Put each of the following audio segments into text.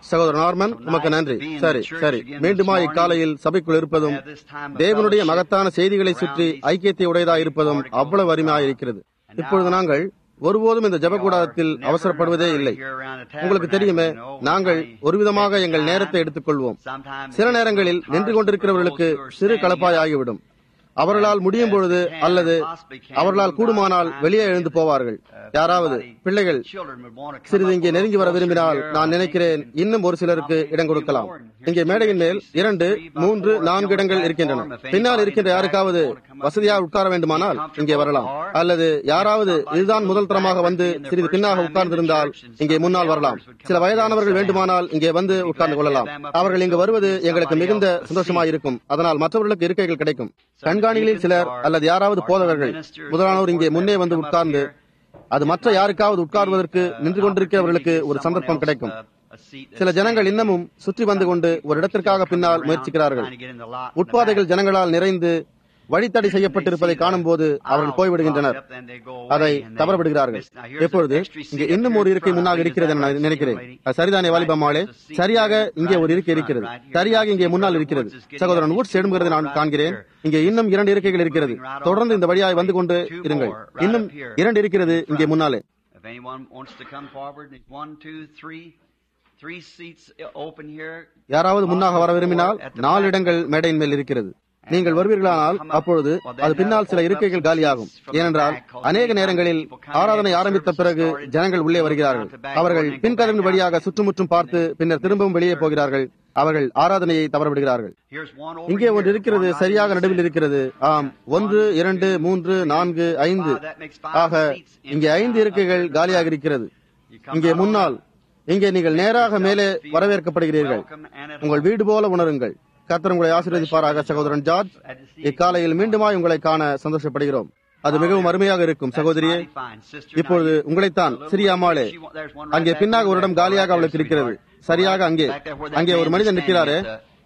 சகோதரர் நார்மன் உமக்கு நன்றி சரி சரி மீண்டுமா இக்காலையில் சபைக்குள் இருப்பதும் தேவனுடைய மகத்தான செய்திகளை சுற்றி ஐக்கியத்தை உடையதாக இருப்பதும் அவ்வளவு அருமையாக இருக்கிறது இப்பொழுது நாங்கள் ஒருபோதும் இந்த ஜபக்கூடாரத்தில் அவசரப்படுவதே இல்லை உங்களுக்கு தெரியுமே நாங்கள் ஒரு விதமாக எங்கள் நேரத்தை எடுத்துக்கொள்வோம் சில நேரங்களில் நின்று கொண்டிருக்கிறவர்களுக்கு சிறு கலப்பாய் ஆகிவிடும் அவர்களால் முடியும் பொழுது அல்லது அவர்களால் கூடுமானால் வெளியே எழுந்து போவார்கள் யாராவது பிள்ளைகள் சிறிது இங்கே நெருங்கி வர விரும்பினால் நான் நினைக்கிறேன் இன்னும் ஒரு சிலருக்கு இடம் கொடுக்கலாம் இங்கே மேடையின் மேல் இரண்டு மூன்று நான்கு இடங்கள் இருக்கின்றன பின்னால் இருக்கின்ற யாருக்காவது வசதியாக உட்கார வேண்டுமானால் இங்கே வரலாம் அல்லது யாராவது இதுதான் முதல் தரமாக வந்து சிறிது பின்னாக உட்கார்ந்திருந்தால் இங்கே முன்னால் வரலாம் சில வயதானவர்கள் வேண்டுமானால் இங்கே வந்து உட்கார்ந்து கொள்ளலாம் அவர்கள் இங்கு வருவது எங்களுக்கு மிகுந்த சந்தோஷமாக இருக்கும் அதனால் மற்றவர்களுக்கு இருக்கைகள் கிடைக்கும் கண்காணிகளில் சிலர் அல்லது யாராவது போதவர்கள் முதலானோர் இங்கே முன்னே வந்து உட்கார்ந்து அது மற்ற யாருக்காவது உட்கார்வதற்கு நின்று கொண்டிருக்கிறவர்களுக்கு ஒரு சந்தர்ப்பம் கிடைக்கும் சில ஜனங்கள் இன்னமும் சுற்றி வந்து கொண்டு ஒரு இடத்திற்காக பின்னால் முயற்சிக்கிறார்கள் உட்பாதைகள் ஜனங்களால் நிறைந்து வழித்தடை செய்யப்பட்டிருப்பதை காணும் போது அவர்கள் போய்விடுகின்றனர் அதை தவறவிடுகிறார்கள் எப்பொழுது இங்கே இன்னும் ஒரு இருக்கை முன்னாக இருக்கிறது என நான் நினைக்கிறேன் அது சரிதானே வாலிபம்மாளே சரியாக இங்கே ஒரு இருக்கை இருக்கிறது சரியாக இங்கே முன்னால் இருக்கிறது சகோதரன் ஊட்ஸ் எடுங்கிறதை நான் காண்கிறேன் இங்கே இன்னும் இரண்டு இருக்கைகள் இருக்கிறது தொடர்ந்து இந்த வழியாக வந்து கொண்டு இருங்கள் இன்னும் இரண்டு இருக்கிறது இங்கே முன்னாலே If anyone wants to come forward, one, two, three, three seats open here. யாராவது முன்னாக வர விரும்பினால் நாலு இடங்கள் மேடையின் மேல் இருக்கிறது நீங்கள் வருவீர்களானால் அப்பொழுது அது பின்னால் சில இருக்கைகள் காலியாகும் ஏனென்றால் அநேக நேரங்களில் ஆராதனை ஆரம்பித்த பிறகு ஜனங்கள் உள்ளே வருகிறார்கள் அவர்கள் பின்கதவின் வழியாக சுற்றுமுற்றும் பார்த்து பின்னர் திரும்பவும் வெளியே போகிறார்கள் அவர்கள் ஆராதனையை தவறவிடுகிறார்கள் Here's one over இங்கே ஒன்று here, இருக்கிறது one right சரியாக here. நடுவில் இருக்கிறது ஆம் ஒன்று இரண்டு மூன்று நான்கு ஐந்து ஆக இங்கே ஐந்து இருக்கைகள் காலியாக இருக்கிறது இங்கே முன்னால் இங்கே நீங்கள் நேராக மேலே வரவேற்கப்படுகிறீர்கள் உங்கள் வீடு போல உணருங்கள் கர்த்தர் உங்களை ஆசீர்வதிப்பாராக சகோதரன் ஜார்ஜ் இக்காலையில் மீண்டுமாய் உங்களை காண சந்தோஷப்படுகிறோம் அது மிகவும் அருமையாக இருக்கும் சகோதரியே இப்பொழுது உங்களைத்தான் சிறிய அம்மாளே அங்கே பின்னாக ஒரு இடம் காலியாக அவளுக்கு இருக்கிறது சரியாக அங்கே அங்கே ஒரு மனிதன் நிற்கிறாரே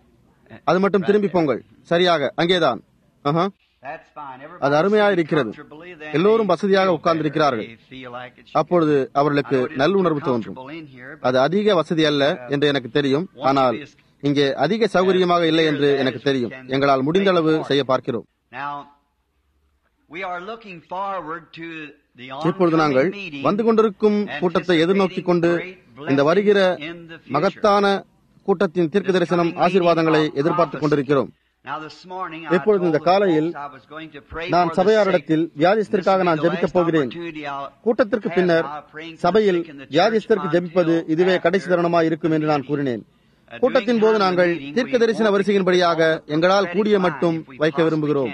அது மட்டும் திரும்பி போங்கள் சரியாக அங்கேதான் ஆஹா. அது அருமையாக இருக்கிறது எல்லோரும் வசதியாக உட்கார்ந்திருக்கிறார்கள் அப்பொழுது அவர்களுக்கு நல்லுணர்வு தோன்றும் அது அதிக வசதி அல்ல என்று எனக்கு தெரியும் ஆனால் இங்கே அதிக சௌகரியமாக இல்லை என்று எனக்கு தெரியும் எங்களால் முடிந்த அளவு செய்ய பார்க்கிறோம் இப்பொழுது நாங்கள் வந்து கொண்டிருக்கும் கூட்டத்தை எதிர்நோக்கிக் கொண்டு இந்த வருகிற மகத்தான கூட்டத்தின் தீர்க்க தரிசனம் ஆசீர்வாதங்களை எதிர்பார்த்துக் கொண்டிருக்கிறோம் இப்பொழுது இந்த காலையில் நான் சபையாரிடத்தில் வியாதிஸ்தருக்காக நான் ஜெபிக்கப் போகிறேன் கூட்டத்திற்கு பின்னர் சபையில் வியாதிஸ்தருக்கு ஜெபிப்பது இதுவே கடைசி தருணமாய் இருக்கும் என்று நான் கூறினேன் கூட்டத்தின் போது நாங்கள் தீர்க்க தரிசன வரிசையின்படியாக எங்களால் கூடிய மட்டும் வைக்க விரும்புகிறோம்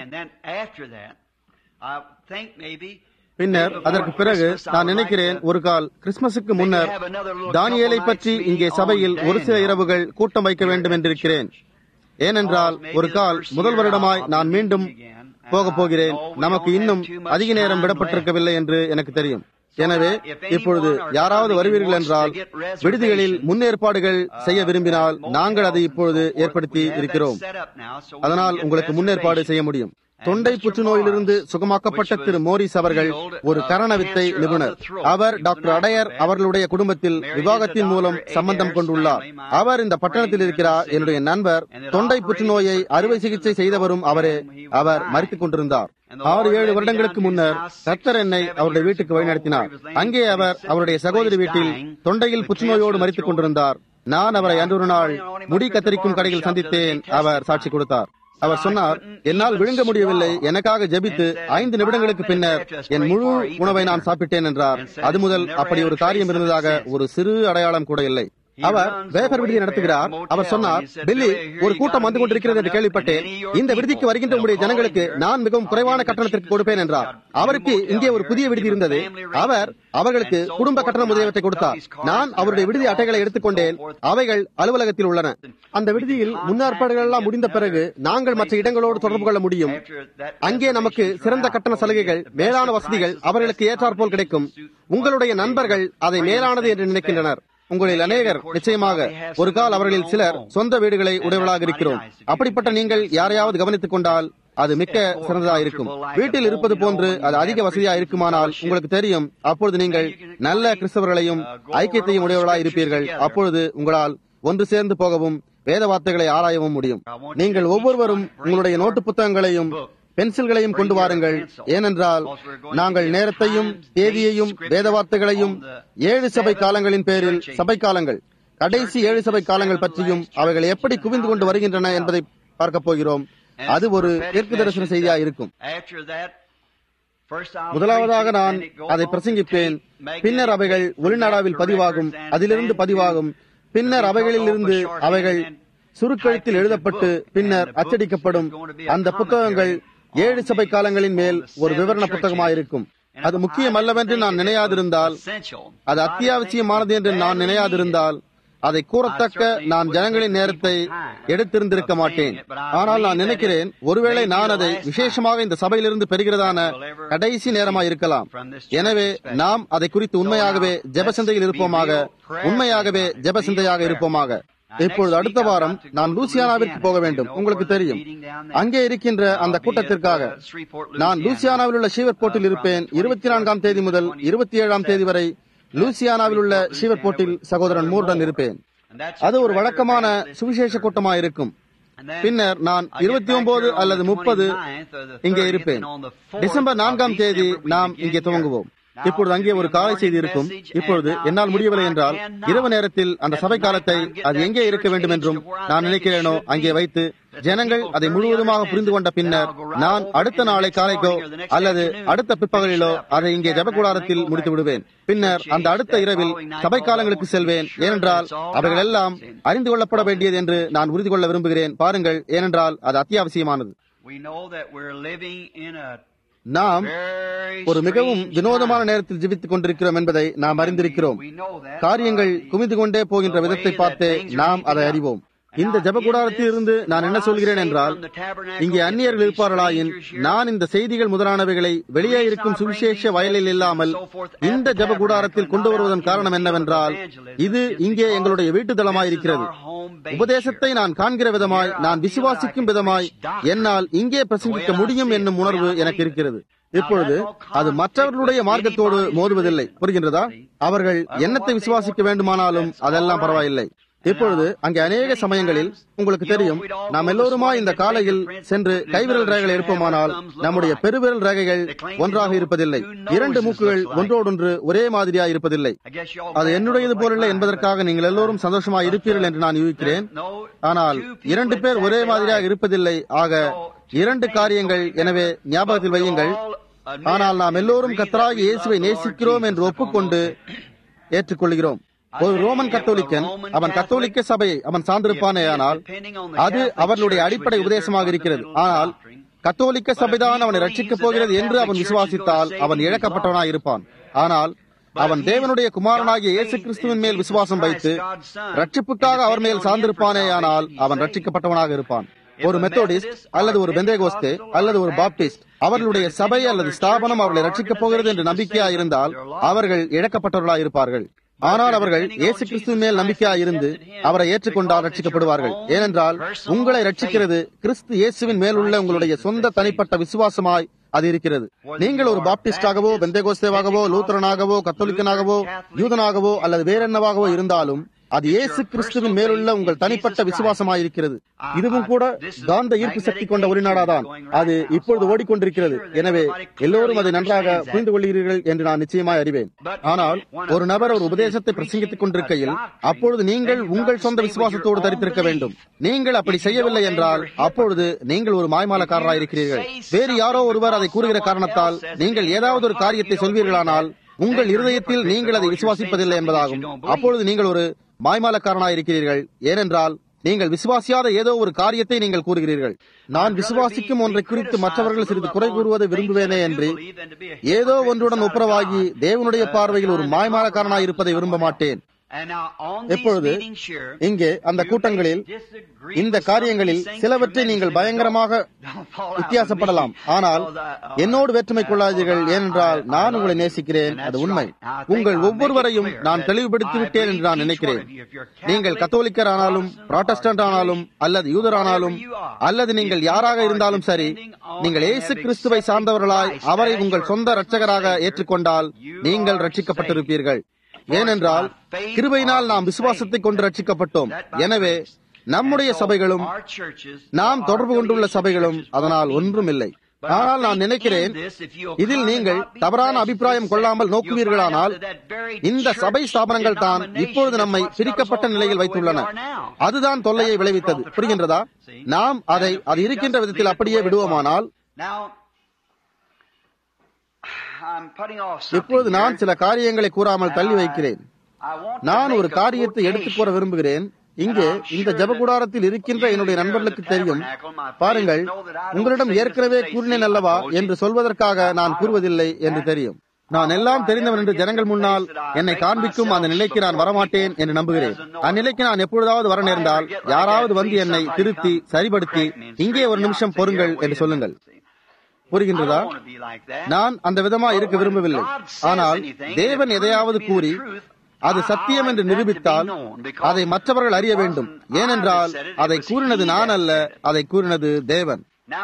பின்னர் அதற்கு பிறகு நான் நினைக்கிறேன் ஒரு கால் கிறிஸ்துமஸுக்கு முன்னர் தானியேலை பற்றி இங்கே சபையில் ஒரு சில இரவுகள் கூட்டம் வைக்க வேண்டும் என்றிருக்கிறேன் ஏனென்றால் ஒரு கால் முதல் வருடமாய் நான் மீண்டும் போக போகிறேன் நமக்கு இன்னும் அதிக நேரம் விடப்பட்டிருக்கவில்லை என்று எனக்கு தெரியும் எனவே இப்பொழுது யாராவது வருவீர்கள் என்றால் விடுதிகளில் முன்னேற்பாடுகள் செய்ய விரும்பினால் நாங்கள் அதை இப்பொழுது ஏற்படுத்தி இருக்கிறோம் அதனால் உங்களுக்கு முன்னேற்பாடு செய்ய முடியும் தொண்டை புற்றுநோயிலிருந்து சுகமாக்கப்பட்ட திரு மோரிஸ் அவர்கள் ஒரு கரண வித்தை நிபுணர் அவர் டாக்டர் அடையர் அவர்களுடைய குடும்பத்தில் விவாகத்தின் மூலம் சம்பந்தம் கொண்டுள்ளார் அவர் இந்த பட்டணத்தில் இருக்கிறார் என்னுடைய நண்பர் தொண்டை புற்றுநோயை அறுவை சிகிச்சை செய்தவரும் அவரே அவர் மறித்துக் கொண்டிருந்தார் ஆறு ஏழு வருடங்களுக்கு முன்னர் கர்த்தர் என்னை அவருடைய வீட்டுக்கு வழிநடத்தினார் அங்கே அவர் அவருடைய சகோதரி வீட்டில் தொண்டையில் புற்றுநோயோடு மறித்துக் கொண்டிருந்தார் நான் அவரை அன்று ஒரு நாள் முடி கத்தரிக்கும் கடையில் சந்தித்தேன் அவர் சாட்சி கொடுத்தார் அவர் சொன்னார் என்னால் விழுங்க முடியவில்லை எனக்காக ஜெபித்து ஐந்து நிமிடங்களுக்கு பின்னர் என் முழு உணவை நான் சாப்பிட்டேன் என்றார் அது முதல் அப்படி ஒரு காரியம் இருந்ததாக ஒரு சிறு அடையாளம் கூட இல்லை அவர் வேகர் விடுதியை நடத்துகிறார் அவர் சொன்னார் டெல்லி ஒரு கூட்டம் வந்து கொண்டிருக்கிறது என்று கேள்விப்பட்டேன் இந்த விடுதிக்கு வருகின்ற உங்களுடைய ஜனங்களுக்கு நான் மிகவும் குறைவான கட்டணத்திற்கு கொடுப்பேன் என்றார் அவருக்கு இங்கே ஒரு புதிய விடுதி இருந்தது அவர் அவர்களுக்கு குடும்ப கட்டணம் முதலியவற்றை கொடுத்தார் நான் அவருடைய விடுதி அட்டைகளை எடுத்துக்கொண்டேன் அவைகள் அலுவலகத்தில் உள்ளன அந்த விடுதியில் முன்னேற்பாடுகள் எல்லாம் முடிந்த பிறகு நாங்கள் மற்ற இடங்களோடு தொடர்பு கொள்ள முடியும் அங்கே நமக்கு சிறந்த கட்டண சலுகைகள் மேலான வசதிகள் அவர்களுக்கு ஏற்றாற்போல் கிடைக்கும் உங்களுடைய நண்பர்கள் அதை மேலானது என்று நினைக்கின்றனர் உங்களில் அநேகர் நிச்சயமாக ஒரு கால் அவர்களில் சிலர் சொந்த வீடுகளை உடையவர்களாக இருக்கிறோம் அப்படிப்பட்ட நீங்கள் யாரையாவது கவனித்துக் கொண்டால் அது மிக்க சிறந்ததா இருக்கும் வீட்டில் இருப்பது போன்று அது அதிக வசதியா இருக்குமானால் உங்களுக்கு தெரியும் அப்பொழுது நீங்கள் நல்ல கிறிஸ்தவர்களையும் ஐக்கியத்தையும் உடையவர்களாக இருப்பீர்கள் அப்பொழுது உங்களால் ஒன்று சேர்ந்து போகவும் வேத வார்த்தைகளை ஆராயவும் முடியும் நீங்கள் ஒவ்வொருவரும் உங்களுடைய நோட்டு புத்தகங்களையும் பென்சில்களையும் கொண்டு வாருங்கள் ஏனென்றால் நாங்கள் நேரத்தையும் தேதியையும் வேத வார்த்தைகளையும் ஏழு சபை காலங்களின் பேரில் சபை காலங்கள் கடைசி ஏழு சபை காலங்கள் பற்றியும் அவைகள் எப்படி குவிந்து கொண்டு வருகின்றன என்பதை பார்க்க போகிறோம் அது ஒரு தெற்கு தரிசன செய்தியா இருக்கும் முதலாவதாக நான் அதை பிரசங்கிப்பேன் பின்னர் அவைகள் ஒளிநாடாவில் பதிவாகும் அதிலிருந்து பதிவாகும் பின்னர் அவைகளிலிருந்து அவைகள் சுருக்கெழுத்தில் எழுதப்பட்டு பின்னர் அச்சடிக்கப்படும் அந்த புத்தகங்கள் ஏழு சபை காலங்களின் மேல் ஒரு விவரண புத்தகமாயிருக்கும் அது முக்கியம் அல்லவென்று நான் நினையாதிருந்தால் அது அத்தியாவசியமானது என்று நான் நினையாதிருந்தால் அதை கூறத்தக்க நான் ஜனங்களின் நேரத்தை எடுத்திருந்திருக்க மாட்டேன் ஆனால் நான் நினைக்கிறேன் ஒருவேளை நான் அதை விசேஷமாக இந்த சபையிலிருந்து பெறுகிறதான கடைசி நேரமாக இருக்கலாம் எனவே நாம் அதை குறித்து உண்மையாகவே ஜெபசந்தையில் இருப்போமாக உண்மையாகவே ஜெபசந்தையாக இருப்போமாக இப்பொழுது அடுத்த வாரம் நான் லூசியானாவிற்கு போக வேண்டும் உங்களுக்கு தெரியும் அங்கே இருக்கின்ற அந்த கூட்டத்திற்காக நான் லூசியானாவில் உள்ள ஷீவர்போர்ட்டில் இருப்பேன் இருபத்தி நான்காம் தேதி முதல் இருபத்தி ஏழாம் தேதி வரை லூசியானாவில் உள்ள ஷீவர்போர்ட்டில் சகோதரன் மூர்டன் இருப்பேன் அது ஒரு வழக்கமான சுவிசேஷ கூட்டமாக இருக்கும் பின்னர் நான் இருபத்தி ஒன்பது அல்லது முப்பது இங்கே இருப்பேன் டிசம்பர் நான்காம் தேதி நாம் இங்கே துவங்குவோம் இப்பொழுது அங்கே ஒரு காலை செய்தி இருக்கும் இப்பொழுது என்னால் முடியவில்லை என்றால் இரவு நேரத்தில் அந்த சபை காலத்தை அது எங்கே இருக்க வேண்டும் என்றும் நான் நினைக்கிறேனோ அங்கே வைத்து ஜனங்கள் அதை முழுவதுமாக புரிந்து கொண்ட பின்னர் நான் அடுத்த நாளை காலைக்கோ அல்லது அடுத்த பிற்பகலிலோ அதை இங்கே ஜபக்கூடாரத்தில் முடித்து விடுவேன் பின்னர் அந்த அடுத்த இரவில் சபை காலங்களுக்கு செல்வேன் ஏனென்றால் அவைகள் எல்லாம் அறிந்து கொள்ளப்பட வேண்டியது என்று நான் உறுதி கொள்ள விரும்புகிறேன் பாருங்கள் ஏனென்றால் அது அத்தியாவசியமானது நாம் ஒரு மிகவும் வினோதமான நேரத்தில் ஜீவித்துக் கொண்டிருக்கிறோம் என்பதை நாம் அறிந்திருக்கிறோம் காரியங்கள் குவிந்து கொண்டே போகின்ற விதத்தை பார்த்தே நாம் அதை அறிவோம் இந்த ஜபகுடாரத்தில் இருந்து நான் என்ன சொல்கிறேன் என்றால் இங்கே அந்நியர்கள் இருப்பார்களாயின் நான் இந்த செய்திகள் முதலானவைகளை வெளியே இருக்கும் சுவிசேஷ வயலில் இல்லாமல் இந்த ஜபகுடாரத்தில் கொண்டு வருவதன் காரணம் என்னவென்றால் இது இங்கே எங்களுடைய வீட்டுத்தலமாயிருக்கிறது உபதேசத்தை நான் காண்கிற விதமாய் நான் விசுவாசிக்கும் விதமாய் என்னால் இங்கே பிரசங்கிக்க முடியும் என்னும் உணர்வு எனக்கு இருக்கிறது இப்பொழுது அது மற்றவர்களுடைய மார்க்கத்தோடு மோதுவதில்லை புரிகின்றதா அவர்கள் என்னத்தை விசுவாசிக்க வேண்டுமானாலும் அதெல்லாம் பரவாயில்லை இப்பொழுது அங்கே அநேக சமயங்களில் உங்களுக்கு தெரியும் நாம் எல்லோருமா இந்த காலையில் சென்று கைவிரல் ரேகைகள் இருப்போமானால் நம்முடைய பெருவிரல் ரேகைகள் ஒன்றாக இருப்பதில்லை இரண்டு மூக்குகள் ஒன்றோடொன்று ஒரே மாதிரியா இருப்பதில்லை அது என்னுடையது போலில்லை என்பதற்காக நீங்கள் எல்லோரும் சந்தோஷமாக இருப்பீர்கள் என்று நான் யூகிக்கிறேன் ஆனால் இரண்டு பேர் ஒரே மாதிரியாக இருப்பதில்லை ஆக இரண்டு காரியங்கள் எனவே ஞாபகத்தில் வையுங்கள் ஆனால் நாம் எல்லோரும் கத்தராகி இயேசுவை நேசிக்கிறோம் என்று ஒப்புக்கொண்டு ஏற்றுக்கொள்கிறோம் ஒரு ரோமன் கத்தோலிக்கன் அவன் கத்தோலிக்க சபையை அவன் சார்ந்திருப்பானேயானால் அது அவர்களுடைய அடிப்படை உபதேசமாக இருக்கிறது ஆனால் கத்தோலிக்க சபைதான் அவனை ரட்சிக்கப் போகிறது என்று அவன் விசுவாசித்தால் அவன் இழக்கப்பட்டவனாய் இருப்பான் ஆனால் அவன் தேவனுடைய குமாரனாகிய இயேசு கிறிஸ்துவின் மேல் விசுவாசம் வைத்து ரட்சிப்புக்காக அவர் மேல் சார்ந்திருப்பானேயானால் அவன் ரட்சிக்கப்பட்டவனாக இருப்பான் ஒரு மெத்தோடிஸ்ட் அல்லது ஒரு பெந்தேகோஸ்தே அல்லது ஒரு பாப்டிஸ்ட் அவர்களுடைய சபை அல்லது ஸ்தாபனம் அவர்களை ரட்சிக்கப் போகிறது என்று நம்பிக்கையா இருந்தால் அவர்கள் இழக்கப்பட்டவர்களாக இருப்பார்கள் ஆனால் அவர்கள் இயேசு கிறிஸ்துவின் மேல் நம்பிக்கையா இருந்து அவரை ஏற்றுக்கொண்டால் ரட்சிக்கப்படுவார்கள் ஏனென்றால் உங்களை ரட்சிக்கிறது கிறிஸ்து இயேசுவின் மேல் உள்ள உங்களுடைய சொந்த தனிப்பட்ட விசுவாசமாய் அது இருக்கிறது நீங்கள் ஒரு பாப்டிஸ்டாகவோ பெந்தேகோஸ்தேவாகவோ லூத்தரனாகவோ கத்தோலிக்கனாகவோ யூதனாகவோ அல்லது வேற என்னவாகவோ இருந்தாலும் அது இயேசு கிறிஸ்துவின் மேலுள்ள உங்கள் தனிப்பட்ட விசுவாசமாயிருக்கிறது இதுவும் கூட காந்த ஈர்ப்பு சக்தி கொண்ட ஒரு நாடாதான் அது இப்பொழுது ஓடிக்கொண்டிருக்கிறது எனவே எல்லோரும் அதை நன்றாக புரிந்து கொள்கிறீர்கள் என்று நான் நிச்சயமாய் அறிவேன் ஆனால் ஒரு நபர் ஒரு உபதேசத்தை பிரசங்கித்துக் கொண்டிருக்கையில் அப்பொழுது நீங்கள் உங்கள் சொந்த விசுவாசத்தோடு தரித்திருக்க வேண்டும் நீங்கள் அப்படி செய்யவில்லை என்றால் அப்பொழுது நீங்கள் ஒரு மாய்மாலக்காரராக இருக்கிறீர்கள் வேறு யாரோ ஒருவர் அதை கூறுகிற காரணத்தால் நீங்கள் ஏதாவது ஒரு காரியத்தை சொல்வீர்களானால் உங்கள் இருதயத்தில் நீங்கள் அதை விசுவாசிப்பதில்லை என்பதாகும் அப்பொழுது நீங்கள் ஒரு மாய்மாலக்காரனாய் இருக்கிறீர்கள் ஏனென்றால் நீங்கள் விசுவாசியாத ஏதோ ஒரு காரியத்தை நீங்கள் கூறுகிறீர்கள் நான் விசுவாசிக்கும் ஒன்றை குறித்து மற்றவர்கள் சிறிது குறை கூறுவதை விரும்புவேனே என்று ஏதோ ஒன்றுடன் ஒப்புரவாகி தேவனுடைய பார்வையில் ஒரு மாய்மாலக்காரனாய் இருப்பதை விரும்ப மாட்டேன் எப்பொழுது இங்கே அந்த கூட்டங்களில் இந்த காரியங்களில் சிலவற்றை நீங்கள் பயங்கரமாக வித்தியாசப்படலாம் ஆனால் என்னோடு வேற்றுமை கொள்ளாதீர்கள் ஏனென்றால் நான் உங்களை நேசிக்கிறேன் அது உண்மை உங்கள் ஒவ்வொருவரையும் நான் தெளிவுபடுத்தி விட்டேன் என்று நான் நினைக்கிறேன் நீங்கள் கத்தோலிக்கர் ஆனாலும் புராட்டஸ்டன்ட் ஆனாலும் அல்லது யூதர் ஆனாலும் அல்லது நீங்கள் யாராக இருந்தாலும் சரி நீங்கள் இயேசு கிறிஸ்துவை சார்ந்தவர்களாய் அவரை உங்கள் சொந்த இரட்சகராக ஏற்றுக்கொண்டால் நீங்கள் ரட்சிக்கப்பட்டிருப்பீர்கள் ஏனென்றால் கிருபையினால் நாம் விசுவாசத்தை கொண்டு ரட்சிக்கப்பட்டோம் எனவே நம்முடைய சபைகளும் நாம் தொடர்பு கொண்டுள்ள சபைகளும் அதனால் ஒன்றும் இல்லை ஆனால் நான் நினைக்கிறேன் இதில் நீங்கள் தவறான அபிப்பிராயம் கொள்ளாமல் நோக்குவீர்களானால் இந்த சபை ஸ்தாபனங்கள் தான் இப்பொழுது நம்மை பிரிக்கப்பட்ட நிலையில் வைத்துள்ளன அதுதான் தொல்லையை விளைவித்தது புரிகின்றதா நாம் அதை அது இருக்கின்ற விதத்தில் அப்படியே விடுவோமானால் இப்பொழுது நான் சில காரியங்களை கூறாமல் தள்ளி வைக்கிறேன் நான் ஒரு காரியத்தை எடுத்துக் கூற விரும்புகிறேன் இங்கே இந்த ஜபகுடாரத்தில் இருக்கின்ற என்னுடைய நண்பர்களுக்கு தெரியும் பாருங்கள் உங்களிடம் ஏற்கனவே கூறினேன் அல்லவா என்று சொல்வதற்காக நான் கூறுவதில்லை என்று தெரியும் நான் எல்லாம் தெரிந்தவன் என்று ஜனங்கள் முன்னால் என்னை காண்பிக்கும் அந்த நிலைக்கு நான் வரமாட்டேன் என்று நம்புகிறேன் அந்நிலைக்கு நான் எப்பொழுதாவது வர நேர்ந்தால் யாராவது வந்து என்னை திருத்தி சரிபடுத்தி இங்கே ஒரு நிமிஷம் பொறுங்கள் என்று சொல்லுங்கள் புரிகின்றதா நான் அந்த விதமா இருக்க விரும்பவில்லை ஆனால் தேவன் எதையாவது கூறி அது சத்தியம் என்று நிரூபித்தால் அதை மற்றவர்கள் அறிய வேண்டும் ஏனென்றால் அதை கூறினது நான் அல்ல அதை கூறினது தேவன்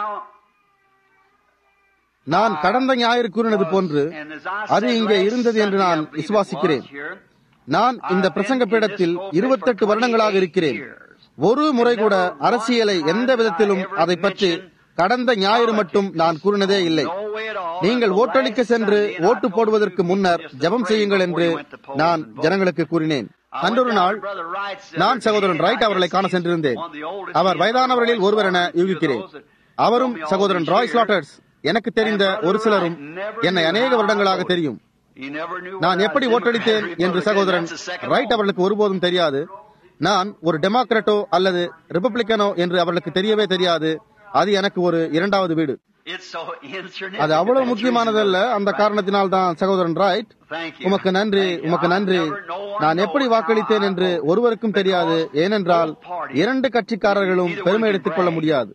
நான் கடந்த ஞாயிறு கூறினது போன்று அது இங்கே இருந்தது என்று நான் விசுவாசிக்கிறேன் நான் இந்த பிரசங்க பீடத்தில் இருபத்தெட்டு வருடங்களாக இருக்கிறேன் ஒரு முறை கூட அரசியலை எந்த விதத்திலும் அதை பற்றி கடந்த ஞாயிறு மட்டும் நான் கூறினதே இல்லை நீங்கள் ஓட்டளிக்க சென்று ஓட்டு போடுவதற்கு முன்னர் ஜபம் செய்யுங்கள் என்று நான் ஜனங்களுக்கு கூறினேன் அன்றொரு நாள் நான் சகோதரன் ரைட் அவர்களை காண சென்றிருந்தேன் அவர் வயதானவர்களில் ஒருவர் என யூகிக்கிறேன் அவரும் சகோதரன் ராய் ஸ்லாட்டர்ஸ் எனக்கு தெரிந்த ஒரு சிலரும் என்னை அநேக வருடங்களாக தெரியும் நான் எப்படி ஓட்டளித்தேன் என்று சகோதரன் ரைட் அவர்களுக்கு ஒருபோதும் தெரியாது நான் ஒரு டெமோக்ராட்டோ அல்லது ரிப்பப்ளிக்கனோ என்று அவர்களுக்கு தெரியவே தெரியாது அது எனக்கு ஒரு இரண்டாவது வீடு அது அவ்வளவு முக்கியமானதல்ல அந்த காரணத்தினால் தான் சகோதரன் ரைட் உமக்கு நன்றி உமக்கு நன்றி நான் எப்படி வாக்களித்தேன் என்று ஒருவருக்கும் தெரியாது ஏனென்றால் இரண்டு கட்சிக்காரர்களும் பெருமை எடுத்துக் கொள்ள முடியாது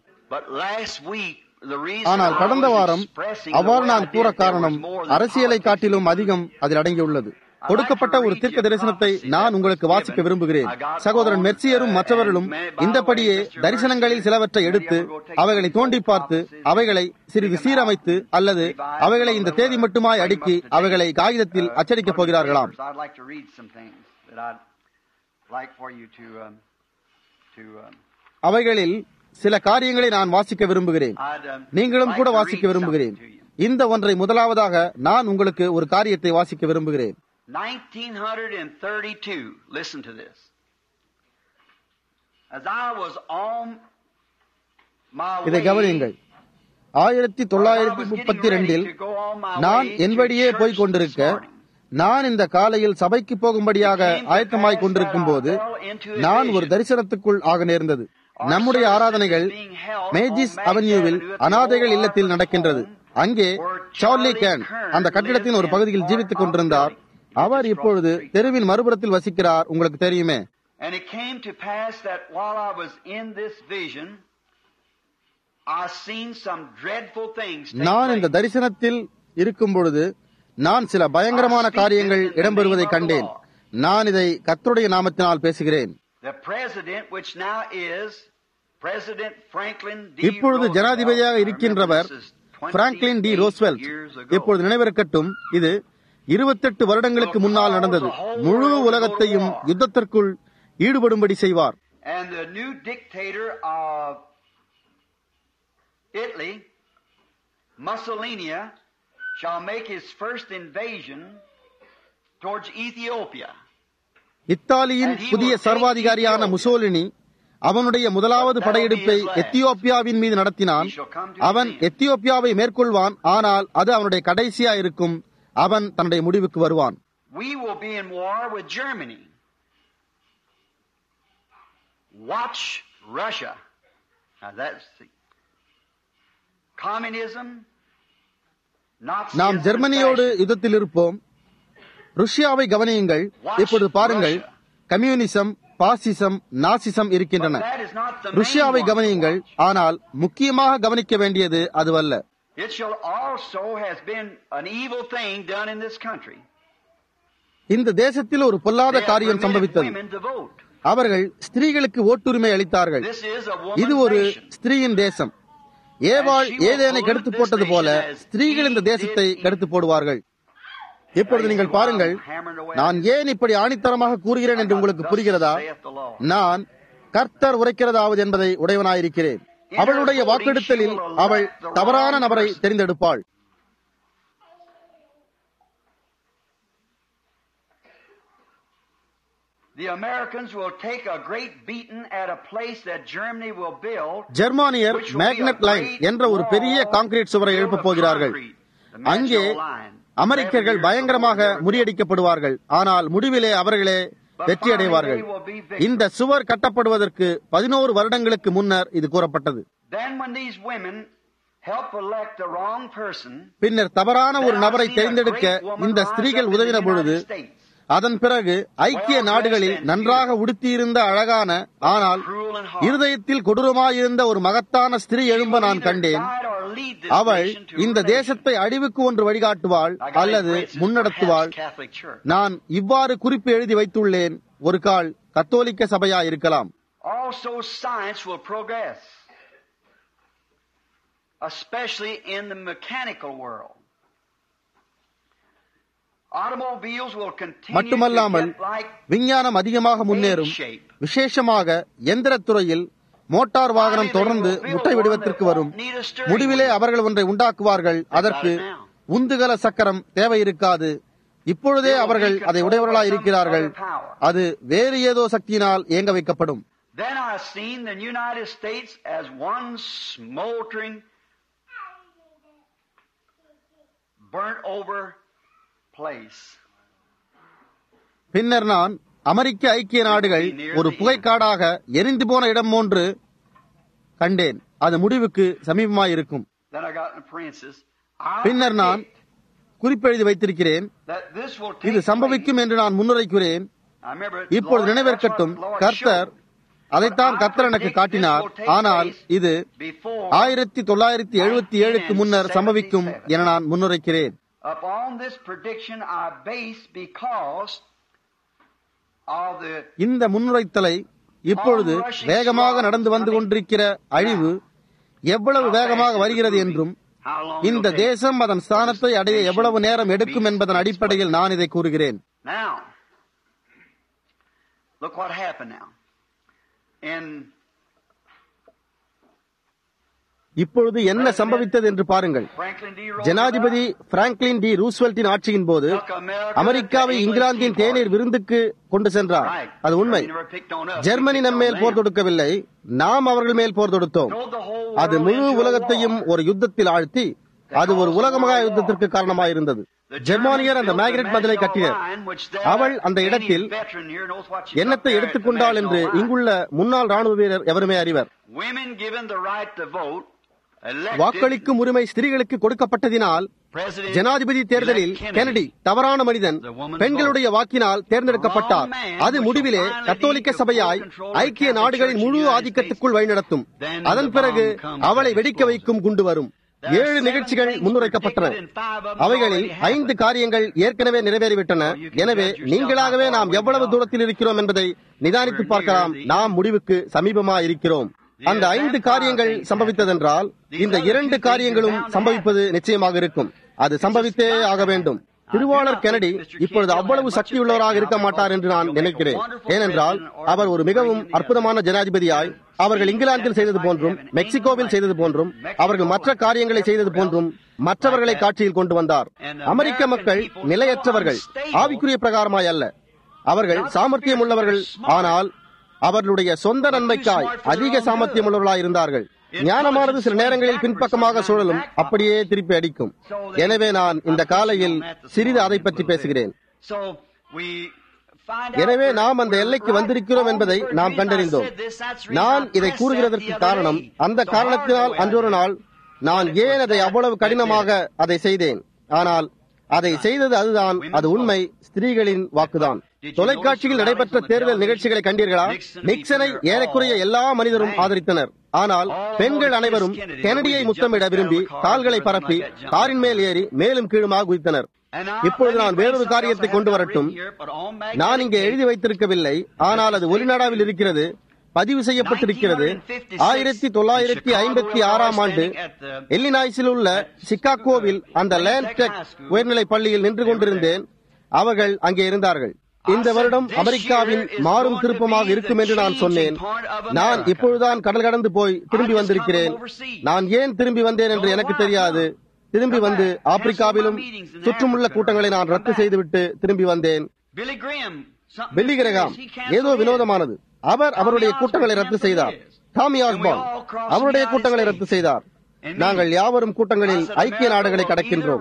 ஆனால் கடந்த வாரம் அவ்வாறு நான் கூற காரணம் அரசியலை காட்டிலும் அதிகம் அதில் அடங்கியுள்ளது கொடுக்கப்பட்ட ஒரு தீர்க்க தரிசனத்தை நான் உங்களுக்கு வாசிக்க விரும்புகிறேன் சகோதரன் மெர்சியரும் மற்றவர்களும் இந்தபடியே தரிசனங்களில் சிலவற்றை எடுத்து அவைகளை தோண்டி பார்த்து அவைகளை சிறிது சீரமைத்து அல்லது அவைகளை இந்த தேதி மட்டுமாய் அடுக்கி அவைகளை காகிதத்தில் அச்சடிக்கப் போகிறார்களாம் அவைகளில் சில காரியங்களை நான் வாசிக்க விரும்புகிறேன் நீங்களும் கூட வாசிக்க விரும்புகிறேன் இந்த ஒன்றை முதலாவதாக நான் உங்களுக்கு ஒரு காரியத்தை வாசிக்க விரும்புகிறேன் 1932. Listen to this. As I was on my இதை கவனியுங்கள் ஆயிரத்தி தொள்ளாயிரத்தி முப்பத்தி ரெண்டில் நான் என்படியே போய்க் கொண்டிருக்க நான் இந்த காலையில் சபைக்கு போகும்படியாக ஆயத்தமாய் கொண்டிருக்கும் போது நான் ஒரு தரிசனத்துக்குள் ஆக நேர்ந்தது நம்முடைய ஆராதனைகள் மேஜிஸ் அவென்யூவில் அனாதைகள் இல்லத்தில் நடக்கின்றது அங்கே சார்லி கேன் அந்த கட்டிடத்தின் ஒரு பகுதியில் ஜீவித்துக் கொண்டிருந்தார் அவர் இப்பொழுது தெருவின் மறுபுறத்தில் வசிக்கிறார் உங்களுக்கு தெரியுமே And it came to pass that while I was in this vision, I seen some dreadful things take நான் இந்த place. தரிசனத்தில் இருக்கும் பொழுது நான் சில பயங்கரமான காரியங்கள் இடம்பெறுவதை கண்டேன் நான் இதை கர்த்தருடைய நாமத்தினால் பேசுகிறேன் The president, which now is President Franklin D. இப்பொழுது Roosevelt. ஜனாதிபதியாக இருக்கின்றவர் This is 28 Franklin D Roosevelt years ago. இப்பொழுது நினைவிருக்கட்டும் இது இருபத்தெட்டு வருடங்களுக்கு முன்னால் நடந்தது முழு உலகத்தையும் யுத்தத்திற்குள் ஈடுபடும்படி செய்வார் And the new dictator of Italy, Mussolini, shall make his first invasion towards Ethiopia. இத்தாலியின் புதிய சர்வாதிகாரியான முசோலினி அவனுடைய முதலாவது படையெடுப்பை எத்தியோப்பியாவின் மீது நடத்தினான் அவன் எத்தியோப்பியாவை மேற்கொள்வான் ஆனால் அது அவனுடைய கடைசியா இருக்கும் அவன் தன்னுடைய முடிவுக்கு வருவான் We will be in war with Germany. Watch Russia. Now that's the communism. Nazism, நாம் ஜெர்மனியோடு fascism. யுத்தத்தில் இருப்போம் ருஷ்யாவை கவனியுங்கள் இப்பொழுது பாருங்கள் கம்யூனிசம் பாசிசம் நாசிசம் இருக்கின்றன But that is not the main ருஷ்யாவை one. கவனியுங்கள் ஆனால் முக்கியமாக கவனிக்க வேண்டியது அதுவல்ல It shall also has been an evil thing done in this country. இந்த தேசத்தில் ஒரு பொல்லாத They have காரியம் permitted சம்பவித்தது women to vote. அவர்கள் ஸ்திரீகளுக்கு ஓட்டுரிமை அளித்தார்கள் This is a இது woman's ஒரு nation. ஸ்திரீயின் தேசம் ஏவாள் ஏதேனை கெடுத்து போட்டது போல ஸ்திரீகள் இந்த தேசத்தை கெடுத்து போடுவார்கள் இப்பொழுது நீங்கள் பாருங்கள் நான் ஏன் இப்படி ஆணித்தரமாக கூறுகிறேன் என்று உங்களுக்கு புரிகிறதா நான் கர்த்தர் உரைக்கிறதாவது என்பதை உடையவனாயிருக்கிறேன் அவளுடைய வாக்கெடுத்தலில் அவள் தவறான நபரை தெரிந்தெடுப்பாள் The Americans will take a great beating at a place that Germany will build. ஜெர்மானியர் மேக்னட் லைன் என்ற ஒரு பெரிய கான்கிரீட் சுவரை எழுப்பப் போகிறார்கள் அங்கே அமெரிக்கர்கள் பயங்கரமாக முறியடிக்கப்படுவார்கள் ஆனால் முடிவிலே அவர்களே வெற்றி அடைவார்கள் இந்த சுவர் கட்டப்படுவதற்கு பதினோரு வருடங்களுக்கு முன்னர் இது கூறப்பட்டது Then when these women help elect the wrong person, பின்னர் தவறான ஒரு நபரை தேர்ந்தெடுக்க இந்த ஸ்திரீகள் உதவின பொழுது அதன் பிறகு ஐக்கிய நாடுகளில் நன்றாக உடுத்தியிருந்த அழகான ஆனால் இருதயத்தில் கொடூரமாயிருந்த ஒரு மகத்தான ஸ்திரீ எழும்ப நான் கண்டேன் அவள் இந்த தேசத்தை அழிவுக்கு ஒன்று வழிகாட்டுவாள் அல்லது முன்னடத்துவாள் நான் இவ்வாறு குறிப்பு எழுதி வைத்துள்ளேன் ஒரு கால் கத்தோலிக்க சபையா இருக்கலாம் Also, science will progress, especially in the mechanical world. Automobiles will continue மட்டுமல்லாமல் to get like விஞ்ஞானம் அதிகமாக முன்னேறும் விசேஷமாக எந்திரத்துறையில் மோட்டார் வாகனம் தொடர்ந்து முட்டை வடிவத்திற்கு வரும் முடிவிலே அவர்கள் ஒன்றை உண்டாக்குவார்கள் அதற்கு உந்துகல சக்கரம் தேவை இருக்காது இப்பொழுதே அவர்கள் அதை உடையவர்களாய் இருக்கிறார்கள் அது வேறு ஏதோ சக்தியினால் இயங்க வைக்கப்படும் Then I seen the United States as one smoldering, burnt over place. பின்னர் நான் அமெரிக்க ஐக்கிய நாடுகள் ஒரு புகைக்காடாக எரிந்து போன இடம் ஒன்று கண்டேன் அது முடிவுக்கு சமீபமாயிருக்கும் Then I got in parenthesis. I பின்னர் நான் predict குறிப்பெழுதி வைத்திருக்கிறேன் that this will இது take சம்பவிக்கும் என்று நான் முன்னுரைக்கிறேன் I remember இப்பொழுது Lord, நினைவிருக்கட்டும் that's what Lord கர்த்தர் showed. அதைத்தான் கர்த்தர் எனக்கு காட்டினார் ஆனால் இது Before ஆயிரத்தி தொள்ளாயிரத்தி எழுபத்தி ஏழுக்கு முன்னர் சம்பவிக்கும் என நான் முன்னுரைக்கிறேன் upon this prediction I base because of the இந்த முன்னுரைத்தலை இப்பொழுது வேகமாக நடந்து வந்து கொண்டிருக்கிற அழிவு எவ்வளவு வேகமாக வருகிறது என்றும் how long இந்த it'll take. தேசம் அதன் ஸ்தானத்தை அடைய எவ்வளவு நேரம் எடுக்கும் என்பதன் அடிப்படையில் நான் இதை கூறுகிறேன் Now, look what happened now. In இப்பொழுது என்ன சம்பவித்தது என்று பாருங்கள் Franklin D. Roosevelt, ஜனாதிபதி பிராங்க்லின் டி ரூஸ்வெல்ட்டின் ஆட்சியின் போது took America அமெரிக்காவை to England's இங்கிலாந்தின் tea party. தேநீர் விருந்துக்கு கொண்டு சென்றார் Right. அது உண்மை Germany never picked on us. Germany We picked நம்மேல் on போர் them. தொடுக்கவில்லை நாம் அவர்கள் மேல் போர் தொடுத்தோம் Drove the whole அது world முழு into a உலகத்தையும் war. ஒரு யுத்தத்தில் ஆழ்த்தி அது ஒரு உலகமகா யுத்தத்திற்கு காரணமாயிருந்தது The ஜெர்மானியர் அந்த Germans built மேக்னெட் the மதிலை Maginot கட்டினர் Line, which there அவள் அந்த any இடத்தில் veteran here knows what she's எண்ணத்தை up there at the எடுத்துக்கொண்டாள் என்று Maginot Line. இங்குள்ள முன்னாள் ராணுவ வீரர் எவருமே அறிவர் Women given the right to vote, elected வாக்களிக்கும் உரிமை ஸ்திரீகளுக்கு கொடுக்கப்பட்டதினால் President ஜனாதிபதி தேர்தலில் elect கெனடி தவறான மனிதன் The woman's பெண்களுடைய வாக்கினால் தேர்ந்தெடுக்கப்பட்டார் The wrong man அது முடிவிலே which will finally கத்தோலிக்க lead to சபையாய் full control of ஐக்கிய Catholic நாடுகளின் Church in முழு the United ஆதிக்கத்துக்குள் வழிநடத்தும் Then அதன் the பிறகு bomb comes அவளை and வெடிக்க explodes வைக்கும் குண்டு வரும் There are ஏழு seven நிகழ்ச்சிகள் things முன்னுரைக்கப்பட்டன predicted and five of them அவைகளில் already happened. ஐந்து காரியங்கள் ஏற்கனவே நிறைவேறிவிட்டன So you can எனவே judge yourself நீங்களாகவே how far நாம் we எவ்வளவு are. தூரத்தில் இருக்கிறோம் என்பதை நிதானித்து We're பார்க்கலாம் near the நாம் முடிவுக்கு சமீபமா இருக்கிறோம் The அந்த ஐந்து event காரியங்கள் things சம்பவித்ததென்றால் These இந்த other இரண்டு two things காரியங்களும் are bound to சம்பவிப்பது நிச்சயமாக இருக்கும் அது சம்பவித்தே ஆக வேண்டும் திருவாளர் கெனடி இப்பொழுது அவ்வளவு சக்தியுள்ளவராக இருக்க மாட்டார் என்று நான் நினைக்கிறேன் ஏனென்றால் அவர் ஒரு மிகவும் அற்புதமான ஜனாதிபதியாய் அவர்கள் இங்கிலாந்தில் செய்தது போன்றும் மெக்சிகோவில் செய்தது போன்றும் அவர்கள் மற்ற காரியங்களை செய்தது போன்றும் மற்றவர்களை காட்சியில் கொண்டு வந்தார் அமெரிக்க மக்கள் நிலையற்றவர்கள் ஆவிக்குரிய பிரகாரமாய் அல்ல அவர்கள் சாமர்த்தியம் உள்ளவர்கள் ஆனால் அவர்களுடைய சொந்த நன்மைக்காய் அதிக சாமர்த்தியம் உள்ளவர்களாய் இருந்தார்கள் ஞானமானது சில நேரங்களில் பின்பக்கமாக சுழலும் அப்படியே திருப்பி அடிக்கும் எனவே நான் இந்த காலையில் சிறிது அதை பற்றி பேசுகிறேன் So we find out எனவே we're- நாம் அந்த we're எல்லைக்கு right வந்திருக்கிறோம் on என்பதை the நாம் reason I கண்டறிந்தோம் said this, that's the reason நான் I இதை pressed கூறுகிறதற்கு that the other காரணம் day. அந்த So காரணத்தினால் hard way அன்றொரு I நாள் நான் But it ஏன் was அதை that அவ்வளவு that கடினமாக அதை செய்தேன் ஆனால் அதை செய்தது அதுதான் அது உண்மை ஸ்திரீகளின் வாக்குதான் தொலைக்காட்சியில் நடைபெற்ற தேர்தல் நிகழ்ச்சிகளை கண்டீர்களா நிக்சனை ஏறக்குறைய எல்லா மனிதரும் ஆதரித்தனர் ஆனால் பெண்கள் அனைவரும் கெனடியை முத்தமிட விரும்பி கால்களை பரப்பி காரின் மேல் ஏறி மேலும் கீழுமாக குதித்தனர் And I- இப்பொழுது let me நான் bring வேறொரு something காரியத்தை else I கொண்டு have வரட்டும் written here, but on magnetic நான் இங்கே tape. எழுதி வைத்திருக்கவில்லை ஆனால் அது ஒலிநாடாவில் இருக்கிறது பதிவு செய்யப்பட்டிருக்கிறது ஆயிரத்தி தொள்ளாயிரத்தி ஐம்பத்தி ஆறாம் ஆண்டு எல்லினாய்ஸில் உள்ள சிகாகோவில் அந்த லேண்ட் டெக் உயர்நிலை பள்ளியில் நின்று கொண்டிருந்தேன் அவர்கள் அங்கே இருந்தார்கள் இந்த வருடம் அமெரிக்காவின் மாறும் திருப்பமாக இருக்கும் என்று நான் சொன்னேன் நான் இப்பொழுதுதான் கடல் கடந்து போய் திரும்பி வந்திருக்கிறேன் நான் ஏன் திரும்பி வந்தேன் என்று எனக்கு தெரியாது திரும்பி வந்து ஆப்பிரிக்காவிலும் சுற்றுமுள்ள கூட்டங்களை நான் ரத்து செய்துவிட்டு திரும்பி வந்தேன் Billy Graham. something Billy Graham mysterious. He ஏதோ canceled his. வினோதமானது அவர் அவருடைய கூட்டங்களை ரத்து செய்தார் டாமி ஆஸ்பான் அவருடைய கூட்டங்களை ரத்து செய்தார் நாங்கள் யாவரும் கூட்டங்களில் ஐக்கிய நாடுகளை கடக்கின்றோம்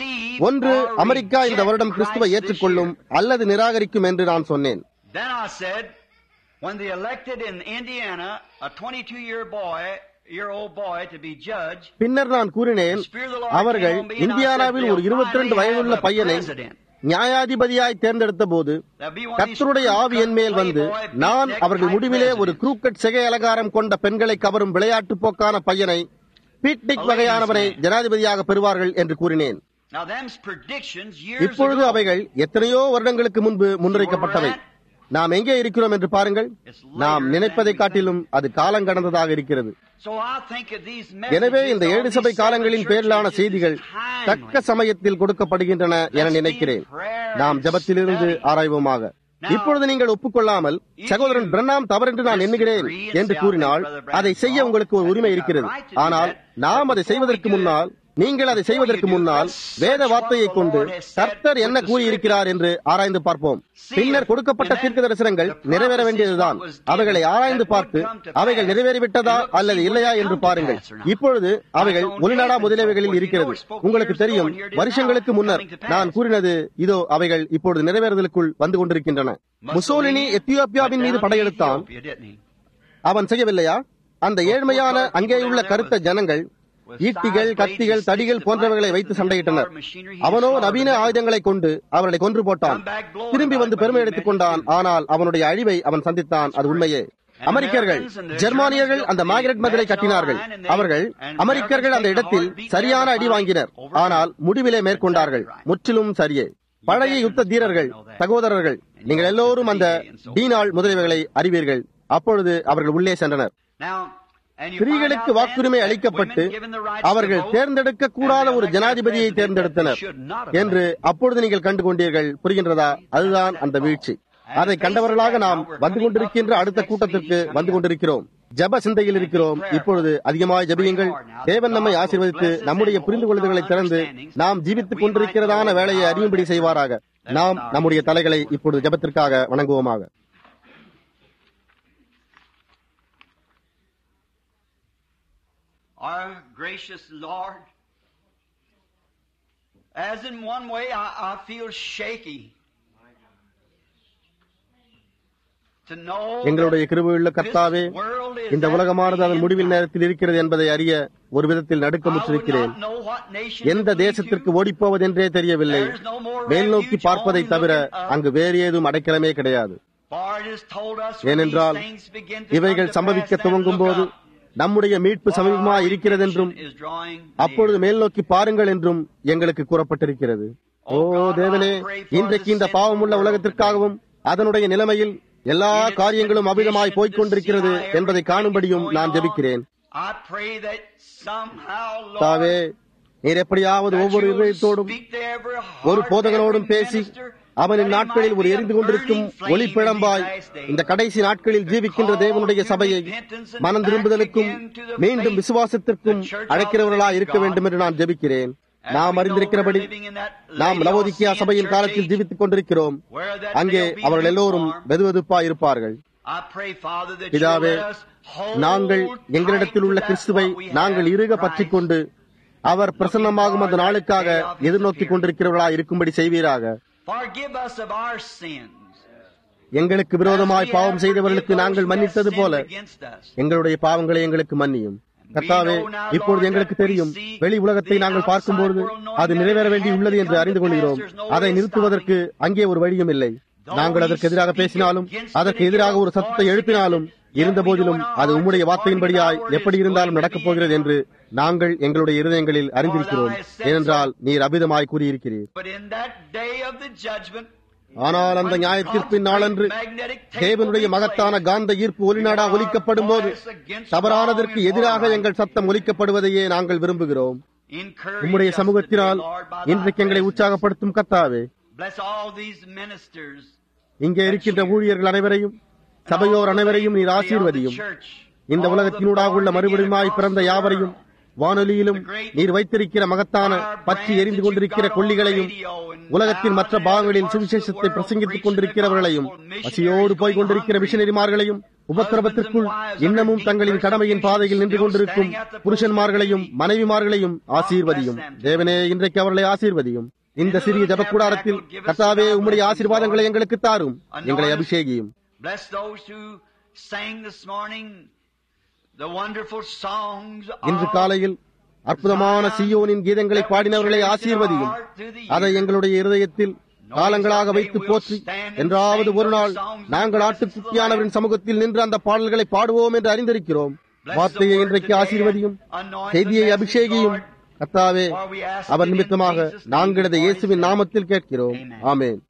ஒன்று அமெரிக்கா இந்த வருடம் கிறிஸ்துவை ஏற்றுக்கொள்ளும் அல்லது நிராகரிக்கும் என்று நான் சொன்னேன் Then I said, when they elected in Indiana a 22 year boy, year old boy to be judge, பின்னர் நான் கூறினேன் அவர்கள் இந்தியானாவில் ஒரு இருபத்தி ரெண்டு வயதுள்ள பையனை நியாயாதிபதியாய் தேர்ந்தெடுத்த போது கர்த்தருடைய ஆவி என் மேல் வந்து நான் அவர்கள் முடிவிலே ஒரு குரூக்கட் சிகை அலங்காரம் கொண்ட பெண்களை கவரும் விளையாட்டு போக்கான பையனை பீட்னிக் வகையானவரை ஜனாதிபதியாக பெறுவார்கள் என்று கூறினேன் Now them's predictions years இப்பொழுது ago. அவைகள் எத்தனையோ வருடங்களுக்கு முன்பு முன்வைக்கப்பட்டவை நாம் எங்கே இருக்கிறோம் என்று பாருங்கள் நாம் நினைப்பதை காட்டிலும் அது காலம் கடந்ததாக இருக்கிறது So I think of these எனவே messages இந்த on ஏழு these சபை seven காலங்களின் பேரிலான churches செய்திகள் is timely. தக்க சமயத்தில் கொடுக்கப்படுகின்றன என நினைக்கிறேன் நாம் ஜபத்திலிருந்து ஆராய்வோமாக இப்பொழுது நீங்கள் ஒப்புக்கொள்ளாமல் சகோதரன் பிரண்ணாம் தவறென்று நான் எண்ணுகிறேன் என்று கூறினால் அதை செய்ய உங்களுக்கு ஒரு உரிமை இருக்கிறது ஆனால் நாம் அதை செய்வதற்கு முன்னால் நீங்கள் அதை செய்வதற்கு முன்னால் வேத வார்த்தையை கொண்டு கர்த்தர் என்ன கூறியிருக்கிறார் என்று ஆராய்ந்து பார்ப்போம் பின்னர் கொடுக்கப்பட்ட தீர்க்க தரிசனங்கள் நிறைவேற வேண்டியதுதான் அவைகளை ஆராய்ந்து பார்த்து அவைகள் நிறைவேறிவிட்டதா அல்லது இல்லையா என்று பாருங்கள் இப்பொழுது அவைகள் ஒளிநாடா முதலியவைகளில் இருக்கிறது உங்களுக்கு தெரியும் வருஷங்களுக்கு முன்னர் நான் கூறினது இதோ அவைகள் இப்பொழுது நிறைவேறுதலுக்குள் வந்து கொண்டிருக்கின்றன முசோலினி எத்தியோப்பியாவின் மீது படையெடுத்தான் Ethiopia, didn't he? அவன் செய்யவில்லையா அந்த ஏழ்மையான அங்கேயுள்ள கருத்த ஜனங்கள் ஈட்டிகள் கத்திகள் தடிகள் போன்றவைகளை வைத்து சண்டையிட்டனர் அவனோ நவீன ஆயுதங்களை கொண்டு அவர்களை கொன்று போட்டான் திரும்பி வந்து பெருமை எடுத்துக் கொண்டான் ஆனால் அவனுடைய அழிவை அவன் சந்தித்தான் அது உண்மையே அமெரிக்கர்கள் ஜெர்மானியர்கள் அந்த மார்கரெட் மதிலை கட்டினார்கள் அவர்கள் அமெரிக்கர்கள் அந்த இடத்தில் சரியான அடி வாங்கினர் ஆனால் முடிவிலே மேற்கொண்டார்கள் முற்றிலும் சரியே பழைய யுத்த தீரர்கள் சகோதரர்கள் நீங்கள் எல்லோரும் அந்த டீனாள் முதலியவைகளை அறிவீர்கள் அப்பொழுது அவர்கள் உள்ளே சென்றனர் Now, and you ஸ்திரீகளுக்கு find out வாக்குரிமை then that அளிக்கப்பட்டு women given the rights to அவர்கள் vote, தேர்ந்தெடுக்க கூடாத and they ஒரு elected ஜனாதிபதியை president that தேர்ந்தெடுத்தனர் they should not have என்று அப்பொழுது நீங்கள் கண்டு கொண்டீர்கள் புரிகின்றதா அதுதான் அந்த வீழ்ச்சி அதை கண்டவர்களாக நாம் வந்து கொண்டிருக்கின்ற அடுத்த கூட்டத்திற்கு வந்து கொண்டிருக்கிறோம் ஜப சிந்தையில் இருக்கிறோம் இப்பொழுது அதிகமாய் ஜபியுங்கள் தேவன் நம்மை ஆசீர்வதித்து நம்முடைய புரிந்து கொள்ளுதல்களை திறந்து நாம் ஜீவித்துக் கொண்டிருக்கிறதான வேலையை அறியும்படி செய்வாராக நாம் நம்முடைய தலைகளை இப்பொழுது ஜபத்திற்காக வணங்குவோமாக Our gracious Lord, as in one way I, I feel shaky to know எங்களுடைய கிருபையுள்ள கர்த்தாவே this world is இந்த at உலகமானது the அதன் end முடிவில் time. நேரத்தில் இருக்கிறது என்பதை அறிய ஒரு விதத்தில் I would நடுக்கமுற்றிருக்கிறேன் not know what nation எந்த to flee தேசத்திற்கு to. ஓடிப்போவதென்றே தெரியவில்லை There is no more மேல் நோக்கி refuge, பார்ப்பதை only தவிர looking up. அங்கு வேறு ஏதும் அடைக்கலமே கிடையாது For it is told us when ஏனென்றால் these things begin to come இவைகள் to சம்பவிக்க pass, then துவங்கும் போது look up. நம்முடைய மீட்பு For சமீபமாய் our இருக்கிறதென்றும் redemption is drawing அப்பொழுது near. மேல் நோக்கி பாருங்கள் என்றும் எங்களுக்கு கூறப்பட்டிருக்கிறது ஓ தேவனே இன்றைக்கு இந்த பாவமுள்ள உலகத்திற்காகவும் அதனுடைய நிலைமையில் எல்லா காரியங்களும் அபிதமாய் போய்க் கொண்டிருக்கிறது என்பதை காணும்படியும் நான் ஜெபிக்கிறேன் I pray that somehow, Lord, தாவே நீர் எப்படியாவது that ஒவ்வொரு you will இதயத்தோடும் speak to every heart, ஒரு போதகனோடும் every பேசி minister, அவனின் that it நாட்களில் might ஒரு be a எரிந்து கொண்டிருக்கும் burning flame ஒளிப்பிழம்பாய் in these last days. இந்த கடைசி நாட்களில் ஜீவிக்கின்ற தேவனுடைய சபையை மனம் திரும்புதலுக்கும் மீண்டும் விசுவாசத்திற்கும் அழைக்கிறவர்களாய் இருக்க வேண்டும் என்று நான் ஜெபிக்கிறேன் நாம் அறிந்திருக்கிறபடி நாம் லவோதிக்கியா சபையின் காலத்தில் ஜீவித்துக் கொண்டிருக்கிறோம் அங்கே அவர்கள் எல்லோரும் வெதுவெதுப்பாய் இருப்பார்கள் பிதாவே நாங்கள் எங்களிடத்தில் உள்ள கிறிஸ்துவை நாங்கள் இறுக பற்றிக் கொண்டு அவர் பிரசன்னமாகும் அந்த நாளுக்காக எதிர்நோக்கிக் கொண்டிருக்கிறவர்களாய் இருக்கும்படி செய்வீராக Forgive us of our sins. எங்களுக்கு விரோதமாய் பாவம் செய்தவர்களுக்கு நாங்கள் மன்னித்தது போல எங்களுடைய பாவங்களை எங்களுக்கு மன்னியும் கர்த்தாவே இப்பொழுது எங்களுக்கு தெரியும் வெளி உலகத்தை நாங்கள் பார்க்கும்போது அது நிறைவேற வேண்டி உள்ளது என்று அறிந்து கொள்கிறோம் அதை நிறுத்துவதற்கு அங்கே ஒரு வழியும் இல்லை நாங்கள் அதற்கு எதிராக பேசினாலும் அதற்கு எதிராக ஒரு சத்தத்தை எழுப்பினாலும் இருந்த போதிலும் அது உம்முடைய வார்த்தையின்படியாய் எப்படி இருந்தாலும் நடக்கப் போகிறது என்று நாங்கள் எங்களுடைய இருதயங்களில் அறிந்திருக்கிறோம் ஏனென்றால் நீர் அபிதமாய் கூறியிருக்கிறீர் But in that day of the judgment, ஆனால் அந்த நியாயத்தீர்ப்பின் நாளன்று தேவனுடைய மகத்தான காந்த ஈர்ப்பு ஒலிநாடா ஒலிக்கப்படும் போது தவறானதற்கு எதிராக எங்கள் சத்தம் ஒலிக்கப்படுவதையே நாங்கள் விரும்புகிறோம் உம்முடைய சமூகத்தினால் இன்றைக்கு எங்களை உற்சாகப்படுத்தும் கத்தாவே Bless all these ministers. இங்கே இருக்கின்ற ஊழியர்கள் அனைவரையும் சபையோர் அனைவரையும் நீர் ஆசீர்வதியும் இந்த உலகத்தினூடாக உள்ள மறுபடியுமாய் பிறந்த யாவரையும் வானொலியிலும் நீர் வைத்திருக்கிற மகத்தான பற்றி எரிந்து கொண்டிருக்கிற கொள்ளிகளையும் உலகத்தின் மற்ற பாகங்களில் சுவிசேஷத்தை பிரசங்கித்துக் கொண்டிருக்கிறவர்களையும் பசியோடு போய் கொண்டிருக்கிற மிஷனரிமார்களையும் உபத்திரவத்திற்குள் இன்னமும் தங்களின் கடமையின் பாதையில் நின்று கொண்டிருக்கும் புருஷன்மார்களையும் மனைவிமார்களையும் ஆசீர்வதியும் தேவனே இன்றைக்கு அவர்களை ஆசீர்வதியும் இந்த சிறிய ஜபக்கூடாரத்தில் கத்தாவே உம்முடைய ஆசீர்வாதங்களை எங்களுக்கு தாரும் எங்களை அபிஷேகியும் Bless those who sang this morning the wonderful songs இன்று of காலையில் அற்புதமான சியோனின் கீதங்களை பாடினவர்களை ஆசீர்வதியும் அதை எங்களுடைய இருதயத்தில் காலங்களாக வைத்து போற்றி என்றாவது ஒரு நாள் நாங்கள் ஆட்டுக்குட்டியானவரின் சமூகத்தில் நின்று அந்த பாடல்களை பாடுவோம் என்று அறிந்திருக்கிறோம் வார்த்தையை இன்றைக்கு ஆசீர்வதியும் செய்தியை அபிஷேகியும் கத்தாவே அவர் நிமித்தமாக நாங்கள் இதை இயேசுவின் நாமத்தில் கேட்கிறோம் ஆமென்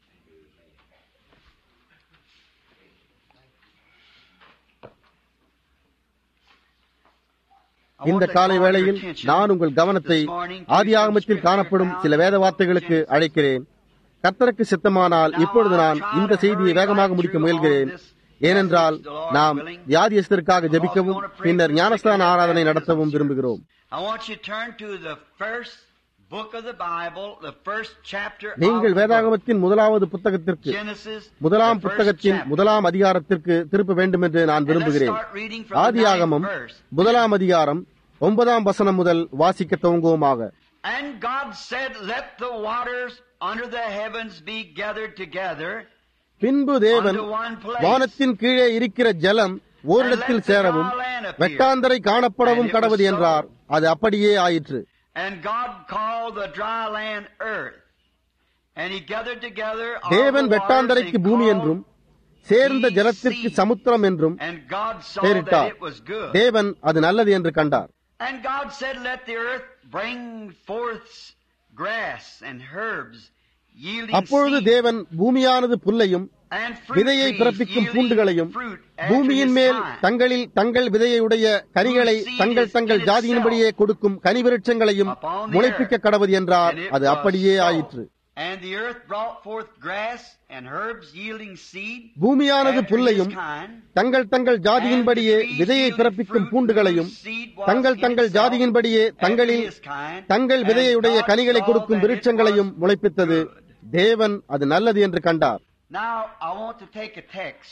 இந்த காலை வேளையில் நான் உங்கள் கவனத்தை ஆதியாகமத்தில் காணப்படும் சில வேத வார்த்தைகளுக்கு அழைக்கிறேன் கர்த்தருக்கு சித்தமானால் இப்பொழுது நான் இந்த செய்தியை வேகமாக முடிக்க முயல்கிறேன் ஏனென்றால் நாம் வியாதியஸ்தருக்காக ஜெபிக்கவும் பின்னர் ஞானஸ்தான ஆராதனை நடத்தவும் விரும்புகிறோம் I want you to turn to the first book of the Bible, the first chapter நீங்கள் of the book. வேதாகமத்தின் முதலாவது புத்தகத்திற்கு Genesis, முதலாம் the first புத்தகத்தின் chapter. முதலாம் அதிகாரத்திற்கு திருப்ப வேண்டும் என்று நான் விரும்புகிறேன் And let's start reading from the ஆதியாகமம் ninth verse. முதலாம் அதிகாரம் ஒன்பதாம் வசனம் முதல் வாசிக்க துவங்குவோமாக And God said, Let the waters under the heavens be gathered together பின்பு தேவன் unto one place. வானத்தின் கீழே இருக்கிற ஜலம் ஓரிடத்தில் சேரவும் வெட்டாந்தரை காணப்படவும் கடவுது என்றார் அது அப்படியே ஆயிற்று And God called the dry land earth. And he gathered together all தேவன் the waters வெட்டாந்தரைக்கு and பூமி called- என்றும் சேர்ந்த ஜலத்திற்கு சமுத்திரம் என்றும் And God saw that பெயரிட்டார் it was good. தேவன் அது நல்லது என்று கண்டார் And God said, Let the earth bring forth grass and herbs, yielding அப்பொழுது seed, தேவன் பூமியானது புல்லையும் and fruit விதையை trees, பிறப்பிக்கும் yielding பூண்டுகளையும் fruit after பூமியின் his மேல் kind. தங்களில் தங்கள் விதையுடைய கனிகளை தங்கள் தங்கள் ஜாதியின்படியே கொடுக்கும் கனி விருட்சங்களையும் முளைப்பிக்க கடவுது என்றார் And it அது was அப்படியே so. ஆயிற்று And the earth brought forth grass and herbs yielding seed. பூமியானது after புல்லையும் his kind. தங்கள் தங்கள் ஜாதியின்படியே விதையை பிறப்பிக்கும் பூண்டுகளையும் தங்கள் தங்கள் ஜாதியின்படியே தங்களில் தங்கள் விதையுடைய கனிகளை கொடுக்கும் விருட்சங்களையும் முளைப்பித்தது தேவன் அது நல்லது என்று கண்டார் Now I want to take a text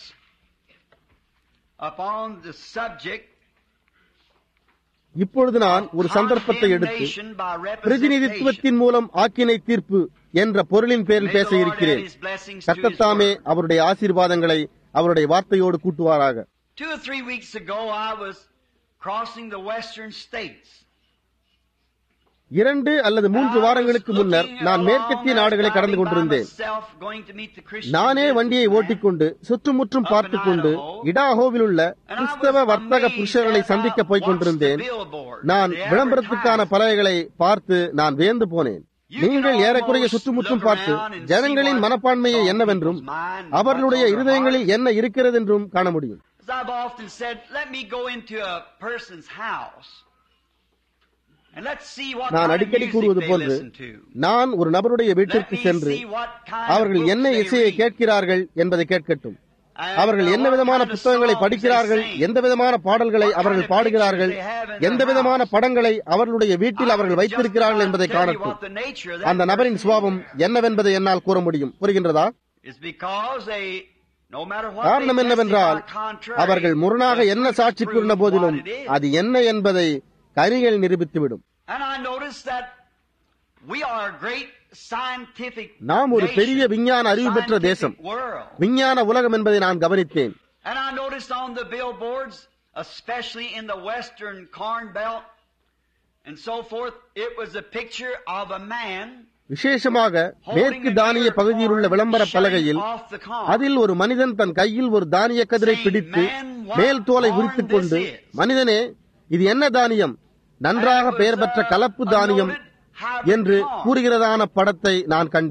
upon the subject இப்பொழுது நான் ஒரு சந்தர்ப்பத்தை எடுத்து condemnation by representation. பிரதிநிதித்துவத்தின் மூலம் ஆக்கினை தீர்ப்பு என்ற பொருளின் பேரில் May பேச the Lord இருக்கிறேன் add his blessings to his கர்த்தத்தாமே word. அவருடைய ஆசீர்வாதங்களை அவருடைய வார்த்தையோடு கூட்டுவாராக Two or three weeks ago, I was crossing the western states. இரண்டு அல்லது மூன்று வாரங்களுக்கு முன்னர் நான் மேற்கத்திய நாடுகளை கடந்து கொண்டிருந்தேன் நானே வண்டியை ஓட்டிக்கொண்டு சுற்றுமுற்றும் பார்த்துக் கொண்டு இடாஹோவில் உள்ள கிறிஸ்தவ வர்த்தக புருஷர்களை சந்திக்க போய்க் கொண்டிருந்தேன் நான் விளம்பரத்துக்கான பலகைகளை பார்த்து நான் வியந்து போனேன் நீங்கள் ஏறக்குறைய சுற்றுமுற்றும் பார்த்து ஜனங்களின் மனப்பான்மையை என்னவென்றும் அவர்களுடைய இருதயங்களில் என்ன இருக்கிறது என்றும் காண முடியும் As I've often said, let me go into a person's house and let's see what நான் kind of அடிக்கடி music கூறுவது they போன்று listen to. நான் ஒரு நபருடைய Let வீட்டிற்கு me சென்று see what kind அவர்கள் of என்ன books they இசையை read. கேட்கிறார்கள் என்பதை கேட்கட்டும் And, அவர்கள் uh, என்ன what விதமான kind of புத்தகங்களை songs they படிக்கிறார்கள் sing. எந்த விதமான பாடல்களை What அவர்கள் kind of பாடுகிறார்கள் pictures they have in their எந்த விதமான house. படங்களை அவர்களுடைய வீட்டில் I அவர்கள் can வைத்திருக்கிறார்கள் just என்பதை about tell you காணட்டும் what the nature of that அந்த நபரின் person சுபாவம் is. என்னவென்பதை என்னால் கூற முடியும் புரிகின்றதா It's because they, no matter what காரணம் they என்னவென்றால் testify contrary, அவர்கள் முரணாக the என்ன fruits சாட்சி prove கூறின போதிலும் what it is. அது என்ன என்பதை கனிகள் நிரூபித்துவிடும் And I noticed that we are a great scientific நாம் ஒரு nation, பெரிய விஞ்ஞான அறிவு பெற்ற scientific தேசம். world. விஞ்ஞான உலகம் என்பதை நான் கவனித்தேன் And I noticed on the billboards, especially in the western corn belt and so forth, it was a picture of a man விசேஷமாக மேற்கு தானிய பகுதியில் உள்ள விளம்பர பலகையில் அதில் ஒரு மனிதன் தன் கையில் ஒரு தானிய கதிரை பிடித்து மேல் தோலை உரித்துக் கொண்டு மனிதனே இது என்ன தானியம் நன்றாக பெயர் பெற்ற கலப்பு தானியம் என்று கூறுகிறதான படத்தை நான் கண்டேன்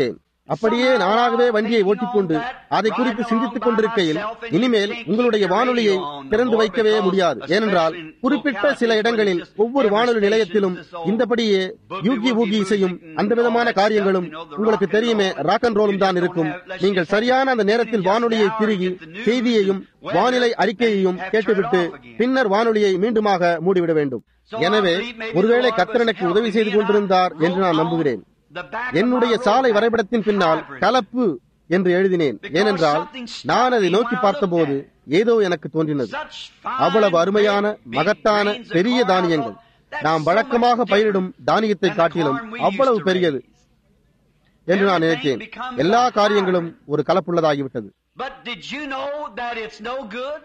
அப்படியே நானாகவே வண்டியை ஓட்டிக்கொண்டு அதை குறித்து சிந்தித்துக் கொண்டிருக்கையில் இனிமேல் உங்களுடைய வானொலியை திறந்து வைக்கவே முடியாது ஏனென்றால் குறிப்பிட்ட சில இடங்களில் ஒவ்வொரு வானொலி நிலையத்திலும் இந்தபடியே யூகி ஊகி இசையும் அந்த விதமான காரியங்களும் உங்களுக்கு தெரியுமே ராக் அண்ட் ரோலும் தான் இருக்கும் நீங்கள் சரியான அந்த நேரத்தில் வானொலியை திருகி செய்தியையும் வானிலை அறிக்கையையும் கேட்டுவிட்டு பின்னர் வானொலியை மீண்டுமாக மூடிவிட வேண்டும் எனவே ஒருவேளை கத்தர் எனக்கு உதவி செய்து கொண்டிருந்தார் என்று நான் நம்புகிறேன் என்னுடைய சாலை வரைபடத்தின் பின்னால் கலப்பு என்று எழுதினேன் ஏனென்றால் நான் அதை நோக்கி பார்த்தபோது ஏதோ எனக்கு தோன்றினது அவ்வளவு அருமையான மகத்தான பெரிய தானியங்கள் நாம் வழக்கமாக பயிரிடும் தானியத்தை காட்டிலும் அவ்வளவு பெரியது என்று நான் நினைத்தேன் எல்லா காரியங்களும் ஒரு கலப்புள்ளதாகிவிட்டது But did you know that it's no good?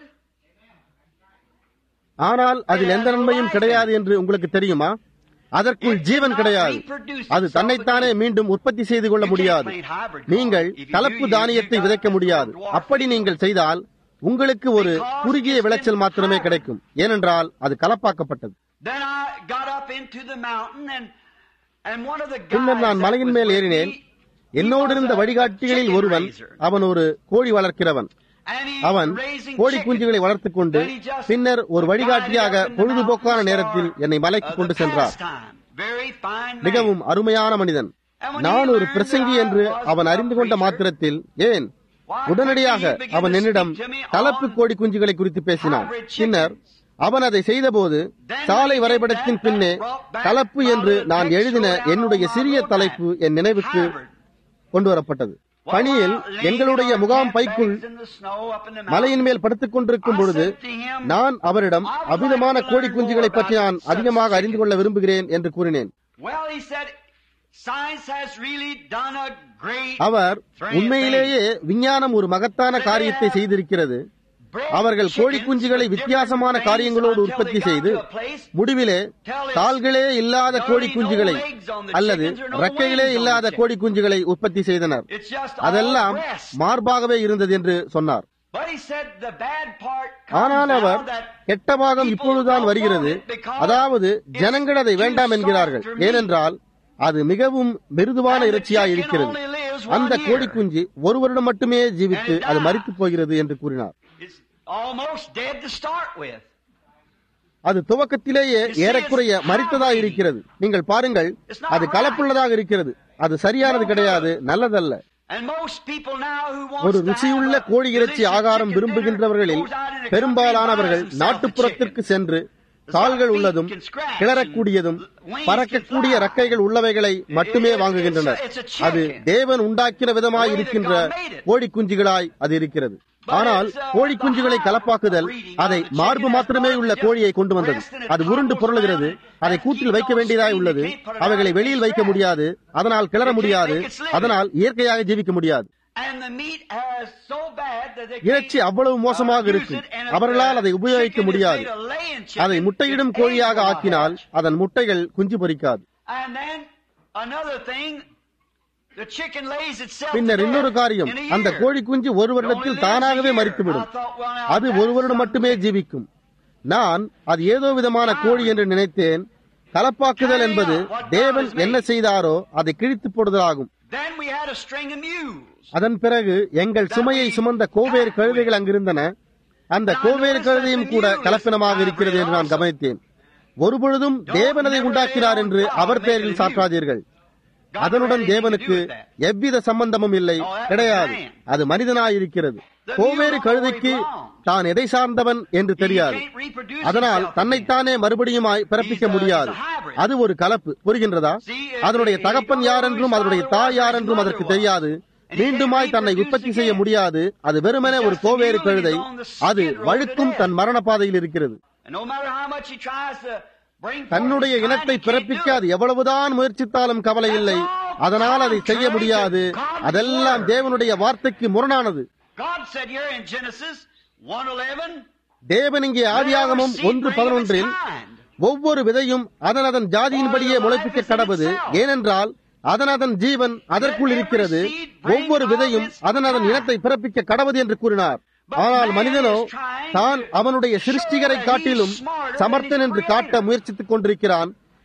ஆனால் அதில் எந்த நன்மையும் கிடையாது என்று உங்களுக்கு தெரியுமா அதற்குள் ஜீவன் கிடையாது அது தன்னைத்தானே மீண்டும் உற்பத்தி செய்து கொள்ள முடியாது நீங்கள் கலப்பு தானியத்தை விதைக்க முடியாது அப்படி நீங்கள் செய்தால் உங்களுக்கு ஒரு குறுகிய விளைச்சல் மாத்திரமே கிடைக்கும் ஏனென்றால் அது கலப்பாக்கப்பட்டது Then I got up into the mountain and and one of the guys பின்னர் நான் that மலையின் was மேல் with ஏறினேன் me, என்னோடு இருந்த வழிகாட்டிகளில் ஒருவன் அவன் ஒரு கோழி வளர்க்கிறவன் and he அவன் raising கோழி chickens. குஞ்சுகளை வளர்த்துக் கொண்டு பின்னர் ஒரு வழிகாட்டியாக பொழுதுபோக்கான நேரத்தில் என்னை மலைக்கு கொண்டு சென்றார் Very fine man. மிகவும் அருமையான மனிதன் நான் ஒரு பிரசங்கி என்று அவன் அறிந்து கொண்ட மாத்திரத்தில் ஏன் உடனடியாக அவன் என்னிடம் கலப்பு கோழி குஞ்சுகளை குறித்து பேசினான் பின்னர் அவன் அதை செய்தபோது சாலை வரைபடத்தின் பின்னே கலப்பு என்று நான் எழுதின என்னுடைய சிறிய தலைப்பு என் நினைவுக்கு கொண்டு வரப்பட்டது பணியில் எங்களுடைய முகாம் பைக்குள் மலையின் மேல் படுத்துக் கொண்டிருக்கும் பொழுது நான் அவரிடம் அபிதமான கோழி குஞ்சுகளை பற்றி நான் அதிகமாக அறிந்து கொள்ள விரும்புகிறேன் என்று கூறினேன் Well, he said, science has really done a great அவர் உண்மையிலேயே விஞ்ஞானம் ஒரு மகத்தான காரியத்தை செய்திருக்கிறது அவர்கள் கோழி குஞ்சுகளை வித்தியாசமான காரியங்களோடு உற்பத்தி செய்து முடிவிலே கால்களே இல்லாத கோழி குஞ்சுகளை அல்லது ரெக்கைகளே இல்லாத கோழி குஞ்சுகளை உற்பத்தி செய்தனர் It's just all அதெல்லாம் breast. மார்பாகவே இருந்தது என்று சொன்னார் But he said the bad part ஆனால் comes அவர் now that கெட்ட பாகம் இப்பொழுதுதான் வருகிறது அதாவது ஜனங்கள் அதை வேண்டாம் என்கிறார்கள் ஏனென்றால் அது மிகவும் மிருதுவான இறைச்சியாய் இருக்கிறது அந்த கோழி குஞ்சு ஒரு வருடம் மட்டுமே ஜீவித்து அது மரித்து போகிறது என்று கூறினார் it's almost dead to start with. அது துவக்கத்திலேயே ஏறக்குறைய மரித்ததாக இருக்கிறது நீங்கள் பாருங்கள் அது கலப்புள்ளதாக இருக்கிறது அது சரியானது கிடையாது நல்லதல்ல And most people now who wants ஒரு to ருசியுள்ள have a கோழி இறைச்சி delicious ஆகாரம் chicken விரும்புகின்றவர்களில் dinner goes out in the பெரும்பாலானவர்கள் country and buys நாட்டுப்புறத்திற்கு himself a சென்று கால்கள் உள்ளதும் கிளறக்கூடியதும் பறக்கக்கூடிய ரக்கைகள் உள்ளவைகளை மட்டுமே வாங்குகின்றனர் அது தேவன் உண்டாக்கின விதமாய் இருக்கின்ற கோழி குஞ்சுகளாய் அது இருக்கிறது ஆனால் கோழி குஞ்சுகளை கலப்பாக்குதல் அதை மார்பு மாத்திரமே உள்ள கோழியை கொண்டு வந்தது அது உருண்டு புரளுகிறது அதை கூட்டில் வைக்க வேண்டியதாய் உள்ளது அவைகளை வெளியில் வைக்க முடியாது அதனால் கிளற முடியாது அதனால் இயற்கையாக ஜீவிக்க முடியாது And the meat has so bad that they இறைச்சி can't அவ்வளவு மோசமாக use இருக்கும் it, and if அவர்களால் the அதை உபயோகிக்க chicken is முடியாது made a laying chicken, அதை முட்டையிடும் its கோழியாக eggs will ஆக்கினால் hatch. அதன் முட்டைகள் குஞ்சு பொரிக்காது And then another thing, the chicken lays itself பின்னர் to இன்னொரு death காரியம் in a அந்த year. கோழி குஞ்சு ஒரு வருடத்தில் தானாகவே மறித்துவிடும் அது ஒரு வருடம் மட்டுமே ஜீவிக்கும் நான் அது ஏதோ விதமான கோழி என்று நினைத்தேன் கலப்பாக்குதல் என்பது தேவன் என்ன செய்தாரோ அதை கிழித்து போடுதலாகும் Then we had a string of mules. அதன் பிறகு எங்கள் சுமையை சுமந்த கோவேறு கழுதைகள் அங்கிருந்தன அந்த கோவேறு கழுதையும் கூட கலப்பினமாக இருக்கிறது என்று நான் கவனித்தேன் ஒருபொழுதும் தேவன் அதை உண்டாக்கிறார் என்று அவர் பெயரில் சாற்றாதீர்கள் அதனுடன் தேவனுக்கு எவ்வித சம்பந்தமும் இல்லை கிடையாது அது மனிதனாயிருக்கிறது கோவேறு கழுதைக்கு தான் எதை சார்ந்தவன் என்று தெரியாது அதனால் தன்னைத்தானே மறுபடியுமாய் பிறப்பிக்க முடியாது அது ஒரு கலப்பு புரிகின்றதா அதனுடைய தகப்பன் யார் என்றும் அதனுடைய தாய் யார் என்றும் அதற்கு தெரியாது மீண்டுமாய் தன்னை உற்பத்தி செய்ய முடியாது அது வெறுமனே ஒரு கோவேறு கழுதை அது வழுக்கும் தன் மரண பாதையில் இருக்கிறது And no matter how much he tries to bring forth தன்னுடைய his kind, இனத்தை he can't பிறப்பிக்க do it. அது எவ்வளவுதான் முயற்சித்தாலும் கவலை இல்லை அதனால் அதை செய்ய முடியாது அதெல்லாம் தேவனுடைய வார்த்தைக்கு முரணானது God said here in Genesis 1:11, தேவன் இங்கே ஆதியாகமும் ஒன்று பதினொன்றில் ஒவ்வொரு விதையும் அதன் அதன் ஜாதியின்படியே முளைப்பிக்க கடவுது ஏனென்றால் அதன் அதன் ஜீவன் அதற்குள் இருக்கிறது ஒவ்வொரு விதையும் அதன் அதன் இனத்தை பிறப்பிக்க கடவுது என்று கூறினார் ஆனால் மனிதனோ தான் அவனுடைய சிருஷ்டிகரை காட்டிலும் சமர்த்தன் என்று காட்ட முயற்சித்துக் கொண்டிருக்கிறான்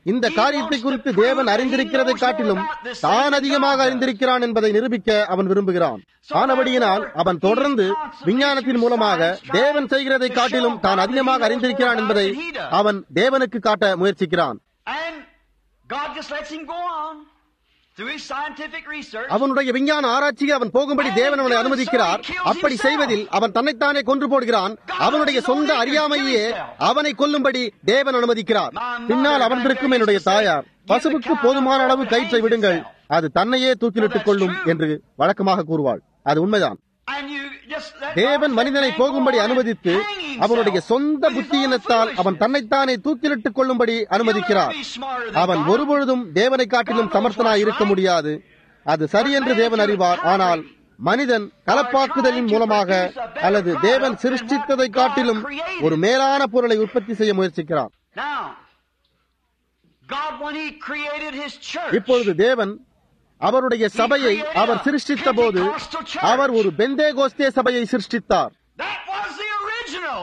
இந்த காரியத்தை குறித்து தேவன் அறிந்திருக்கிறதை காட்டிலும் தான் அதிகமாக அறிந்திருக்கிறான் என்பதை நிரூபிக்க அவன் விரும்புகிறான் ஆனபடியினால் அவன் தொடர்ந்து விஞ்ஞானத்தின் மூலமாக தேவன் செய்கிறதை காட்டிலும் தான் அதிகமாக அறிந்திருக்கிறான் என்பதை அவன் தேவனுக்கு காட்ட முயற்சிக்கிறான் And God just lets him go on through his scientific research. அவனுடைய விஞ்ஞான ஆராய்ச்சியை அவன் போகும்படி தேவன் அவனை அனுமதிக்கிறார் அப்படி செய்வதில் அவன் தன்னைத்தானே கொன்று போடுகிறான் அவனுடைய சொந்த அறியாமையே அவனை கொல்லும்படி தேவன் அனுமதிக்கிறார் பின்னால் அமர்ந்திருக்கும் என்னுடைய தாயார் பசுவுக்கு போதுமான அளவு கயிற்றை விடுங்கள் அது தன்னையே தூக்கிலிட்டுக் கொள்ளும் என்று வழக்கமாக கூறுவாள் அது உண்மைதான் And you just let தேவன் God மனிதனை say, போகும்படி "Go on அனுமதித்து and hang himself." அவனுடைய சொந்த But he's புத்தியினத்தால் not அவன் தன்னைத்தானே தூக்கிலிட்டுக் கொள்ளும்படி அனுமதிக்கிறார் You'll never be smarter than அவன் God. ஒருபொழுதும் தேவனை காட்டிலும் சமர்த்தனாய் இருக்க முடியாது அது சரி என்று தேவன் அறிவார் ஆனால் மனிதன் கலப்பாக்குதலின் மூலமாக அல்லது தேவன் சிருஷ்டித்ததை காட்டிலும் ஒரு மேலான பொருளை உற்பத்தி செய்ய முயற்சிக்கிறார் Now, God, when He created His church, இப்பொழுது தேவன் அவருடைய சபையை அவர் சிருஷ்டித்த போது அவர் ஒரு பெந்தே கோஸ்தே சபையை சிருஷ்டித்தார் that was the original,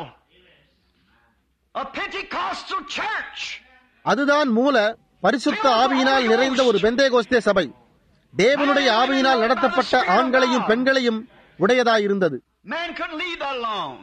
a Pentecostal church. அதுதான் மூல பரிசுத்த ஆவியினால் நிறைந்த ஒரு பெந்தே கோஸ்தே சபை தேவனுடைய ஆவியினால் நடத்தப்பட்ட ஆண்களையும் பெண்களையும் உடையதாயிருந்தது Man couldn't leave that alone.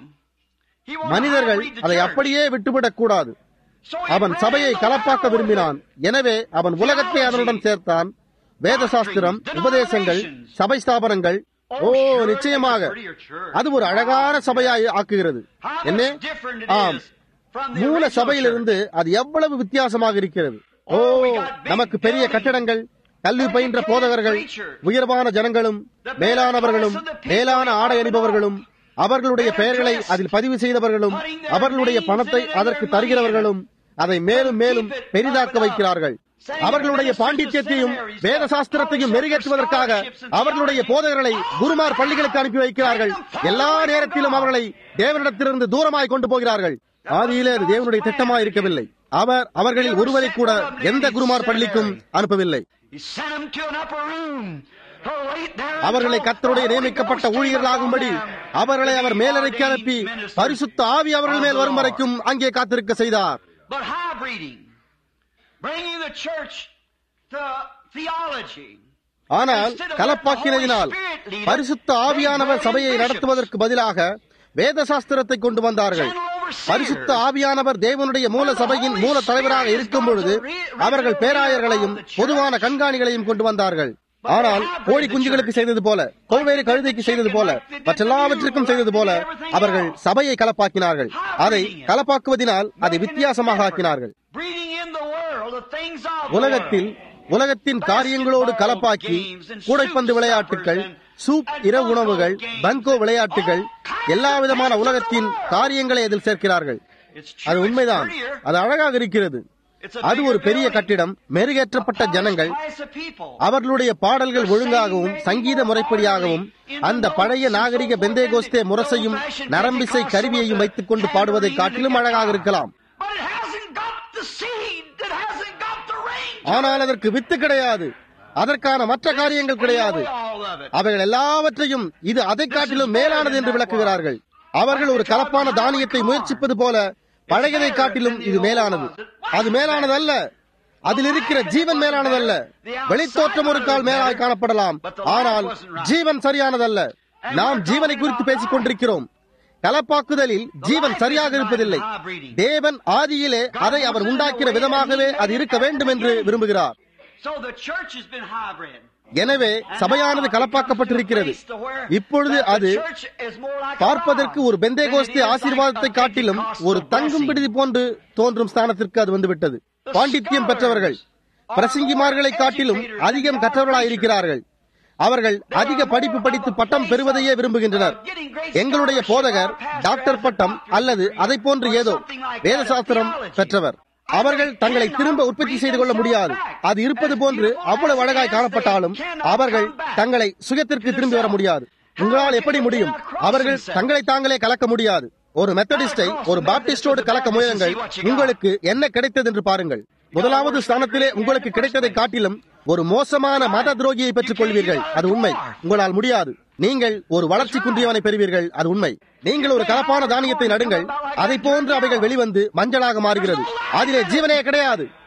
He wanted மனிதர்கள் to lead the அதை church. அப்படியே விட்டுவிடக் கூடாது So he அவன் brought சபையை in the கலப்பாக்க world. விரும்பினான் எனவே அவன் உலகத்தை அதனுடன் சேர்த்தான் வேத சாஸ்திரம் உபதேசங்கள் சபை ஸ்தாபனங்கள் ஓ நிச்சயமாக அது ஒரு அழகான சபையாய் ஆக்குகிறது How என்ன much different it ஆம் is from the மூல original சபையிலிருந்து அது எவ்வளவு வித்தியாசமாக இருக்கிறது ஓ நமக்கு பெரிய கட்டடங்கள் கல்வி பயின்ற போதகர்கள் உயர்வான ஜனங்களும் மேலானவர்களும் மேலான ஆடை அணிபவர்களும் அவர்களுடைய பெயர்களை அதில் பதிவு செய்தவர்களும் அவர்களுடைய பணத்தை அதற்கு தருகிறவர்களும் அதை மேலும் மேலும் பெரிதாக்க வைக்கிறார்கள் அவர்களுடைய பாண்டித்யத்தையும் வேத சாஸ்திரத்தையும் மெருகேற்றுவதற்காக அவர்களுடைய போதகர்களை குருமார் பள்ளிகளுக்கு அனுப்பி வைக்கிறார்கள் எல்லா நேரத்திலும் அவர்களை தேவனிடத்திலிருந்து தூரமாய் கொண்டு போகிறார்கள் ஆதியிலே அது தேவனுடைய திட்டமாய் இருக்கவில்லை அவர் அவர்களில் ஒருவரை கூட எந்த குருமார் பள்ளிக்கும் அனுப்பவில்லை He sent them to an upper room. to wait there அவர்களை until கத்தருடைய the Holy நியமிக்கப்பட்ட Ghost came ஊழியர்களாகும்படி upon them. அவர்களை அவர் மேலறைக்கு அனுப்பி பரிசுத்த ஆவி அவர்கள் மேல் வரும் வரைக்கும் அங்கே காத்திருக்க செய்தார் But hybriding, bringing the church to theology. ஆனால் கலப்பாக்கினதினால் பரிசுத்த ஆவியானவர் சபையை நடத்துவதற்கு பதிலாக வேத சாஸ்திரத்தை கொண்டு வந்தார்கள் பரிசுத்த ஆவியானவர் தேவனுடைய மூல சபையின் மூல தலைவராக இருக்கும் பொழுது அவர்கள் பேராயர்களையும் பொதுவான கண்காணிகளையும் கொண்டு வந்தார்கள் ஆனால் கோழி குஞ்சுகளுக்கு செய்தது போல கோவேறு கழுதைக்கு செய்தது போல மற்றெல்லாவற்றிற்கும் செய்தது போல அவர்கள் சபையை கலப்பாக்கினார்கள் அதை கலப்பாக்குவதினால் அதை வித்தியாசமாக ஆக்கினார்கள் Breeding in the world the things of the உலகத்தில் உலகத்தின் காரியங்களோடு கலப்பாக்கி கூடைப்பந்து விளையாட்டுகள் சூப் இரவு உணவுகள் பங்கோ விளையாட்டுகள் எல்லா விதமான உலகத்தின் காரியங்களை அதில் சேர்க்கிறார்கள் world. It's true, அது it's உண்மைதான் prettier. அது அழகாக இருக்கிறது It's a அது bigger ஒரு பெரிய building. கட்டிடம் மெருகேற்றப்பட்ட A ஜனங்கள் class of people. அவர்களுடைய பாடல்கள் ஒழுங்காகவும் சங்கீத முறைப்படியாகவும் அந்த பழைய நாகரிக பெந்தேகோஸ்தே முரசையும் நரம்பிசை கருவியையும் வைத்துக் கொண்டு பாடுவதை காட்டிலும் அழகாக இருக்கலாம் But it hasn't got the seed. It hasn't got the range. ஆனால் அதற்கு வித்து கிடையாது அதற்கான மற்ற காரியங்கள் கிடையாது All of it. அவைகள் எல்லாவற்றையும் இது அதை காட்டிலும் மேலானது என்று விளக்குகிறார்கள் அவர்கள் ஒரு கலப்பான தானியத்தை முயற்சிப்பது போல பழையதை காட்டிலும் இது மேலானது அது மேலானது அல்ல அதில் இருக்கிற ஜீவன் மேலானதல்ல வெளித்தோற்றம் ஒரு கால் மேலாய் காணப்படலாம் ஆனால் ஜீவன் சரியானதல்ல நாம் ஜீவனை குறித்து பேசிக் கொண்டிருக்கிறோம் கலப்பாக்குதலில் ஜீவன் சரியாக இருப்பதில்லை தேவன் ஆதியிலே அதை அவர் உண்டாக்கிற விதமாகவே அது இருக்க வேண்டும் என்று விரும்புகிறார் So the church has been hybrid. எனவே சபையானது கலப்பாக்கப்பட்டிருக்கிறது இப்பொழுது அது பார்ப்பதற்கு ஒரு பெந்தேகோஸ்தே ஆசீர்வாதத்தை காட்டிலும் ஒரு தங்கும் விடுதி போன்று தோன்றும் ஸ்தானத்திற்கு அது வந்துவிட்டது பாண்டித்யம் பெற்றவர்கள் பிரசங்கிமார்களை காட்டிலும் அதிகம் கற்றவர்களாய் இருக்கிறார்கள் அவர்கள் அதிக படிப்பு படித்து பட்டம் பெறுவதையே விரும்புகின்றனர் எங்களுடைய போதகர் டாக்டர் பட்டம் அல்லது அதை போன்று ஏதோ வேதசாஸ்திரம் பெற்றவர் அவர்கள் தங்களை திரும்ப உற்பத்தி செய்து கொள்ள முடியாது அது இருப்பது போன்று அவ்வளவு அழகாய் காணப்பட்டாலும் அவர்கள் தங்களை சுயத்திற்கு திரும்பி வர முடியாது உங்களால் எப்படி முடியும் அவர்கள் தங்களை தாங்களே கலக்க முடியாது ஒரு மெத்தடிஸ்டை ஒரு பாப்டிஸ்டோடு கலக்க முயலுங்கள் உங்களுக்கு என்ன கிடைத்தது என்று பாருங்கள் முதலாவது ஸ்தானத்திலே உங்களுக்கு கிடைத்ததை காட்டிலும் ஒரு மோசமான மத துரோகியை பெற்றுக் கொள்வீர்கள் அது உண்மை உங்களால் முடியாது நீங்கள் ஒரு வளர்ச்சி குன்றியவனை பெறுவீர்கள் அது உண்மை நீங்கள் ஒரு கலப்பான தானியத்தை நடுங்கள் அதை போன்று அவைகள் வெளிவந்து மஞ்சளாக மாறுகிறது அதிலே ஜீவனே கிடையாது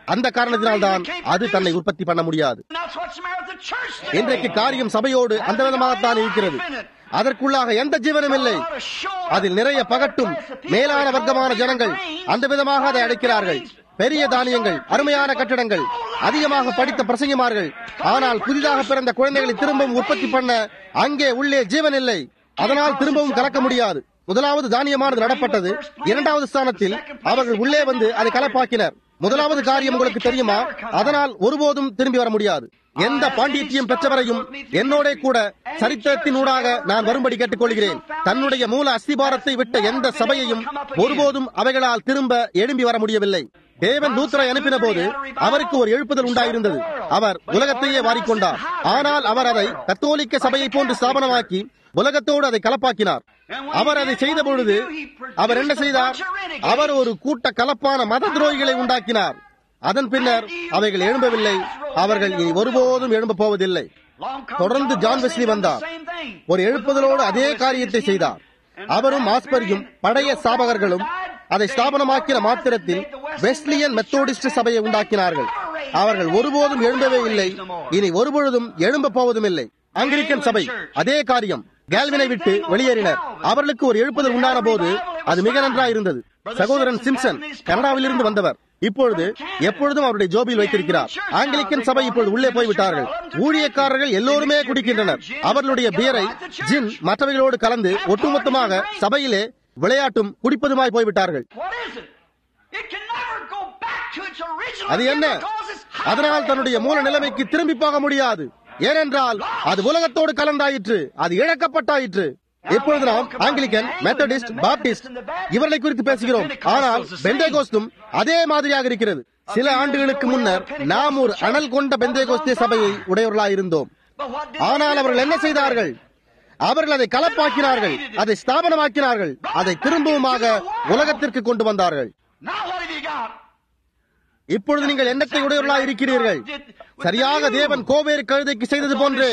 அந்த காரணத்தினால்தான் அது தன்னை உற்பத்தி பண்ண முடியாது And that's what's the matter with the church today. இன்றைக்கு காரியம் சபையோடு அந்த விதமாகத்தான் இருக்கிறது அதற்குள்ளாக எந்த ஜீவனும் இல்லை அதில் நிறைய பகட்டும் மேலான வர்க்கமான ஜனங்கள் அந்த விதமாக அதை அடைக்கிறார்கள் பெரிய தானியங்கள் அருமையான கட்டிடங்கள் அதிகமாக படித்த பிரசங்கிமார்கள் ஆனால் புதிதாக பிறந்த குழந்தைகளை திரும்பவும் உற்பத்தி பண்ண அங்கே உள்ளே ஜீவன் இல்லை அதனால் திரும்பவும் கலக்க முடியாது முதலாவது தானியமானது நடப்பட்டது இரண்டாவது ஸ்தானத்தில் அவர்கள் உள்ளே வந்து அதை கலப்பாக்கினர் முதலாவது காரியம் உங்களுக்கு தெரியுமா அதனால் ஒருபோதும் திரும்பி வர முடியாது எந்த பாண்டித்யம் பெற்றவரையும் என்னோட கூட சரித்திரத்தினூடாக நான் வரும்படி கேட்டுக்கொள்கிறேன் தன்னுடைய மூல அஸ்திபாரத்தை விட்ட எந்த சபையையும் ஒருபோதும் அவைகளால் திரும்ப எழும்பி வர முடியவில்லை தேவன் லூத்தரை அனுப்பின போது அவருக்கு ஒரு எழுப்புதல் உண்டாயிருந்தது அவர் உலகத்தையே வாரிக்கொண்டார் ஆனால் அவர் அதை கத்தோலிக்க சபையை போன்று ஸ்தாபனமாக்கி உலகத்தோடு அதை கலப்பாக்கினார் அவர் அதை செய்த பொழுது அவர் என்ன செய்தார் அவர் ஒரு கூட்ட கலப்பான மத துரோகிகளை உண்டாக்கினார் அதன் பின்னர் அவைகள் எழும்பவில்லை அவர்கள் இனி ஒருபோதும் எழும்ப போவதில்லை தொடர்ந்து ஜான் வெஸ்லி வந்தார் ஒரு எழுப்புதலோடு அதே காரியத்தை செய்தார் அவரும் ஆஸ்பரியும் பழைய ஸ்தாபகர்களும் அதை ஸ்தாபனமாக்கின மாத்திரத்தில் வெஸ்லியன் மெத்தோடிஸ்ட் சபையை உண்டாக்கினார்கள் அவர்கள் ஒருபோதும் எழும்பவே இல்லை இனி ஒருபொழுதும் எழும்ப போவதும் இல்லை அங்கிரிக்கன் சபை அதே காரியம் கேல்வினை விட்டு வெளியேறினர் அவர்களுக்கு ஒரு எழுப்புதல் உண்டான போது அது மிக நன்றாக இருந்தது சகோதரன் சிம்சன் கனடாவில் இருந்து வந்தவர் இப்பொழுது எப்பொழுதும் அவருடைய ஜோபியில் வைத்திருக்கிறார் ஆங்கிலிக்கன் சபை இப்பொழுது உள்ளே போய்விட்டார்கள் ஊழியக்காரர்கள் எல்லோருமே குடிக்கின்றனர் அவர்களுடைய பியரை ஜின் மற்றவைகளோடு கலந்து ஒட்டுமொத்தமாக சபையிலே விளையாட்டும் குடிப்பதுமாய் போய்விட்டார்கள் What is it? It can never go back to its original அது என்ன again because it's அதனால் தன்னுடைய மூல நிலைமைக்கு திரும்பி போக முடியாது ஏனென்றால் அது உலகத்தோடு கலந்தாயிற்று அது இழக்கப்பட்டாயிற்று இப்பொழுது நாம் ஆங்கிலிக்கன் மெத்தடிஸ்ட் பாப்டிஸ்ட் இவர்களை குறித்து பேசுகிறோம் ஆனால் பெந்தேகோஸ்தும் அதே மாதிரியாக இருக்கிறது சில ஆண்டுகளுக்கு முன்னர் நாம் ஒரு அனல் கொண்ட பெந்தேகோஸ்தே சபையை உடையவர்களாயிருந்தோம் But what did ஆனால் அவர்கள் என்ன செய்தார்கள் அவர்கள் அதை கலப்பாக்கினார்கள் அதை ஸ்தாபனமாக்கினார்கள் அதை திரும்பவுமாக உலகத்திற்கு கொண்டு வந்தார்கள் Now what have you got? இப்பொழுது நீங்கள் எண்ணத்தை உடையவர்களாக இருக்கிறீர்கள் சரியாக தேவன் கோவேறு கழுதைக்கு செய்தது போன்று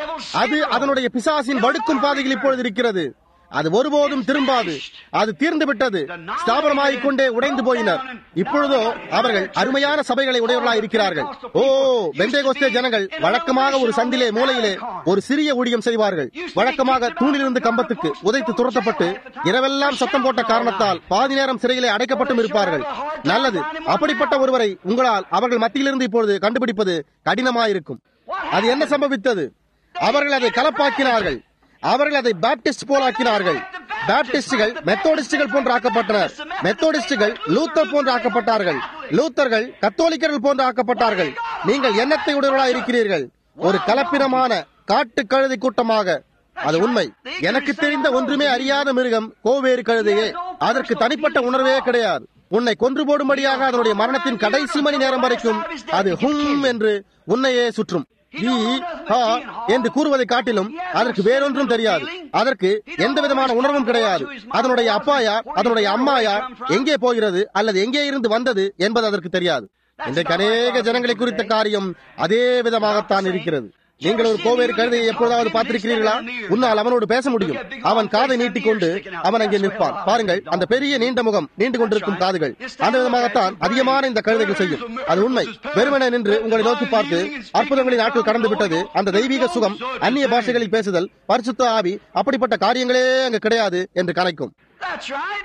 அது அதனுடைய பிசாசின் வடுக்கும் பாதையில் இப்பொழுது இருக்கிறது அது ஒருபோதும் திரும்பாது அது தீர்ந்து விட்டது ஸ்தாபனமாகிக் கொண்டே உடைந்து போயினர் இப்பொழுதோ அவர்கள் அருமையான சபைகளை உடையவர்களாக இருக்கிறார்கள் ஓ பெந்தேகோஸ்தே ஜனங்கள் வழக்கமாக ஒரு சந்திலே மூலையிலே ஒரு சிறிய ஊழியம் செய்வார்கள் வழக்கமாக தூணிலிருந்து கம்பத்துக்கு உதைத்து துரத்தப்பட்டு இரவெல்லாம் சத்தம் போட்ட காரணத்தால் பாதி நேரம் சிறையிலே அடைக்கப்பட்டும் இருப்பார்கள் நல்லது அப்படிப்பட்ட ஒருவரை உங்களால் அவர்கள் மத்தியிலிருந்து இப்பொழுது கண்டுபிடிப்பது கடினமாயிருக்கும் அது என்ன சம்பவித்தது அவர்கள் அதை கலப்பாக்கினார்கள் அவர்கள் அதை பாப்டிஸ்ட் போலாக்கினார்கள் பாப்டிஸ்டுகள் மெத்தோடிஸ்டுகள் போன்று ஆக்கப்பட்டனர் மெத்தோடிஸ்டுகள் லூத்தர் போன்று ஆக்கப்பட்டார்கள் லூத்தர்கள் கத்தோலிக்கர்கள் போன்று ஆக்கப்பட்டார்கள் நீங்கள் எண்ணத்தை உடையவர்களாக இருக்கிறீர்கள் ஒரு கலப்பினமான காட்டு கழுதை கூட்டமாக அது உண்மை எனக்கு தெரிந்த ஒன்றுமே அறியாத மிருகம் கோவேறு கழுதையே அதற்கு தனிப்பட்ட உணர்வே கிடையாது உன்னை கொன்று போடும்படியாக அதனுடைய மரணத்தின் கடைசி மணி நேரம் வரைக்கும் அது ஹும் என்று உன்னையே சுற்றும் ஈ, ஹா என்று கூறுவதை காட்டிலும் அதற்கு வேறொன்றும் தெரியாது அதற்கு எந்த விதமான உணர்வும் கிடையாது அதனுடைய அப்பா யார் அதனுடைய அம்மா யார் எங்கே போகிறது அல்லது எங்கே இருந்து வந்தது என்பது அதற்கு தெரியாது இன்றைக்கு அநேக ஜனங்களை குறித்த காரியம் அதே விதமாகத்தான் இருக்கிறது நீங்கள் ஒரு கோவேறு கழுதையை எப்பொழுதாவது பார்த்திருக்கிறீர்களா உன்னால் அவனோடு பேச முடியும் அவன் காதை நீட்டிக்கொண்டு அவன் அங்கே நிற்பான் பாருங்கள் அந்த பெரிய நீண்ட முகம் நீண்டு கொண்டிருக்கும் காதுகள் அந்த விதமாகத்தான் அதிகமான இந்த கழுதைகள் செய்யும் அது உண்மை வெறுமனே நின்று உங்களை நோக்கி பார்த்து அற்புதங்களின் நாட்கள் கடந்து விட்டது அந்த தெய்வீக சுகம் அந்நிய பாஷைகளில் பேசுதல் பரிசுத்த ஆவி அப்படிப்பட்ட காரியங்களே அங்கு கிடையாது என்று கலைக்கும் That's right.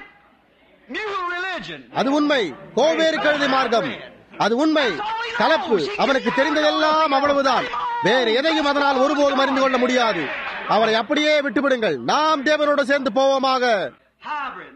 New religion. அது உண்மை கோவேறு கழுதை மார்க்கம் அது உண்மை கலப்பு அவனுக்கு தெரிந்ததெல்லாம் அவ்வளவுதான் வேறு எதையும் அதனால் ஒருபோதும் அறிந்து கொள்ள முடியாது அவரை அப்படியே விட்டுவிடுங்கள் நாம் தேவனோடு சேர்ந்து போவோமாக Hybrid.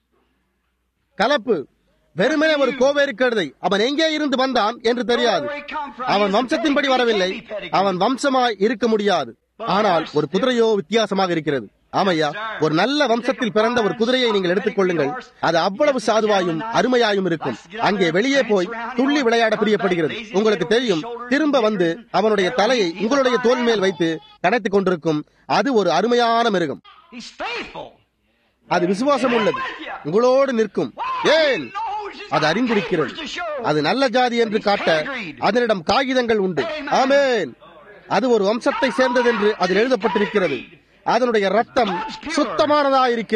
கலப்பு வெறுமனே ஒரு கோவேறு கழுதை அவன் எங்கே இருந்து வந்தான் என்று தெரியாது அவன் வம்சத்தின்படி வரவில்லை அவன் வம்சமாய் இருக்க முடியாது ஆனால் ஒரு குதிரையோ வித்தியாசமாக இருக்கிறது ஆமையா ஒரு நல்ல வம்சத்தில் பிறந்த ஒரு குதிரையை நீங்கள் எடுத்துக் கொள்ளுங்கள் அது அவ்வளவு சாதுவாயும் அருமையாயும் இருக்கும் அங்கே வெளியே போய் துள்ளி விளையாட பிரியப்படுகிறது உங்களுக்கு தெரியும் திரும்ப வந்து அவனுடைய தலையை உங்களுடைய தோல் மேல் வைத்து கனைத்துக் கொண்டிருக்கும் அது ஒரு அருமையான மிருகம் He's faithful. அது விசுவாசம் உள்ளது உங்களோடு நிற்கும் ஏன் அது அறிந்திருக்கிறது அது நல்ல ஜாதி என்று காட்ட அதனிடம் காகிதங்கள் உண்டு ஆமேன் அது ஒரு வம்சத்தை சேர்ந்தது என்று அதில் எழுதப்பட்டிருக்கிறது அதனுடைய ரத்தம் சுத்தமானதா இருக்கிறது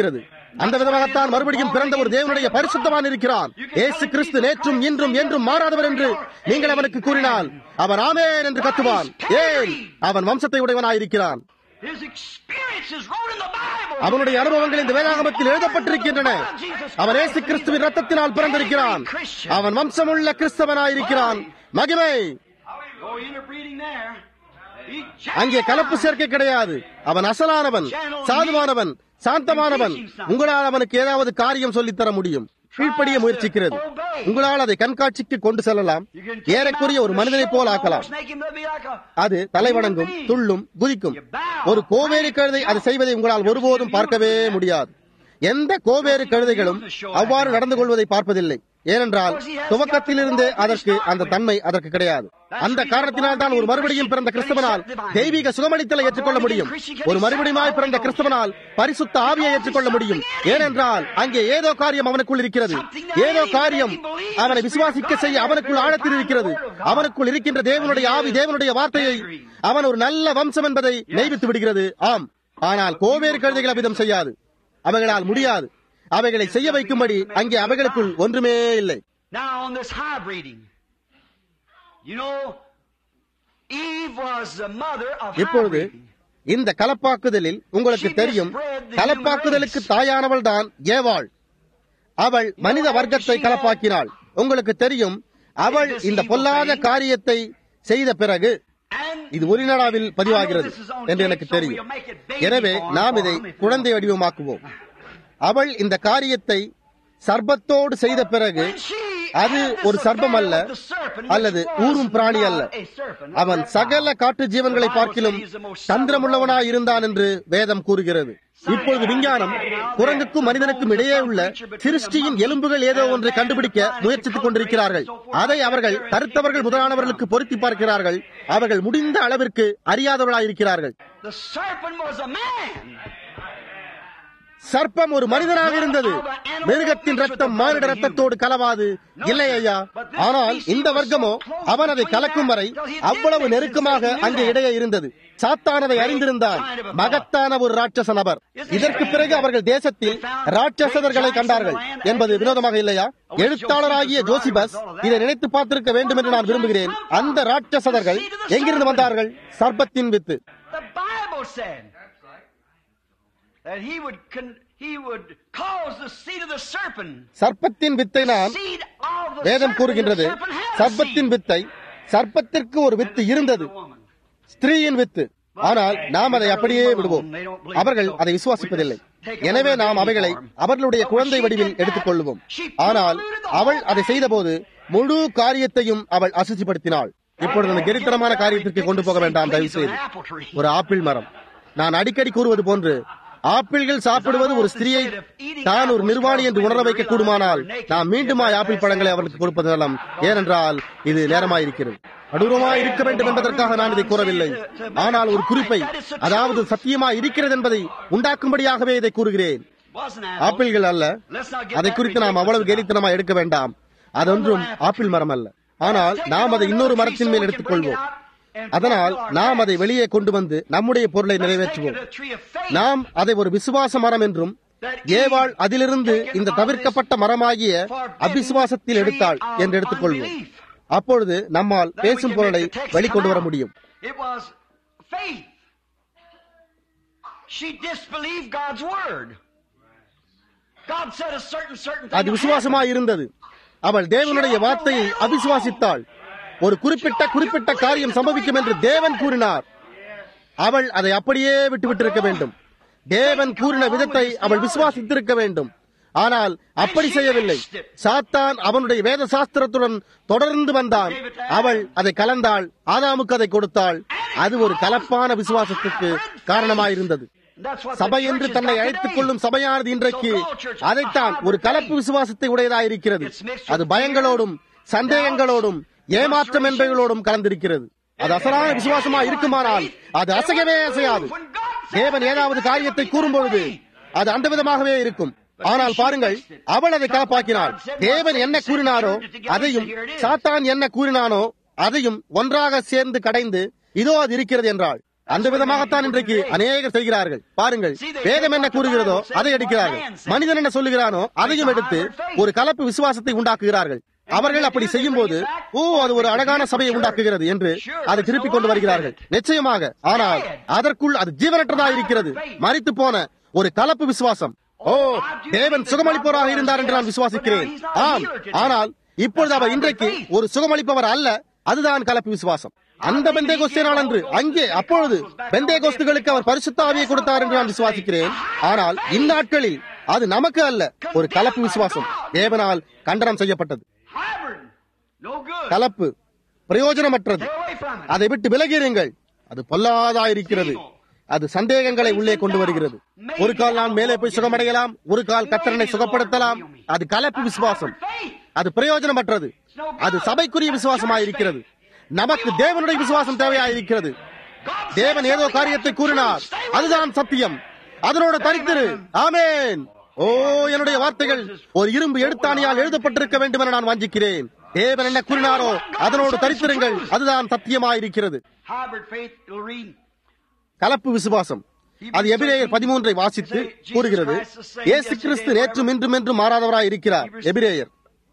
அந்த விதமாகத்தான் மறுபடியும் பிறந்த ஒரு தேவனுடைய பரிசுத்தவான் இருக்கிறான் ஏசு கிறிஸ்து நேற்றும் இன்றும் என்றும் மாறாதவர் என்று நீங்கள் அவனுக்கு கூறினால் அவன் ஆமேன் என்று கத்துவான் ஏன் அவன் வம்சத்தை உடையவனாயிருக்கிறான் His experience is wrote in the Bible. அவனுடைய அனுபவங்கள் இந்த வேதாகமத்தில் எழுதப்பட்டிருக்கின்றன அவன் ஏசு கிறிஸ்துவின் ரத்தத்தினால் பிறந்திருக்கிறான் அவன் வம்சமுள்ள கிறிஸ்தவனாயிருக்கிறான் மகிமை Oh, interbreeding there. He அங்கே கலப்பு சேர்க்கை கிடையாது அவன் அசலானவன் சாதுவானவன் சாந்தமானவன் உங்களால் அவனுக்கு ஏதாவது காரியம் சொல்லித்தர முடியும் கீழ்ப்படிய முயற்சிக்கிறது உங்களால் அதை கண்காட்சிக்கு கொண்டு செல்லலாம் ஏறக்குறைய ஒரு மனிதனைப் போல் ஆக்கலாம் அது தலைவணங்கும் துள்ளும் குதிக்கும் ஒரு கோவேறு கழுதை அதை செய்வதை உங்களால் ஒருபோதும் பார்க்கவே முடியாது எந்த கோவேறு கழுதைகளும் அவ்வாறு நடந்து கொள்வதை பார்ப்பதில்லை ஏனென்றால் துவக்கத்திலிருந்தே அதற்கு அந்த தன்மை அதற்கு கிடையாது அந்த காரணத்தினால் தான் ஒரு மறுபடியும் பிறந்த கிறிஸ்தவனால் தெய்வீக சுகமளித்தலை ஏற்றுக்கொள்ள முடியும் ஒரு மறுபடியுமாய் பிறந்த கிறிஸ்தவனால் பரிசுத்த ஆவியை ஏற்றுக்கொள்ள முடியும் ஏனென்றால் அங்கே ஏதோ காரியம் அவனுக்குள் இருக்கிறது ஏதோ காரியம் அவனை விசுவாசிக்க செய்ய அவனுக்குள் ஆழத்தில் இருக்கிறது அவனுக்குள் இருக்கின்ற தேவனுடைய ஆவி தேவனுடைய வார்த்தையை அவன் ஒரு நல்ல வம்சம் என்பதை நெய்வித்து விடுகிறது ஆம் ஆனால் கோவேறு கழுதைகள் அவ்விதம் செய்யாது அவைகளால் முடியாது அவைகளை செய்ய வைக்கும்படி அங்கே அவைகளுக்குள் ஒன்றுமே இல்லை Now on this high breeding, you know, Eve was the mother of high இப்பொழுது breeding. இந்த கலப்பாக்குதலில் உங்களுக்கு தெரியும் கலப்பாக்குதலுக்கு தாயானவள் தான் ஏவாள் அவள் மனித வர்க்கத்தை கலப்பாக்கினாள் உங்களுக்கு தெரியும் அவள் இந்த பொல்லாத காரியத்தை செய்த பிறகு And இது ஒரிநாடாவில் பதிவாகிறது என்று எனக்கு தெரியும் எனவே நாம் இதை குழந்தை வடிவமாக்குவோம் அவள் இந்த காரியத்தை சர்பத்தோடு செய்த பிறகு அது ஒரு சர்ப்பம் அல்ல அல்லது ஊரும் பிராணி அல்ல அவன் சகல காட்டு ஜீவன்களை பார்க்கிலும் தந்திரமுள்ளவனாய் இருந்தான் என்று வேதம் கூறுகிறது இப்பொழுது விஞ்ஞானம் குரங்குக்கும் மனிதனுக்கும் இடையே உள்ள சிருஷ்டியின் எலும்புகள் ஏதோ ஒன்றை கண்டுபிடிக்க முயற்சித்துக் கொண்டிருக்கிறார்கள் அதை அவர்கள் கருத்தவர்கள் முதலானவர்களுக்கு பொருத்தி பார்க்கிறார்கள் அவர்கள் முடிந்த அளவிற்கு அறியாதவர்களாயிருக்கிறார்கள் The serpent was a man. சர்ப்பம் ஒரு மனிதனாக இருந்தது மிருகத்தின் ரத்தம் மானிட ரத்தத்தோடு கலவாது இல்லை ஐயா ஆனால் இந்த வர்க்கமோ அவன் அதை கலக்கும் வரை அவ்வளவு நெருக்கமாக அங்கே இடையே இருந்தது சாத்தானதை அறிந்திருந்தான் மகத்தான ஒரு ராட்சச நபர் இதற்கு பிறகு அவர்கள் தேசத்தில் ராட்சசதர்களை கண்டார்கள் என்பது வினோதமாக இல்லையா எழுத்தாளராகிய ஜோசிபஸ் இதை நினைத்து பார்த்திருக்க வேண்டும் என்று நான் விரும்புகிறேன் அந்த ராட்சசதர்கள் எங்கிருந்து வந்தார்கள் சர்ப்பத்தின் வித்து The Bible said that he would con- he would cause the seed of the serpent. சர்ப்பத்தின் வித்தை நான் Seed of the வேதம் serpent. கூறுகின்றது The serpent had a சர்ப்பத்தின் seed. வித்தை சர்ப்பத்திற்கு ஒரு வித்து இருந்தது ஸ்திரீயின் வித்து ஆனால் நாம் அதை அப்படியே விடுவோம் அவர்கள் அதை விசுவாசிப்பதில்லை எனவே நாம் அவைகளை அவர்களுடைய குழந்தை வடிவில் எடுத்துக் கொள்வோம் ஆனால் அவள் அதை செய்தபோது முழு காரியத்தையும் அவள் அசுச்சிப்படுத்தினாள் இப்பொழுது அந்த கெரித்தனமான காரியத்திற்கு கொண்டு போக வேண்டாம் தயவு செய்து ஒரு ஆப்பிள் மரம் நான் அடிக்கடி கூறுவது போன்று ஆப்பிள்கள் சாப்பிடுவது ஒரு ஸ்திரியை தான் ஒரு நிர்வாணி என்று உணர வைக்க கூடுமானால் நாம் மீண்டுமாய் ஆப்பிள் பழங்களை அவர்களுக்கு கொடுப்பது நலம் ஏனென்றால் இது நேரமாயிருக்கிறது அடூரமாய் இருக்க வேண்டும் என்பதற்காக நான் இதை கூறவில்லை ஆனால் ஒரு குறிப்பை அதாவது சத்தியமா இருக்கிறது என்பதை உண்டாக்கும்படியாகவே இதை கூறுகிறேன் Wasn't ஆப்பிள்கள் அல்ல Let's not get அதை that குறித்து நாம் அவ்வளவு கேலித்தனமா எடுக்க வேண்டாம் அதொன்றும் ஆப்பிள் மரம் அல்ல ஆனால் நாம் அதை இன்னொரு மரத்தின் மேல் எடுத்துக்கொள்வோம் அதனால் நாம் அதை வெளியே கொண்டு வந்து நம்முடைய பொருளை நிறைவேற்றுவோம் நாம் அதை ஒரு விசுவாச மரம் என்றும் ஏவாள் அதிலிருந்து இந்த தவிர்க்கப்பட்ட மரமாகிய அபிசுவாசத்தில் எடுத்தாள் என்று எடுத்துக்கொள்வோம் அப்பொழுது நம்மால் பேசும் பொருளை வெளிக்கொண்டு வர முடியும் It was faith. She disbelieved God's word. God said a certain certain thing. அது will happen. விசுவாசமாக இருந்தது அவள் தேவனுடைய வார்த்தையை அவிசுவாசித்தாள் ஒரு குறிப்பிட்ட குறிப்பிட்ட காரியம் சம்பவிக்கும் என்று தேவன் கூறினார் அவள் அதை அப்படியே விட்டுவிட்டிருக்க வேண்டும் தேவன் கூறின விதத்தை அவள் விசுவாசித்திருக்க வேண்டும் ஆனால் அப்படி செய்யவில்லை சாத்தான் அவனுடைய வேத சாஸ்திரத்துடன் தொடர்ந்து வந்தான் அவள் அதை கலந்தாள் ஆதாமுக்கு அதை கொடுத்தாள் அது ஒரு கலப்பான விசுவாசத்துக்கு காரணமாயிருந்தது That's what the சபை church என்று has தன்னை got அழைத்துக் today. கொள்ளும் சபையானது இன்றைக்கு அதைத்தான் ஒரு கலப்பு விசுவாசத்தை உடையதாயிருக்கிறது அது பயங்களோடும் சந்தேகங்களோடும் ஏமாற்றம் என்பவைகளோடும் கலந்திருக்கிறது அது அசலான விசுவாசமா இருக்குமானால் அது அசையவே அசையாது தேவன் ஏதாவது காரியத்தை கூறும்பொழுது அது அந்த விதமாகவே இருக்கும் ஆனால் பாருங்கள் அவள் அதை காப்பாக்கினாள் தேவன் என்ன கூறினாரோ அதையும் சாத்தான் என்ன கூறினானோ அதையும் ஒன்றாக சேர்ந்து கடைந்து இதோ அது இருக்கிறது என்றாள் அந்த விதமாகத்தான் இன்றைக்கு அநேகர் செய்கிறார்கள் பாருங்கள் வேதம் என்ன கூறுகிறதோ அதை எடுக்கிறார்கள் மனிதன் என்ன சொல்லுகிறானோ அதையும் எடுத்து ஒரு கலப்பு விசுவாசத்தை உண்டாக்குகிறார்கள் அவர்கள் அப்படி செய்யும் போது ஓ அது ஒரு அழகான சபையை உண்டாக்குகிறது என்று அதை திருப்பிக் கொண்டு வருகிறார்கள் நிச்சயமாக ஆனால் அதற்குள் அது ஜீவனற்றதாக இருக்கிறது மறித்து போன ஒரு கலப்பு விசுவாசம் ஓ தேவன் சுகமளிப்பவராக இருந்தார் என்று நான் விசுவாசிக்கிறேன் ஆம் ஆனால் இப்பொழுது அவர் இன்றைக்கு ஒரு சுகமளிப்பவர் அல்ல அதுதான் கலப்பு விசுவாசம் அந்த பெந்தே நாள் அன்று அங்கே அப்பொழுது பெந்தே கோஸ்துகளுக்கு அவர் பரிசுத்த ஆவியை கொடுத்தார் என்று நான் விசுவாசிக்கிறேன் ஆனால் இந்நாட்களில் அது நமக்கு அல்ல ஒரு கலப்பு விசுவாசம் தேவனால் கண்டனம் செய்யப்பட்டது Hybrid. No good. கலப்பு பிரயோஜனமற்றது Stay away from it. அதை விட்டு விலகிருங்கள் அது பொல்லாதா இருக்கிறது அது சந்தேகங்களை உள்ளே கொண்டு வருகிறது ஒரு கால் நான் மேலே போய் சுகமடையலாம் ஒரு கால் கத்தரனை சுகப்படுத்தலாம் அது கலப்பு விசுவாசம் அது பிரயோஜனமற்றது அது சபைக்குரிய விசுவாசமாயிருக்கிறது நமக்கு தேவனுடைய விசுவாசம் தேவையாயிருக்கிறது தேவன் ஏதோ காரியத்தை கூறினார் அதுதான் சத்தியம் அதனோட தரித்திரு ஆமேன் ஓ என்னுடைய வார்த்தைகள் ஒரு இரும்பு எழுத்தாணியால் எழுதப்பட்டிருக்க வேண்டும் என நான் வாஞ்சிக்கிறேன் தேவன் என்ன கூறினாரோ அதனோடு தரித்திருங்கள் அதுதான் சத்தியமாயிருக்கிறது Hybrid faith, it'll read. கலப்பு விசுவாசம் அது எபிரேயர் பதிமூன்றை வாசித்து கூறுகிறது இயேசு கிறிஸ்து நேற்றும் இன்றும் என்றும் மாறாதவராய் இருக்கிறார் எபிரேயர்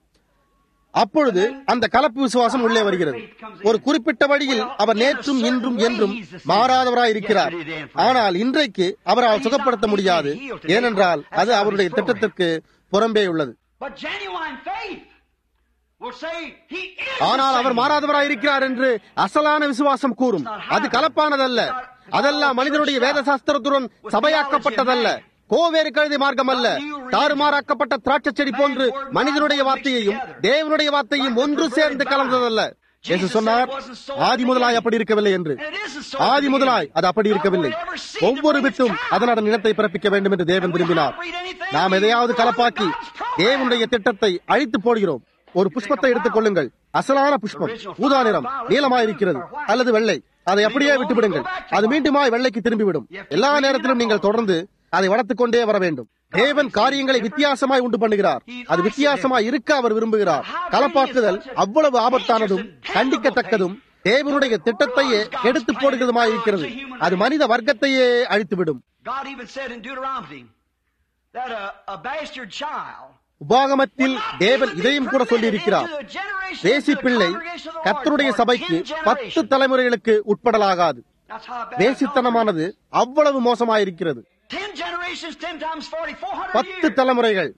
அப்பொழுது அந்த கலப்பு விசுவாசம் உள்ளே வருகிறது ஒரு குறிப்பிட்ட வழியில் அவர் நேற்றும் இன்றும் என்றும் மாறாதவராய் இருக்கிறார் ஆனால் இன்றைக்கு அவரால் சுகப்படுத்த முடியாது ஏனென்றால் அது அவருடைய திட்டத்திற்கு புறம்பே உள்ளது But genuine faith will say he is. ஆனால் the அவர் same. மாறாதவராய் இருக்கிறார் என்று அசலான விசுவாசம் கூறும் அது கலப்பானதல்ல அதெல்லாம் மனிதனுடைய வேத சாஸ்திரத்துடன் சபையாக்கப்பட்டதல்ல கோவேறு கழுதை மார்க்கம் அல்ல தாறுமாறாக்கப்பட்ட திராட்சை செடி போன்று மனிதனுடைய வார்த்தையையும் தேவனுடைய வார்த்தையும் ஒன்று சேர்ந்து கலந்ததல்ல என்று சொன்னார் ஆதி முதலாய் அப்படி இருக்கவில்லை என்று ஆதி முதலாய் அது அப்படி இருக்கவில்லை ஒவ்வொரு விட்டும் அதன் அதன் இனத்தை பிறப்பிக்க வேண்டும் என்று தேவன் விரும்பினார் நாம் எதையாவது கலப்பாக்கி தேவனுடைய திட்டத்தை அழித்து போடுகிறோம் ஒரு புஷ்பத்தை எடுத்துக் கொள்ளுங்கள் அசலான புஷ்பம் ஊதா நிறம் நீளமாயிருக்கிறது அல்லது வெள்ளை அதை அப்படியே விட்டுவிடுங்கள் அது மீண்டுமாய் வெள்ளைக்கு திரும்பிவிடும் எல்லா நேரத்திலும் நீங்கள் தொடர்ந்து அதை வளர்த்துக் கொண்டே வர வேண்டும் தேவன் காரியங்களை வித்தியாசமாய் உண்டு பண்ணுகிறார் அது வித்தியாசமாய் இருக்க அவர் விரும்புகிறார் கலப்பாக்குதல் அவ்வளவு ஆபத்தானதும் கண்டிக்கத்தக்கதும் தேவனுடைய திட்டத்தையே கெடுத்து போடுகிறதுமாய் இருக்கிறது அது மனித வர்க்கத்தையே அழித்துவிடும் God even said in Deuteronomy that a, a bastard child உபாகமத்தில் தேவன் இதையும் கூட சொல்லியிருக்கிறார் தேசி பிள்ளை கத்தருடைய சபைக்கு பத்து தலைமுறைகளுக்கு உட்படலாகாது That's how bad வேசித்தனமானது அவ்வளவு மோசமாயிருக்கிறது Ten generations, ten times forty, four hundred பத்து years. தலைமுறைகள்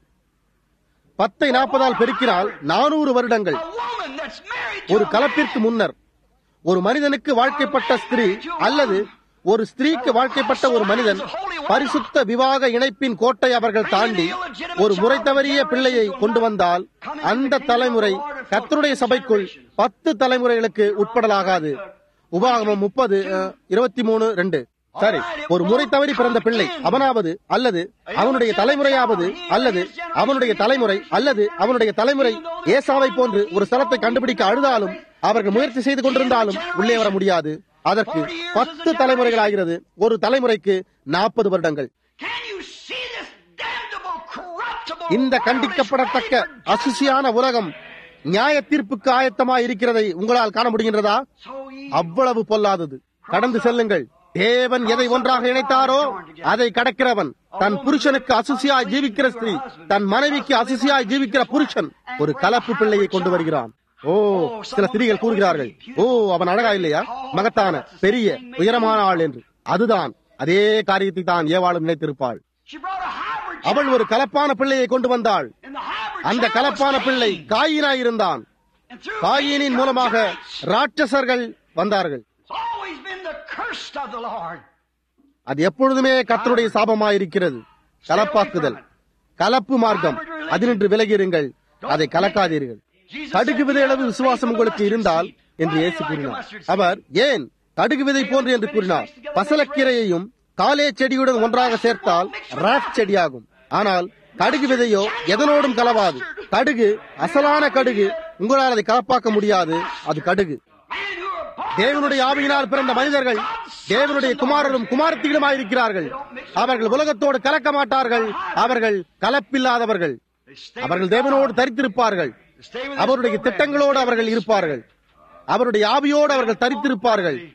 பத்தை நாற்பதால் பெருக்கினால் நானூறு வருடங்கள் A woman that's married to ஒரு a கலப்பிற்கு man. முன்னர் ஒரு மனிதனுக்கு வாழ்க்கைப்பட்ட ஸ்திரீ அல்லது ஒரு ஸ்திரீக்கு வாழ்க்கைப்பட்ட ஒரு மனிதன் பரிசுத்த விவாக இணைப்பின் கோட்டை அவர்கள் தாண்டி ஒரு முறை தவறிய பிள்ளையை கொண்டு வந்தால் அந்த தலைமுறை கர்த்தருடைய சபைக்குள் பத்து தலைமுறைகளுக்கு உட்படலாகாது உபாகமம் முப்பது இருபத்தி மூணு ரெண்டு சரி ஒரு முறை தவறி பிறந்த பிள்ளை அவனாவது அல்லது அவனுடைய தலைமுறையாவது அல்லது அவனுடைய தலைமுறை அல்லது அவனுடைய தலைமுறை ஏசாவை போன்று ஒரு ஸ்தலத்தை கண்டுபிடிக்க அழுதாலும் அவர்கள் முயற்சி செய்து கொண்டிருந்தாலும் உள்ளே வர முடியாது அதற்கு பத்து தலைமுறைகள் ஆகிறது ஒரு தலைமுறைக்கு நாற்பது வருடங்கள் Can you see this damnable, corruptible இந்த world கண்டிக்கப்படத்தக்க is ready for அசுசியான உலகம் நியாய தீர்ப்புக்கு ஆயத்தமாய் இருக்கிறதை உங்களால் காண முடிகின்றதா So evil. அவ்வளவு பொல்லாதது கடந்து செல்லுங்கள் தேவன் எதை ஒன்றாக இணைத்தாரோ அதை கடக்கிறவன் தன் புருஷனுக்கு அசுசியாய் ஜீவிக்கிற ஸ்திரீ தன் மனைவிக்கு அசுசியாய் ஜீவிக்கிற புருஷன் ஒரு கலப்பு பிள்ளையை கொண்டு வருகிறான் ஓ சில ஸ்திரீகள் கூறுகிறார்கள் ஓ அவன் அழகா இல்லையா மகத்தான பெரிய உயரமான ஆள் என்று அதுதான் அதே காரியத்தை தான் ஏவாளும் நினைத்திருப்பாள் She brought a hybrid அவள் ஒரு கலப்பான பிள்ளையை கொண்டு வந்தாள் and the hybrid அந்த child கலப்பான was பிள்ளை Cain. காயினாயிருந்தான் And through காயினின் Cain மூலமாக comes giants. ராட்சசர்கள் வந்தார்கள் It's always been the curse of the Lord. அது எப்பொழுதுமே கர்த்தருடைய சாபமாயிருக்கிறது கலப்பாக்குதல் கலப்பு மார்க்கம் அதினின்று விலகிருங்கள் அதை கலக்காதீர்கள் கடுகு விதை அளவு விசுவாசம் உங்களுக்கு இருந்தால் என்று இயேசு கூறினார் அவர் ஏன் கடுகு விதை போன்று என்று கூறினார் பசலக்கீரையையும் காலே செடியுடன் ஒன்றாக சேர்த்தால் ராக் செடியாகும் ஆனால் கடுகு விதையோ எதனோடும் கலவாது கடுகு அசலான கடுகு உங்களால் அதை கலப்பாக்க முடியாது அது கடுகு Men who are born தேவனுடைய ஆவியினால் பிறந்த மனிதர்கள் தேவனுடைய குமாரரும் குமாரத்திகளுமாயிருக்கிறார்கள் அவர்கள் உலகத்தோடு கலக்க மாட்டார்கள் அவர்கள் கலப்பில்லாதவர்கள் They stay அவர்கள் with தேவனோடு God. தரித்திருப்பார்கள் They stay with His அவருடைய program. திட்டங்களோடு They stay அவர்கள் with His இருப்பார்கள் அவருடைய ஆவியோடு அவர்கள் தரித்திருப்பார்கள்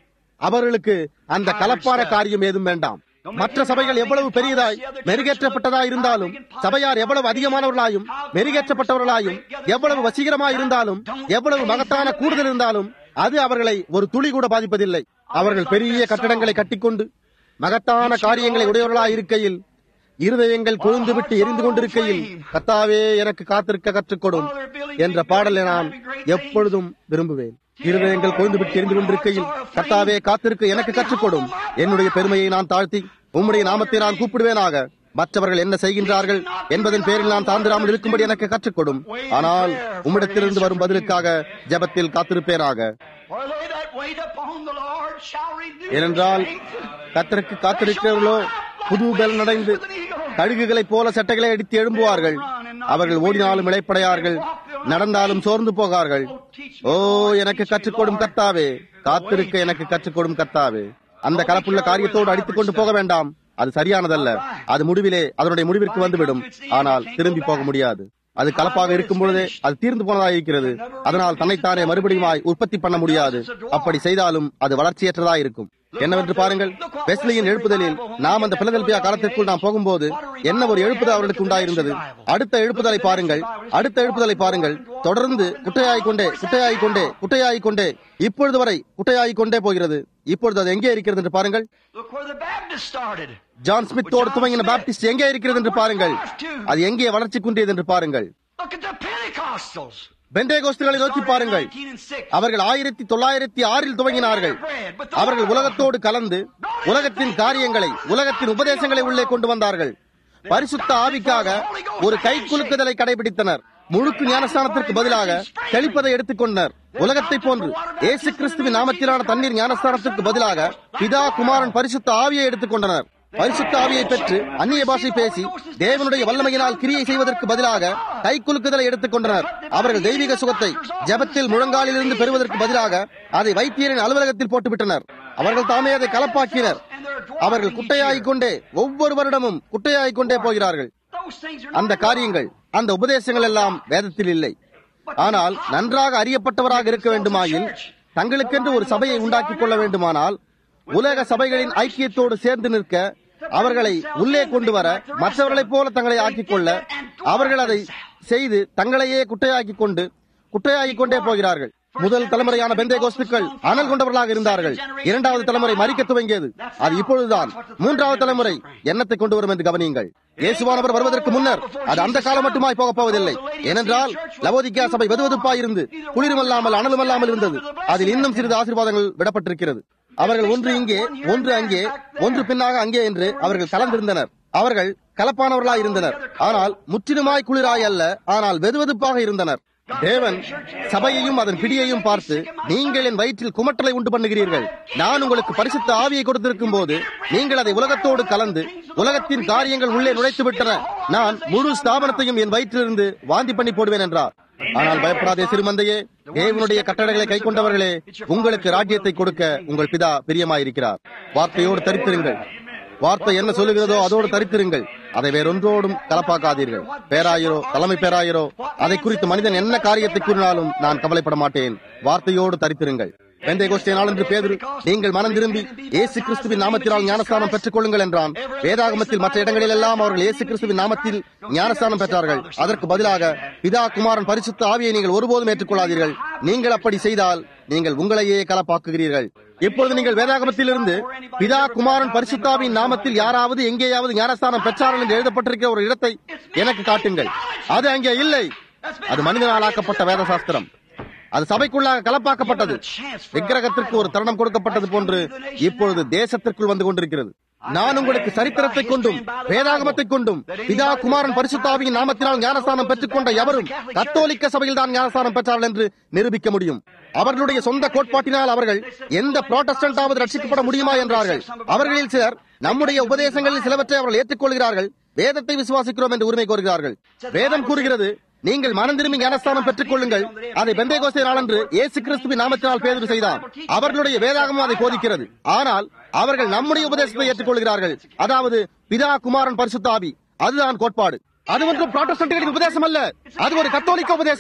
அவர்களுக்கு அந்த கலப்பான காரியம் ஏதும் வேண்டாம் மற்ற சபைகள் எவ்வளவு பெரியதாய் மெருகேற்றப்பட்டதாய் இருந்தாலும் சபையார் எவ்வளவு அதிகமானவர்களாயும் மெருகேற்றப்பட்டவர்களாயும் எவ்வளவு வசீகரமாய் இருந்தாலும் எவ்வளவு மகத்தான கூடுதல் இருந்தாலும் அது அவர்களை ஒரு துளி கூட பாதிப்பதில்லை அவர்கள் பெரிய கட்டடங்களை கட்டிக்கொண்டு மகத்தான காரியங்களை உடையவர்களாய் இருக்கையில் இருதயங்கள் கொழுந்து விட்டு எரிந்து கொண்டிருக்கையில் கத்தாவே எனக்கு காத்திருக்க கற்றுக்கொடும் என்ற பாடலை நான் எப்பொழுதும் விரும்புவேன் இருதயங்கள் கொழுந்து விட்டு எரிந்து கொண்டிருக்கையில் கத்தாவே காத்திருக்க எனக்கு கற்றுக்கொடும் என்னுடைய பெருமையை நான் தாழ்த்தி உம்முடைய நாமத்தை நான் கூப்பிடுவேனாக மற்றவர்கள் என்ன செய்கின்றார்கள் என்பதன் பேரில் நான் சார்ந்திராமல் இருக்கும்படி எனக்கு கற்றுக்கொடும் ஆனால் உம்மிடத்திலிருந்து வரும் பதிலுக்காக ஜெபத்தில் காத்திருப்பேனாக For they that wait upon the Lord shall renew their ஏனென்றால் strength. கத்தருக்கு காத்திருக்கிறவர்களோ புது பலன் அடைந்து கழுகுகளைப் போல சட்டைகளை அடித்து எழும்புவார்கள் அவர்கள் ஓடினாலும் இளைப்படையார்கள் நடந்தாலும் சோர்ந்து போகார்கள் ஓ எனக்கு கற்றுக்கொடும் கர்த்தாவே காத்திருக்க எனக்கு கற்றுக்கொடும் கர்த்தாவே அந்த கலப்புள்ள காரியத்தோடு அடித்துக் கொண்டு போக வேண்டாம் அது சரியானதல்ல அது முடிவிலே அதனுடைய முடிவிற்கு வந்துவிடும் ஆனால் திரும்பி போக முடியாது அது கலப்பாக இருக்கும் பொழுதே அது தீர்ந்து போனதாக இருக்கிறது அதனால் தன்னைத்தானே மறுபடியுமாய் உற்பத்தி பண்ண முடியாது அப்படி செய்தாலும் அது வளர்ச்சியற்றதா இருக்கும் என்னவென்று பாருங்கள் வெஸ்லியின் எழுப்புதலில் நாம் அந்த பிலதெல்பியா காலத்திற்குள் நாம் போகும்போது என்ன ஒரு எழுப்புதல் அவர்களுக்கு உண்டாயிருந்தது அடுத்த எழுப்புதலை பாருங்கள் அடுத்த எழுப்புதலை பாருங்கள் தொடர்ந்து குட்டையாகிக் கொண்டே குட்டையாகிக் கொண்டே குட்டையாகிக் கொண்டே இப்பொழுது வரை குட்டையாகிக் கொண்டே போகிறது இப்பொழுது அது எங்கே இருக்கிறது என்று பாருங்கள் Look where the Baptist started. John ஸ்மித்தோடு துவங்கின பாப்டிஸ்ட் எங்கே இருக்கிறது என்று பாருங்கள் அது எங்கே வளர்ச்சி குன்றியது என்று பாருங்கள் Look at the Pentecostals. பெண்டேகோஸ்துகளை நோக்கி பாருங்கள் Started in 1906. அவர்கள் ஆயிரத்தி தொள்ளாயிரத்தி ஆறில் துவங்கினார்கள் அவர்கள் உலகத்தோடு கலந்து உலகத்தின் காரியங்களை உலகத்தின் உபதேசங்களை உள்ளே கொண்டு வந்தார்கள் பரிசுத்த ஆவிக்காக ஒரு கை குலுக்குதலை கடைபிடித்தனர் முழுக்கு ஞானஸ்தானத்திற்கு பதிலாக தெளிப்பதை எடுத்துக்கொண்டனர் உலகத்தை போன்று இயேசு கிறிஸ்துவின் நாமத்திலான தண்ணீர் ஞானஸ்தானத்திற்கு பதிலாக பிதா குமாரன் பரிசுத்த ஆவியை எடுத்துக்கொண்டனர் பரிசுத்த ஆவியை பெற்று அந்நிய பாஷை பேசி தேவனுடைய வல்லமையினால் கிரியை செய்வதற்கு பதிலாக கை குலுக்குதலை எடுத்துக்கொண்டனர் அவர்கள் தெய்வீக சுகத்தை ஜெபத்தில் முழங்காலிலிருந்து பெறுவதற்கு பதிலாக அதை வைத்தியரின் அலுவலகத்தில் போட்டுவிட்டனர் அவர்கள் தாமே அதை கலப்பாக்கினர் அவர்கள் குட்டையாகிக் கொண்டே ஒவ்வொரு வருடமும் குட்டையாகிக் கொண்டே போகிறார்கள் Those things are அந்த காரியங்கள் அந்த உபதேசங்கள் எல்லாம் வேதத்தில் இல்லை ஆனால் நன்றாக அறியப்பட்டவராக இருக்க வேண்டுமாயின் தங்களுக்கென்று ஒரு சபையை உண்டாக்கிக் கொள்ள வேண்டுமானால் உலக சபைகளின் ஐக்கியத்தோடு சேர்ந்து நிற்க அவர்களை உள்ளே கொண்டு வர மற்றவர்களைப் போல தங்களை ஆக்கிக் கொள்ள அவர்கள் அதை செய்து தங்களையே குட்டையாக்கிக் கொண்டு குட்டையாகிக் கொண்டே போகிறார்கள் முதல் தலைமுறையான பெந்தே கோஸ்துக்கள் அனல் கொண்டவர்களாக இருந்தார்கள் இரண்டாவது தலைமுறை மறிக்க துவங்கியது அது இப்பொழுதுதான் மூன்றாவது தலைமுறை எண்ணத்தை கொண்டு வரும் என்று கவனியுங்கள் இயேசுவானவர் வருவதற்கு முன்னர் அது அந்த காலம் மட்டுமாய் போகப் போவதில்லை ஏனென்றால் லவோதிக்கா சபை வெதுவெதுப்பாய் இருந்து குளிருமல்லாமல் அனலுமல்லாமல் இருந்தது அதில் இன்னும் சிறிது ஆசீர்வாதங்கள் விடப்பட்டிருக்கிறது அவர்கள் ஒன்று இங்கே ஒன்று அங்கே ஒன்று பின்னாக அங்கே என்று அவர்கள் கலந்திருந்தனர் அவர்கள் கலப்பானவர்களாய் இருந்தனர் ஆனால் முற்றிலுமாய் குளிராய் அல்ல ஆனால் வெதுவெதுப்பாக இருந்தனர் தேவன் சபையையும் அதன் பிடியையும் பார்த்து நீங்கள் என் வயிற்றில் குமட்டலை உண்டு பண்ணுகிறீர்கள் நான் உங்களுக்கு பரிசுத்த ஆவியை கொடுத்திருக்கும் போது நீங்கள் அதை உலகத்தோடு கலந்து உலகத்தின் காரியங்கள் உள்ளே நுழைத்து விட்டன நான் முழு ஸ்தாபனத்தையும் என் வயிற்றிலிருந்து வாந்தி பண்ணி போடுவேன் என்றார் ஆனால் பயப்படாதே சிறுமந்தையே தேவனுடைய கட்டளைகளை கை கொண்டவர்களே உங்களுக்கு ராஜ்யத்தை கொடுக்க உங்கள் பிதா பிரியமாயிருக்கிறார் வார்த்தையோடு தரித்திருங்கள் வார்த்தை என்ன சொல்லுகிறதோ அதோடு தரித்திருங்கள் அதை வேறொன்றோடும் கலப்பாக்காதீர்கள் பேராயரோ தலைமை பேராயரோ அதை குறித்து மனிதன் என்ன காரியத்தை கூறினாலும் நான் கவலைப்பட மாட்டேன் வார்த்தையோடு தரித்திருங்கள் வெந்தை கோஷ்டிய நாளன்று பேதுரு நீங்கள் மனம் திரும்பி இயேசு கிறிஸ்துவின் நாமத்தினால் ஞானஸ்தானம் பெற்றுக் கொள்ளுங்கள் என்றான் வேதாகமத்தில் மற்ற இடங்களில் எல்லாம் அவர்கள் இயேசு கிறிஸ்துவின் நாமத்தில் ஞானஸ்தானம் பெற்றார்கள் அதற்கு பதிலாக பிதா குமாரன் பரிசுத்த ஆவியை நீங்கள் ஒருபோதும் ஏற்றுக்கொள்ளாதீர்கள் நீங்கள் அப்படி செய்தால் நீங்கள் உங்களையே கலப்பாக்குகிறீர்கள் இப்பொழுது நீங்கள் வேதாகமத்தில் இருந்து பிதா குமாரன் பரிசுத்தாவின் நாமத்தில் யாராவது எங்கேயாவது ஞானஸ்தானம் பெற்றார்கள் என்று எழுதப்பட்டிருக்கிற ஒரு இடத்தை எனக்கு காட்டுங்கள் அது அங்கே இல்லை அது மனிதனால் ஆக்கப்பட்ட வேத சாஸ்திரம் அது சபைக்குள்ளாக கலப்பாக்கப்பட்டது விக்கிரகத்திற்கு ஒரு தருணம் கொடுக்கப்பட்டது போன்று இப்பொழுது தேசத்திற்குள் வந்து கொண்டிருக்கிறது நான் உங்களுக்கு சரித்திரத்தை கொண்டும் வேதாகமத்தை கொண்டும் பிதா குமாரன் பரிசுத்தாவியின் நாமத்தினால் ஞானஸ்தானம் பெற்றுக் கொண்ட எவரும் கத்தோலிக்க சபையில் தான் ஞானஸ்தானம் பெற்றார்கள் என்று நிரூபிக்க முடியும் அவர்களுடைய சொந்த கோட்பாட்டினால் அவர்கள் எந்த புரோட்டஸ்டன்டாவது ரட்சிக்கப்பட முடியுமா என்றார்கள் அவர்களில் சிலர் நம்முடைய உபதேசங்களில் சிலவற்றை அவர்கள் ஏற்றுக்கொள்கிறார்கள் வேதத்தை விசுவாசிக்கிறோம் என்று உரிமை கோருகிறார்கள் வேதம் கூறுகிறது நீங்கள் மனம் திரும்பி ஞானஸ்தானம் பெற்றுக் கொள்ளுங்கள் அதை பெந்தேகோஸ்தே நாளன்று இயேசு கிறிஸ்துவின் நாமத்தினால் பேதர் செய்தான் அவர்களுடைய வேதாகமும் அதை போதிக்கிறது ஆனால் அவர்கள் நம்முடைய உபதேசத்தை ஏற்றுக்கொள்கிறார்கள் அதாவது பிதா குமாரன் பரிசுத்த ஆவி அதுதான் கோட்பாடு அது ஒன்றும் புராட்டஸ்டன்ட்களின் உபதேசம் அல்ல அது ஒரு கத்தோலிக்க உபதேசம்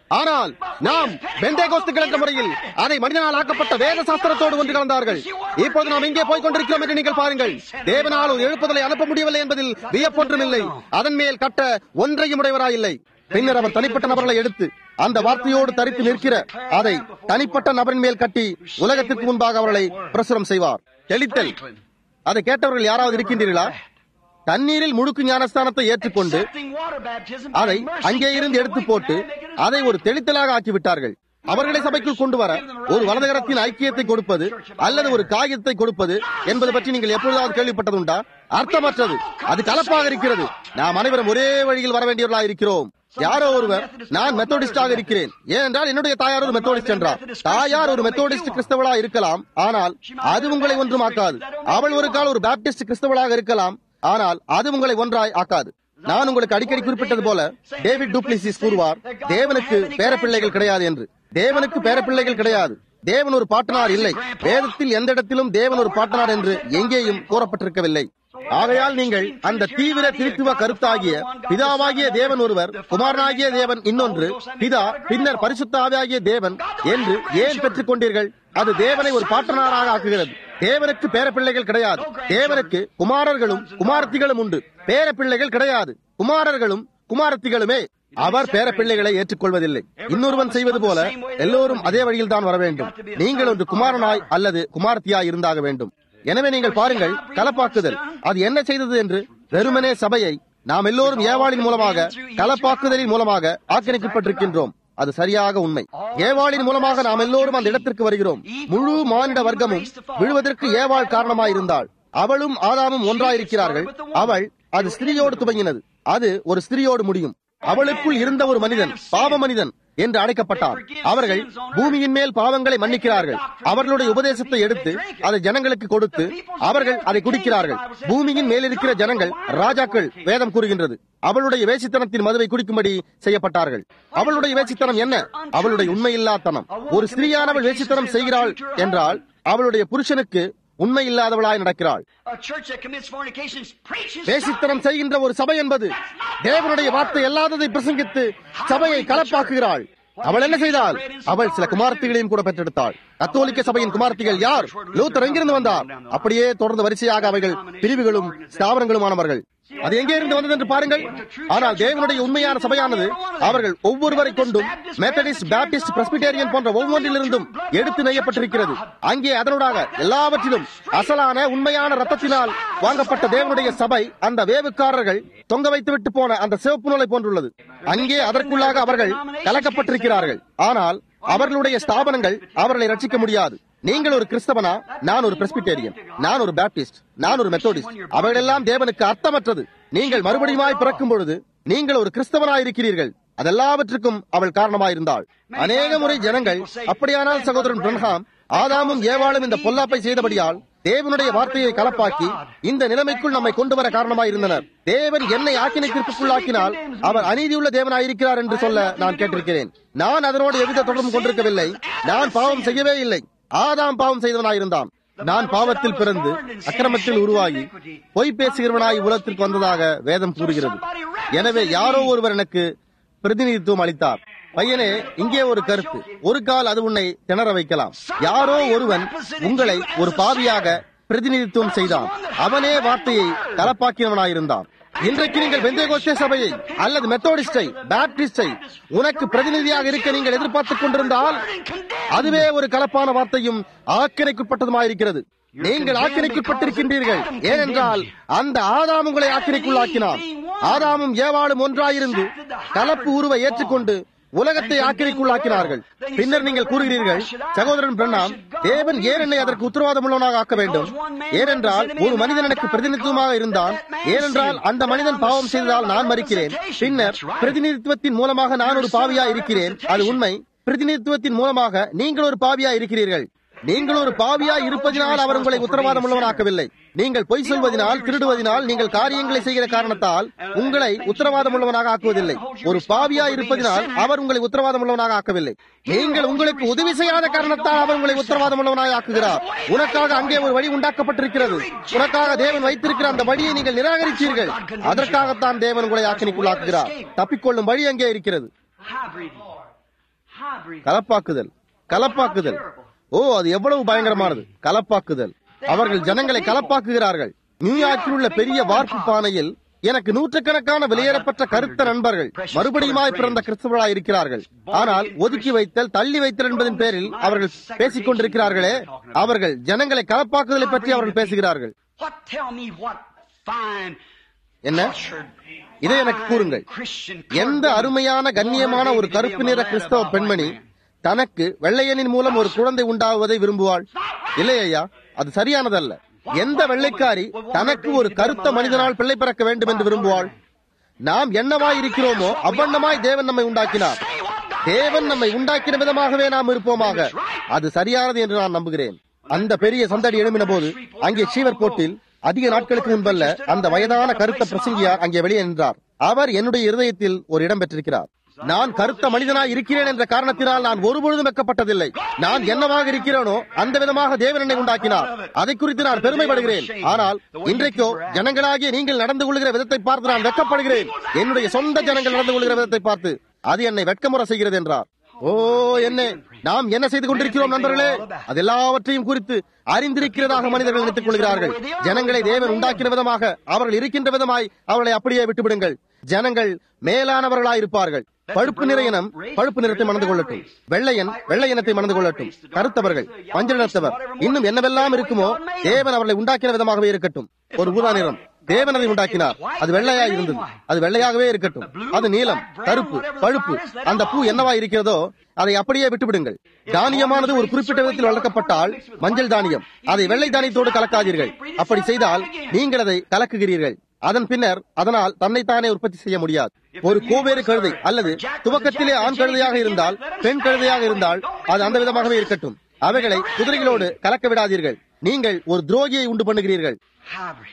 ஆனால் நாம் பெந்தேகோஸ்துகள் என்ற முறையில் அதை மனிதனால் ஆக்கப்பட்ட வேத சாஸ்திரத்தோடு ஒன்று கலந்தார்கள் இப்போது நாம் இங்கே போய் கொண்டிருக்கிறோம் என்று நீங்கள் பாருங்கள் தேவனால் ஒரு எழுப்புதலை அனுப்ப முடியவில்லை என்பதில் வியப்பொன்றுமில்லை அதன் மேல் கட்ட ஒன்றையும் உடையவராயில்லை பின்னர் அவர் தனிப்பட்ட நபர்களை எடுத்து அந்த வார்த்தையோடு தரித்து நிற்கிற அதை தனிப்பட்ட நபரின் மேல் கட்டி உலகத்திற்கு முன்பாக அவர்களை பிரசுரம் செய்வார் தெளித்தல் அதை கேட்டவர்கள் யாராவது இருக்கின்றீர்களா தண்ணீரில் முழுக்கு ஞானஸ்தானத்தை ஏற்றுக்கொண்டு அதை அங்கே இருந்து எடுத்து போட்டு அதை ஒரு தெளித்தலாக ஆக்கிவிட்டார்கள் அவர்களை சபைக்குள் கொண்டு வர ஒரு வலதுகரத்தின் ஐக்கியத்தை கொடுப்பது அல்லது ஒரு காகிதத்தை கொடுப்பது என்பது பற்றி நீங்கள் எப்பொழுதாவது கேள்விப்பட்டதுண்டா அர்த்தமற்றது அது கலப்பாக இருக்கிறது நாம் அனைவரும் ஒரே வழியில் வர வேண்டியவர்களாக இருக்கிறோம் யாரோ ஒருவர் நான் மெத்தோடிஸ்டாக இருக்கிறேன் ஏனென்றால் என்னுடைய தாயார் ஒரு மெத்தோடிஸ்ட் என்றார் தாயார் ஒரு மெத்தோடிஸ்ட் கிறிஸ்தவளா இருக்கலாம் ஆனால் அது உங்களை ஒன்றும் ஆக்காது அவள் ஒரு கால ஒரு பேப்டிஸ்ட் கிறிஸ்தவளாக இருக்கலாம் ஆனால் அது உங்களை ஒன்றாய் ஆக்காது நான் உங்களுக்கு அடிக்கடி குறிப்பிட்டது போல டேவிட் டூப்ளிசிஸ் கூறுவார் தேவனுக்கு பேரப்பிள்ளைகள் கிடையாது என்று தேவனுக்கு பேரப்பிள்ளைகள் கிடையாது தேவன் ஒரு பாட்டனார் இல்லை வேதத்தில் எந்த இடத்திலும் தேவன் ஒரு பாட்டனார் என்று எங்கேயும் கூறப்பட்டிருக்கவில்லை ஆகையால் நீங்கள் அந்த தீவிர திருத்துவ கருத்தாகிய பிதாவாகிய தேவன் ஒருவர் குமாரனாகிய தேவன் இன்னொன்று பிதா பின்னர் பரிசுத்த ஆவியாகிய தேவன் என்று ஏன் பெற்றுக் கொண்டீர்கள் அது தேவனை ஒரு பாட்டனாராக ஆக்குகிறது தேவனுக்கு பேரப்பிள்ளைகள் கிடையாது தேவனுக்கு குமாரர்களும் குமாரத்திகளும் உண்டு பேரப்பிள்ளைகள் கிடையாது குமாரர்களும் குமாரத்திகளுமே அவர் பேரப்பிள்ளைகளை ஏற்றுக்கொள்வதில்லை இன்னொருவன் செய்வது போல எல்லோரும் அதே வழியில் தான் வர வேண்டும் நீங்கள் ஒன்று குமாரனாய் அல்லது குமாரத்தியாய் இருந்தாக வேண்டும் எனவே நீங்கள் பாருங்கள் கலப்பாக்குதல் அது என்ன செய்தது என்று வெறுமனே சபையை நாம் எல்லோரும் ஏவாளின் மூலமாக கலப்பாக்குதலின் மூலமாக ஆக்கிரமிக்கப்பட்டிருக்கின்றோம் அது சரியாக உண்மை ஏவாளின் மூலமாக நாம் எல்லோரும் அந்த இடத்திற்கு வருகிறோம் முழு மானிட வர்க்கமும் விழுவதற்கு ஏவாள் காரணமாயிருந்தாள் அவளும் ஆதாமும் ஒன்றாயிருக்கிறார்கள் அவள் அது ஸ்திரீயோடு துவங்கினது அது ஒரு ஸ்திரீயோடு முடியும் அவளுக்குள் இருந்த ஒரு மனிதன் பாவ மனிதன் என்று அழைக்கப்பட்டார் அவர்கள் பூமியின் மேல் பாவங்களை மன்னிக்கிறார்கள் அவர்களுடைய உபதேசத்தை எடுத்து அதை ஜனங்களுக்கு கொடுத்து அவர்கள் அதை குடிக்கிறார்கள் பூமியின் மேல் இருக்கிற ஜனங்கள் ராஜாக்கள் வேதம் கூறுகின்றது அவளுடைய வேசித்தனத்தின் மதுவை குடிக்கும்படி செய்யப்பட்டார்கள் அவளுடைய வேசித்தனம் என்ன அவளுடைய உண்மையில்லாத்தனம் ஒரு ஸ்திரீயானவள் வேசித்தனம் செய்கிறாள் என்றால் அவளுடைய புருஷனுக்கு உண்மை இல்லாதவளாய் நடக்கிறாள் வேசித்தனம் செய்கின்ற ஒரு சபை என்பது தேவனுடைய வார்த்தை அல்லாததை பிரசங்கித்து சபையை கலப்பாக்குகிறாள் அவள் என்ன செய்தாள் அவள் சில குமாரத்திகளையும் கூட பெற்றெடுத்தாள் கத்தோலிக்க சபையின் குமாரத்திகள் யார் லூத்தர் எங்கிருந்து வந்தார் அப்படியே தொடர்ந்து வரிசையாக அவைகள் பிரிவுகளும் ஸ்தாபனங்களுமானவர்கள் அது எங்கே இருந்து வந்தது என்று பாருங்கள் ஆனால் தேவனுடைய உண்மையான சபையானது அவர்கள் ஒவ்வொருவரை கொண்டும் மெத்தடிஸ்ட் பேப்டிஸ்ட் பிரஸ்பிடேரியன் போன்ற ஒவ்வொன்றிலிருந்தும் எடுத்து நெய்யப்பட்டிருக்கிறது அங்கே அதனூடாக எல்லாவற்றிலும் அசலான உண்மையான ரத்தத்தினால் வாங்கப்பட்ட தேவனுடைய சபை அந்த வேவுக்காரர்கள் தொங்க வைத்துவிட்டு போன அந்த சிவப்பு நூலை போன்றுள்ளது அங்கே அதற்குள்ளாக அவர்கள் கலக்கப்பட்டிருக்கிறார்கள் ஆனால் அவர்களுடைய ஸ்தாபனங்கள் அவர்களை ரட்சிக்க முடியாது நீங்கள் ஒரு கிறிஸ்தவனா நான் ஒரு பிரஸ்பிட்டேரியன் நான் ஒரு பேப்டிஸ்ட் நான் ஒரு மெத்தோடிஸ்ட் அவைகளெல்லாம் தேவனுக்கு அர்த்தமற்றது நீங்கள் மறுபடியுமாய் பிறக்கும் பொழுது நீங்கள் ஒரு கிறிஸ்தவனாய் இருக்கிறீர்கள் அதெல்லாவற்றுக்கும் அவள் காரணமாயிருந்தாள் அநேக முறை ஜனங்கள் அப்படியானால் சகோதரன் பிரன்ஹாம் ஆதாமும் ஏவாளும் இந்த பொல்லாப்பை செய்தபடியால் தேவனுடைய வார்த்தையை கலப்பாக்கி இந்த நிலைமைக்குள் நம்மை கொண்டு வர காரணமாயிருந்தனர் தேவன் என்னை ஆக்கினைக்குள்ளாக்கினால் அவர் அநீதியுள்ள தேவனாயிருக்கிறார் என்று சொல்ல நான் கேட்டிருக்கிறேன் நான் அதனோடு எவ்வித தொடர்பும் கொண்டிருக்கவில்லை நான் பாவம் செய்யவே இல்லை ஆதாம் பாவம் செய்தவனாயிருந்தான் நான் பாவத்தில் பிறந்து அக்கிரமத்தில் உருவாகி பொய் பேசுகிறவனாய் உலகத்திற்கு வந்ததாக வேதம் கூறுகிறது எனவே யாரோ ஒருவர் எனக்கு பிரதிநிதித்துவம் அளித்தார் பையனே இங்கே ஒரு கருத்து ஒரு கால் அது உன்னை திணற வைக்கலாம் யாரோ ஒருவன் உங்களை ஒரு பாவியாக பிரதிநிதித்துவம் செய்தான் அவனே வார்த்தையை கலப்பாக்கினவனாயிருந்தான் இன்றைக்கு நீங்கள் பெந்தேகோஸ்தே சபையை அல்லது மெத்தோடிஸ்டை பேப்டிஸ்டை உனக்கு பிரதிநிதியாக இருக்க நீங்கள் எதிர்பார்த்துக் கொண்டிருந்தால் அதுவே ஒரு கலப்பான வார்த்தையும் ஆக்கினைக்குட்பட்டதுமாயிருக்கிறது நீங்கள் ஆக்கினைக்குட்பட்டிருக்கின்றீர்கள் ஏனென்றால் அந்த ஆதாம் உங்களை ஆக்கினைக்குள்ளாக்கினான் ஆதாமும் ஏவாளும் ஒன்றாயிருந்து கலப்பு உருவை ஏற்றுக்கொண்டு உலகத்தை ஆக்கிரைக்குள்ளாக்கினார்கள் பின்னர் நீங்கள் கூறுகிறீர்கள் சகோதரன் பிரண்ணாம் தேவன் ஏன் என்னை அதற்கு உத்தரவாதம் உள்ளவனாக ஆக்க வேண்டும் ஏனென்றால் ஒரு மனிதன் எனக்கு பிரதிநிதித்துவமாக இருந்தான் ஏனென்றால் அந்த மனிதன் பாவம் செய்ததால் நான் மறிக்கிறேன் பின்னர் பிரதிநிதித்துவத்தின் மூலமாக நான் ஒரு பாவியா இருக்கிறேன் அது உண்மை பிரதிநிதித்துவத்தின் மூலமாக நீங்கள் ஒரு பாவியா இருக்கிறீர்கள் நீங்கள் ஒரு பாவியா இருப்பதினால் அவர் உங்களை உத்தரவாதம் உள்ளவனாக்கவில்லை நீங்கள் பொய் சொல்வதனால் திருடுவதனால் நீங்கள் காரியங்களை செய்கிற காரணத்தால் உங்களை உத்தரவாதம் உள்ளவனாக ஆக்குவதில்லை ஒரு பாவியா இருப்பதினால் அவர் உங்களை உத்தரவாதம் உள்ளவனாக ஆக்கவில்லை நீங்கள் உங்களுக்கு உதவி செய்யாத காரணத்தால் அவர் உங்களை உத்தரவாதம் உள்ளவனாக ஆக்குகிறார் உனக்காக அங்கே ஒரு வழி உண்டாக்கப்பட்டிருக்கிறது உனக்காக தேவன் வைத்திருக்கிற அந்த வழியை நீங்கள் நிராகரித்தீர்கள் அதற்காகத்தான் தேவன் உங்களை ஆக்கினிக்குள்ளாக்குகிறார் தப்பிக்கொள்ளும் வழி அங்கே இருக்கிறது கலப்பாக்குதல் கலப்பாக்குதல் ஓ அது எவ்வளவு பயங்கரமானது கலப்பாக்குதல் அவர்கள் ஜனங்களை கலப்பாக்குகிறார்கள் நியூயார்க்கில் உள்ள பெரிய வார்ப்பு பானையில் எனக்கு நூற்றுக்கணக்கான வெளியேறப்பட்ட கருத்த நண்பர்கள் மறுபடியுமாய் பிறந்த கிறிஸ்தவர்களாய் இருக்கிறார்கள் ஆனால் ஒதுக்கி வைத்தல் தள்ளி வைத்தல் என்பதன் பேரில் அவர்கள் பேசிக் கொண்டிருக்கிறார்களே அவர்கள் ஜனங்களை கலப்பாக்குதலை பற்றி அவர்கள் பேசுகிறார்கள் What tell me what fine என்ன இதை எனக்கு கூறுங்கள் எந்த அருமையான கண்ணியமான ஒரு கருப்பு நிற கிறிஸ்தவ பெண்மணி தனக்கு வெள்ளையனின் மூலம் ஒரு குழந்தை உண்டாவதை விரும்புவாள் இல்லை ஐயா அது சரியானதல்ல எந்த வெள்ளைக்காரி தனக்கு ஒரு கருத்த மனிதனால் பிள்ளை பிறக்க வேண்டும் என்று விரும்புவாள் நாம் என்னவாய் இருக்கிறோமோ அவ்வண்ணமாய் தேவன் நம்மை உண்டாக்கினார் தேவன் நம்மை உண்டாக்கின விதமாகவே நாம் இருப்போமாக அது சரியானது என்று நான் நம்புகிறேன் அந்த பெரிய சந்தடி எழுமின போது அங்கே சீவர் கோட்டில் அதிக நாட்களுக்கு முன்பல்ல அந்த வயதான கருத்த பிரசங்கியார் அங்கே வெளியே நின்றார் அவர் என்னுடைய இருதயத்தில் ஒரு இடம் பெற்றிருக்கிறார் நான் கருத்த மனிதனாய் இருக்கிறேன் என்ற காரணத்தினால் நான் ஒருபொழுதும் வெக்கப்பட்டதில்லை நான் என்னவாக இருக்கிறேனோ அந்த விதமாக தேவன் என்னை உண்டாக்கினார் அதை குறித்து நான் பெருமைப்படுகிறேன் ஆனால் இன்றைக்கோ ஜனங்களாகிய நீங்கள் நடந்து கொள்கிற விதத்தை பார்த்து நான் வெக்கப்படுகிறேன் என்னுடைய சொந்த ஜனங்கள் நடந்து கொள்கிற விதத்தை பார்த்து அது என்னை வெட்கமுறை செய்கிறது என்றார் ஓ என்ன நாம் என்ன செய்து கொண்டிருக்கிறோம் நண்பர்களே அது எல்லாவற்றையும் குறித்து அறிந்திருக்கிறதாக மனிதர்கள் நினைத்துக் கொள்கிறார்கள் ஜனங்களை தேவன் உண்டாக்கின விதமாக அவர்கள் இருக்கின்ற விதமாய் அவர்களை அப்படியே விட்டுவிடுங்கள் ஜனங்கள் மேலானவர்களாய் இருப்பார்கள் பழுப்பு நிற இனம் பழுப்பு நிறத்தை மணந்து கொள்ளட்டும் வெள்ளையன் வெள்ளை இனத்தை மணந்து கொள்ளட்டும் கருத்தவர்கள் பஞ்சநிறத்தவர் இன்னும் என்னவெல்லாம் இருக்குமோ தேவன் அவர்களை உண்டாக்கின விதமாகவே இருக்கட்டும் ஒரு ஊதா நிறம் தேவன் அதை உண்டாக்கினார் அது வெள்ளையாக இருந்தது அது வெள்ளையாகவே இருக்கட்டும் அது நீலம் கருப்பு பழுப்பு அந்த பூ என்னவா இருக்கிறதோ அதை அப்படியே விட்டுவிடுங்கள் தானியமானது ஒரு குறிப்பிட்ட விதத்தில் வளர்க்கப்பட்டால் மஞ்சள் தானியம் அதை வெள்ளை தானியத்தோடு கலக்காதீர்கள் அப்படி செய்தால் நீங்கள் அதை கலக்குகிறீர்கள் அதன் பின்னர் அதனால் தன்னைத்தானே உற்பத்தி செய்ய முடியாது ஒரு கோவேறு கழுதை அல்லது துவக்கத்திலே ஆண் கழுதையாக இருந்தால் பெண் கழுதையாக இருந்தால் அது அந்த விதமாகவே இருக்கட்டும் அவைகளை குதிரைகளோடு கலக்க விடாதீர்கள் நீங்கள் ஒரு துரோகியை உண்டு பண்ணுகிறீர்கள் hybrid.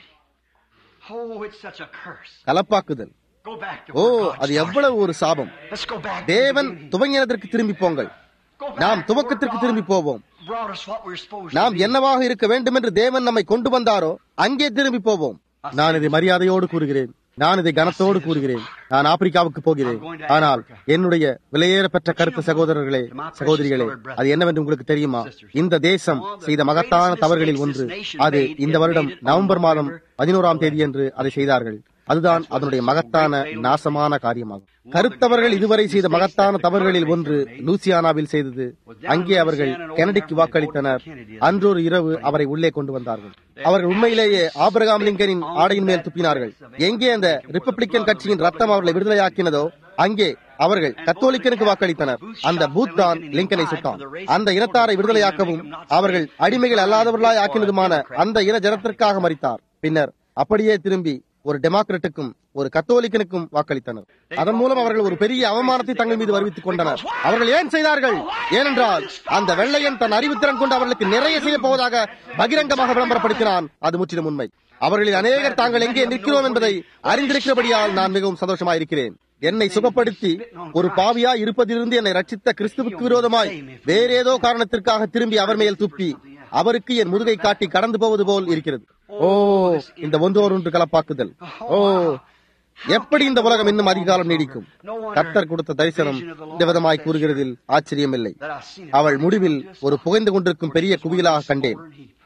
Oh, it's such a curse. கலப்பாக்குதல் Go back to O where God அது started. எவ்வளவு ஒரு சாபம் Let's go back. to தேவன் the beginning. துவங்கினதற்கு திரும்பி போங்கள் Go back நாம் to துவக்கத்திற்கு where திரும்பி God போவோம் brought us what we're supposed நாம் to be. என்னவாக இருக்க வேண்டும் என்று தேவன் நம்மை கொண்டு வந்தாரோ அங்கே திரும்பி போவோம் நான் இதை மரியாதையோடு கூறுகிறேன் நான் இதை கனத்தோடு கூறுகிறேன் நான் ஆப்பிரிக்காவுக்கு போகிறேன் ஆனால் என்னுடைய விலையேறப்பெற்ற கருத்து சகோதரர்களே சகோதரிகளே அது என்னவென்று உங்களுக்கு தெரியுமா இந்த தேசம் செய்த மகத்தான தவறுகளில் ஒன்று அது இந்த வருடம் நவம்பர் மாதம் பதினோராம் தேதி என்று அதை செய்தார்கள் அதுதான் அதனுடைய மகத்தான நாசமான காரியமாகும் கருத்தவர்கள் இதுவரை செய்த மகத்தான தவறுகளில் ஒன்று லூசியானாவில் செய்தது அங்கே அவர்கள் கெனடிக்கு வாக்களித்தனர் அன்றொரு இரவு அவரை உள்ளே கொண்டு வந்தார்கள் அவர்கள் உண்மையிலேயே ஆபிரகாம் லிங்கனின் ஆடையின் மேல் துப்பினார்கள் எங்கே அந்த ரிப்பப்ளிக்கன் கட்சியின் ரத்தம் அவர்களை விடுதலையாக்கினதோ அங்கே அவர்கள் கத்தோலிக்கனுக்கு வாக்களித்தனர் அந்த பூத் தான் லிங்கனை சுட்டான் அந்த இனத்தாரை விடுதலையாக்கவும் அவர்கள் அடிமைகள் அல்லாதவர்களாய் ஆக்கினதுமான அந்த இன ஜனத்திற்காக மறித்தார் பின்னர் அப்படியே திரும்பி ஒரு டெமோக்ரட்டுக்கும் ஒரு கத்தோலிக்கனுக்கும் வாக்களித்தனர் அதன் மூலம் அவர்கள் ஒரு பெரிய அவமானத்தை தங்கள் மீது வருவித்துக் கொண்டனர் அவர்கள் ஏன் செய்தார்கள் ஏனென்றால் அந்த வெள்ளையன் தன் அறிவுத்திறன் கொண்டு அவர்களுக்கு நிறைய செய்ய போவதாக பகிரங்கமாக விளம்பரப்படுத்தினான் அது முற்றிலும் உண்மை அவர்களில் அநேகர் தாங்கள் எங்கே நிற்கிறோம் என்பதை அறிந்திருக்கிறபடியால் நான் மிகவும் சந்தோஷமாக இருக்கிறேன் என்னை சுகப்படுத்தி ஒரு பாவியா இருப்பதிலிருந்து என்னை ரட்சித்த கிறிஸ்துவுக்கு விரோதமாய் வேறேதோ காரணத்திற்காக திரும்பி அவர் மேல் துப்பி அவருக்கு என் முதுகை காட்டி கடந்து போவது போல் இருக்கிறது ஓ இந்த ஒன்றோர் ஒன்று கலப்பாக்குதல் ஓ எப்படி இந்த உலகம் இன்னும் அதிகாலம் நீடிக்கும் கர்த்தர் கொடுத்த தரிசனம் இந்த விதமாய் கூறுகிறதில் ஆச்சரியமில்லை that I've seen it. அவள் முடிவில் ஒரு புகைந்து கொண்டிருக்கும் பெரிய குவியலாக கண்டேன்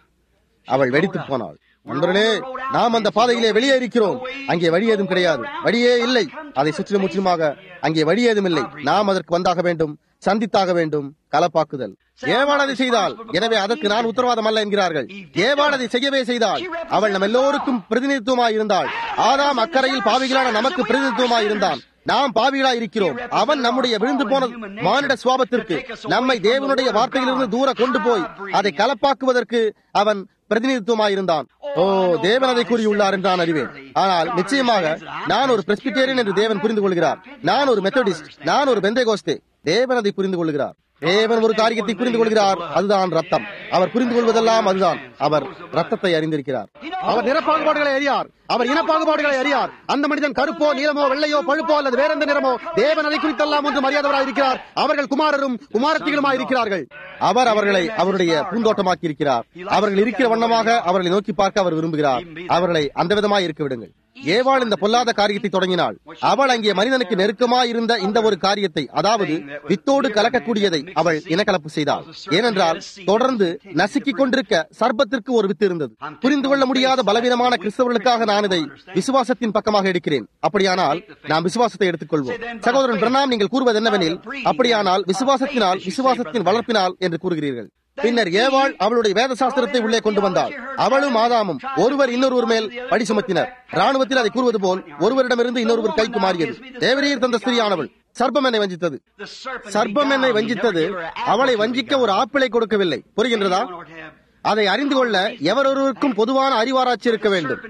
அவள் வெடித்து போனாள் நண்பர்களே நாம் அந்த பாதையிலே வெளியே இருக்கிறோம் அங்கே வழி ஏதும் கிடையாது வழியே இல்லை அதை சுற்றிலும் முற்றிலுமாக அங்கே வழி ஏதும் இல்லை நாம் அதற்கு வந்தாக வேண்டும் சந்தித்தாக வேண்டும் கலப்பாக்குதல் ஏவாள் அதை செய்தால் எனவே அதற்கு நான் உத்தரவாதம் அல்ல என்கிறார்கள் ஏவாள் அதை செய்யவே செய்தால் அவள் நம் எல்லோருக்கும் பிரதிநிதித்துவமாய் இருந்தாள் ஆதாம் அக்கறையில் பாவிகளான நமக்கு பிரதிநிதித்துவமாய் இருந்தான் நாம் பாவிகளா இருக்கிறோம் அவன் நம்முடைய விழுந்து போன மானிட சுவாபத்திற்கு நம்மை தேவனுடைய வார்த்தையிலிருந்து தூர கொண்டு போய் அதை கலப்பாக்குவதற்கு அவன் பிரதிநிதித்துவமாயிருந்தான் ஓ தேவன் அதை கூறியுள்ளார் என்று நான் அறிவேன் ஆனால் நிச்சயமாக நான் ஒரு பிரஸ்பிட்டேரியன் என்று தேவன் புரிந்து கொள்கிறார் நான் ஒரு மெத்தடிஸ்ட் நான் ஒரு பெந்தேகோஸ்தே தேவன் அதை புரிந்து கொள்கிறார் தேவன் ஒரு காரியத்தை புரிந்து கொள்கிறார் அதுதான் ரத்தம் அவர் புரிந்து கொள்வதெல்லாம் அதுதான் அவர் ரத்தத்தை அறிந்திருக்கிறார் அவர் நிறப்பாகுபாடுகளை அறியார் அவர் இனப்பாகுபாடுகளை அறியார் அந்த மனிதன் கருப்போ நீளமோ வெள்ளையோ பழுப்போ அல்லது வேற எந்த நிறமோ தேவன் அதை குறித்தெல்லாம் ஒன்று மரியாதவராக இருக்கிறார் அவர்கள் குமாரரும் குமாரத்திகளுமாய் இருக்கிறார்கள் அவர் அவர்களை அவருடைய பூந்தோட்டமாக்கி இருக்கிறார் அவர்கள் இருக்கிற வண்ணமாக அவர்களை நோக்கி பார்க்க அவர் விரும்புகிறார் அவர்களை அந்த விதமாய் இருக்க விடுங்கள் ஏவாள் இந்த பொல்லாத காரியத்தை தொடங்கினாள் அவள் அங்கே மனிதனுக்கு நெருக்கமாய் இருந்த இந்த ஒரு காரியத்தை அதாவது வித்தோடு கலக்கக்கூடியதை அவள் இனக்கலப்பு செய்தாள் ஏனென்றால் தொடர்ந்து நசுக்கிக் கொண்டிருக்க சர்ப்பத்திற்கு ஒரு வித்து இருந்தது புரிந்து கொள்ள முடியாத பலவீனமான கிறிஸ்தவர்களுக்காக நான் இதை விசுவாசத்தின் பக்கமாக எடுக்கிறேன் அப்படியானால் நாம் விசுவாசத்தை எடுத்துக்கொள்வோம் சகோதரன் பிரணாம் நீங்கள் கூறுவது என்னவெனில் அப்படியானால் விசுவாசத்தினால் விசுவாசத்தின் வளர்ப்பினால் என்று கூறுகிறீர்கள் பின்னர் ஏவாள் அவளுடைய வேத சாஸ்திரத்தை உள்ளே கொண்டு வந்தாள் அவளும் ஆதாமும் ஒருவர் இன்னொருவர் மேல் படி சுமத்தினர் ராணுவத்தில் அதை கூறுவது போல் ஒருவரிடமிருந்து இன்னொருவர் கைக்கு மாறியது தேவரீர் தந்த ஸ்திரியானவள் சர்ப்பம் என்னை வஞ்சித்தது சர்ப்பம் என்னை வஞ்சித்தது அவளை வஞ்சிக்க ஒரு ஆப்பிளை கொடுக்கவில்லை புரிகின்றதா அதை அறிந்து கொள்ள எவரொருவருக்கும் பொதுவான அறிவாராய்ச்சி இருக்க வேண்டும்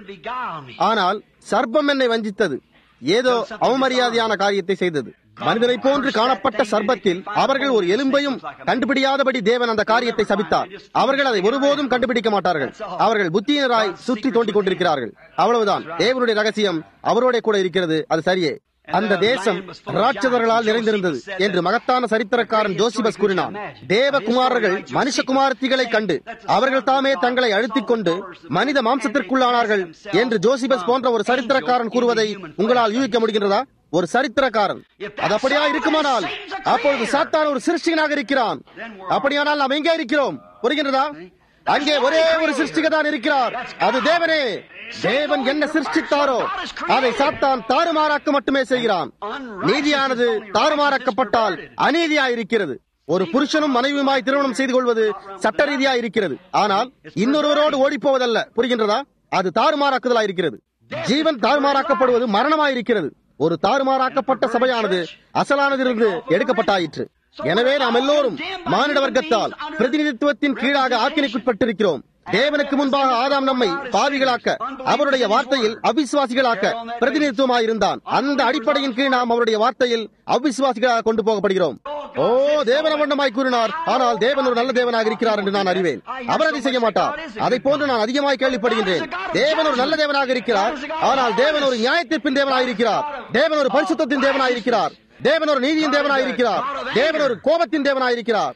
ஆனால் சர்ப்பம் என்னை வஞ்சித்தது ஏதோ அவமரியாதையான காரியத்தை செய்தது மனிதனை போன்று காணப்பட்ட சர்ப்பத்தில் அவர்கள் ஒரு எலும்பையும் கண்டுபிடியாதபடி தேவன் அந்த காரியத்தை சபித்தார் அவர்கள் அதை ஒருபோதும் கண்டுபிடிக்க மாட்டார்கள் அவர்கள் புத்தியினராய் சுற்றி தோண்டிக் கொண்டிருக்கிறார்கள் அவ்வளவுதான் தேவனுடைய ரகசியம் அவரோட கூட இருக்கிறது அது சரியே அந்த தேசம் ராட்சதர்களால் நிறைந்திருந்தது என்று மகத்தான சரித்திரக்காரன் ஜோசிபஸ் கூறினான் தேவகுமாரர்கள் மனுஷகுமாரத்திகளை கண்டு அவர்கள் தாமே தங்களை அழுத்திக் கொண்டு மனித மாம்சத்திற்குள்ளானார்கள் என்று ஜோசிபஸ் போன்ற ஒரு சரித்திரக்காரன் கூறுவதை உங்களால் யூகிக்க முடிகின்றதா ஒரு சரித்திரக்காரன் அது அப்படியா இருக்குமானால் அப்பொழுது சாத்தான் ஒரு சிருஷ்டிகனாக இருக்கிறான் அப்படியானால் நாம் எங்கே இருக்கிறோம் புரிகின்றதா அங்கே ஒரே ஒரு சிருஷ்டிக தான் இருக்கிறார் அது தேவனே தேவன் என்ன சிருஷ்டித்தாரோ அதை சாத்தான் தாறுமாறாக்க மட்டுமே செய்கிறான் நீதியானது தாறுமாறாக்கப்பட்டால் அநீதியாயிருக்கிறது ஒரு புருஷனும் மனைவியுமாய் திருமணம் செய்து கொள்வது சட்ட ரீதியா இருக்கிறது ஆனால் இன்னொருவரோடு ஓடிப்போவதல்ல புரிகின்றதா அது தாறுமாறாக்குதலா இருக்கிறது ஜீவன் தாறுமாறாக்கப்படுவது மரணமாயிருக்கிறது ஒரு தாறுமாறாக்கப்பட்ட சபையானது அசலானதிலிருந்து எடுக்கப்பட்டாயிற்று எனவே நாம் எல்லோரும் மானிட வர்க்கத்தால் பிரதிநிதித்துவத்தின் கீழாக ஆக்கினைக்குட்பட்டிருக்கிறோம் தேவனுக்கு முன்பாக ஆதாம் நம்மை பாவிகளாக்க அவருடைய வார்த்தையில் அவிசுவாசிகளாக்க பிரதிநிதித்துவமாயிருந்தான் அந்த அடிப்படையின் கீழ் நாம் அவருடைய வார்த்தையில் அவிசுவாசிகளாக கொண்டு போகப்படுகிறோம் ஓ தேவன வண்ணமாய் கூறினார் ஆனால் தேவன் ஒரு நல்ல தேவனாக இருக்கிறார் என்று நான் அறிவேன் அவர் அதை செய்ய மாட்டார் அதை போன்று நான் அதிகமாய் கேள்விப்படுகின்றேன் தேவன் ஒரு நல்ல தேவனாக இருக்கிறார் ஆனால் தேவன் ஒரு நியாயத்திற்பின் தேவனாக இருக்கிறார் தேவன் ஒரு பரிசுத்தத்தின் தேவனாக இருக்கிறார் தேவன் ஒரு நீதியின் தேவனாக இருக்கிறார் தேவன் ஒரு கோபத்தின் தேவனாக இருக்கிறார்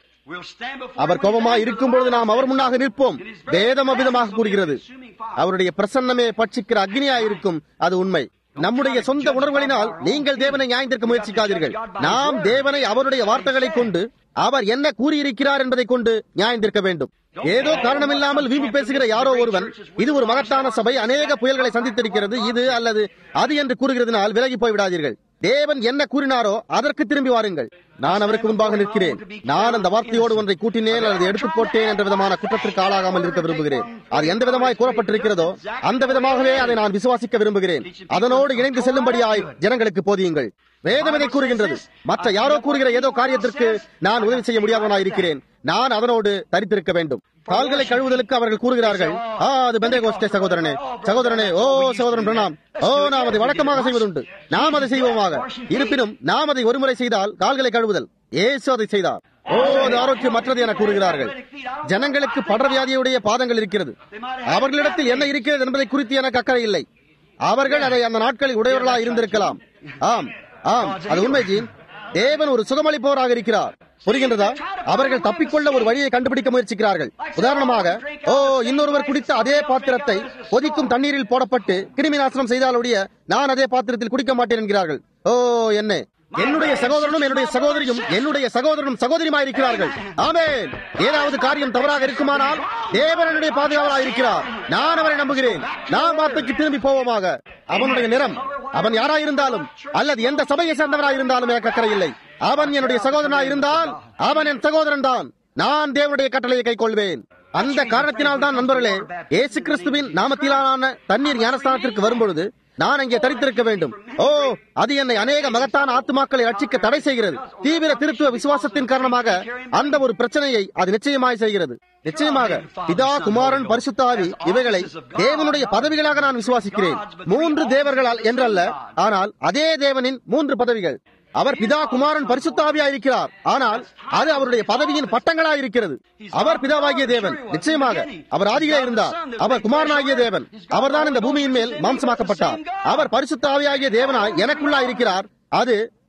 அவர் கோபமாய் இருக்கும் பொழுது நாம் அவர் முன்னாக நிற்போம் வேதம் அபிதமாக கூறுகிறது அவருடைய பிரசன்னமே பட்சிக்கிற அக்னியாய் இருக்கும் அது உண்மை நம்முடைய சொந்த உணர்வுகளினால் நீங்கள் தேவனை நியாயத்திற்கு முயற்சிக்காதீர்கள் நாம் தேவனை அவருடைய வார்த்தைகளை கொண்டு அவர் என்ன கூறியிருக்கிறார் என்பதை கொண்டு நியாயந்திருக்க வேண்டும் ஏதோ காரணமில்லாமல் வீம்பு பேசுகிற யாரோ ஒருவன் இது ஒரு மகத்தான சபை அநேக புயல்களை சந்தித்திருக்கிறது இது அல்லது அது என்று கூறுகிறதுனால் விலகி போய்விடாதீர்கள் தேவன் என்ன கூறினாரோ அதற்கு திரும்பி வாருங்கள் நான் அவருக்கு முன்பாக நிற்கிறேன் நான் அந்த வார்த்தையோடு ஒன்றை கூட்டினேன் அல்லது எடுத்துப் போட்டேன் என்ற விதமான குற்றத்திற்கு ஆளாகாமல் இருக்க விரும்புகிறேன் அது எந்த விதமாய் கூறப்பட்டிருக்கிறதோ அந்த விதமாகவே அதை நான் விசுவாசிக்க விரும்புகிறேன் அதனோடு இணைந்து செல்லும்படியாய் ஜனங்களுக்கு போதியுங்கள் வேதம் இதை கூறுகின்றது மற்ற யாரோ கூறுகிற ஏதோ காரியத்திற்கு நான் உதவி செய்ய முடியாதவனாய் இருக்கிறேன் நான் அதனோடு தரித்திருக்க வேண்டும் கால்களை கழுவுதலுக்கு அவர்கள் கூறுகிறார்கள் ஆ அது பெந்தேகோஸ்தே சகோதரனே சகோதரனே ஓ சகோதரன் பிரணாம் ஓ நாம் அதை வழக்கமாக செய்வதுண்டு நாம் அதை செய்வோமாக இருப்பினும் நாம் அதை ஒருமுறை செய்தால் கால்களை கழுவுதல் ஏசு அதை செய்தார் ஓ அது ஆரோக்கியம் மற்றது என கூறுகிறார்கள் ஜனங்களுக்கு படவியாதியுடைய பாதங்கள் இருக்கிறது அவர்களிடத்தில் என்ன இருக்கிறது என்பதை குறித்து எனக்கு அக்கறை இல்லை அவர்கள் அதை அந்த நாட்களில் உடையவர்களாக இருந்திருக்கலாம் ஆம் ஆம் அது உண்மை ஜீன் தேவன் ஒரு சுகமளிப்பவராக இருக்கிறார் புரிகின்றதா அவர்கள் தப்பிக்கொள்ள ஒரு வழியை கண்டுபிடிக்க முயற்சிக்கிறார்கள் உதாரணமாக ஓ இன்னொருவர் குடித்த அதே பாத்திரத்தை கொதிக்கும் தண்ணீரில் போடப்பட்டு கிருமி நாசனம் செய்தாலுடைய நான் அதே பாத்திரத்தில் குடிக்க மாட்டேன் என்கிறார்கள் ஓ என்ன என்னுடைய சகோதரனும் என்னுடைய சகோதரியும் என்னுடைய சகோதரனும் சகோதரியுமாய் இருக்கிறார்கள் ஆமேன் ஏதாவது காரியம் தவறாக இருக்குமானால் தேவன் என்னுடைய பாதுகாவலாக இருக்கிறார் நான் அவரை நம்புகிறேன் நான் வார்த்தைக்கு திரும்பி போவோமாக அவனுடைய நிறம் அவன் யாராயிருந்தாலும் அல்லது எந்த சபையை சேர்ந்தவராயிருந்தாலும் எனக்கு அக்கறை இல்லை அவன் என்னுடைய சகோதரனாய் இருந்தால் அவன் என் சகோதரன் தான் நான் தேவனுடைய கட்டளையை கை கொள்வேன் அந்த காரணத்தினால் தான் நண்பர்களே ஏசு கிறிஸ்துவின் நாமத்திலான தண்ணீர் ஞானஸ்தானத்திற்கு வரும்பொழுது நான் அங்கே தரித்திருக்க வேண்டும் ஓ அது என்னை அநேக மகத்தான ஆத்துமாக்களை ரட்சிக்க தடை செய்கிறது தீவிர திருத்துவ விசுவாசத்தின் காரணமாக அந்த ஒரு பிரச்சனையை அது நிச்சயமாய் செய்கிறது நிச்சயமாக பிதா குமாரன் பரிசுத்தாவி இவைகளை தேவனுடைய பதவிகளாக நான் விசுவாசிக்கிறேன் மூன்று தேவர்களால் என்றல்ல ஆனால் அதே தேவனின் மூன்று பதவிகள் அவர் பிதா குமாரன் பரிசுத்தாவியா இருக்கிறார் ஆனால் அது அவருடைய பதவியின் பட்டங்களா இருக்கிறது அவர் பிதாவாகிய தேவன் நிச்சயமாக அவர் ஆதியிலே இருந்தார் அவர் குமாரனாகிய தேவன் அவர்தான் இந்த பூமியின் மேல் மாம்சமாக்கப்பட்டார் அவர் பரிசுத்தாவியாகிய தேவனாய் எனக்குள்ளா இருக்கிறார் அது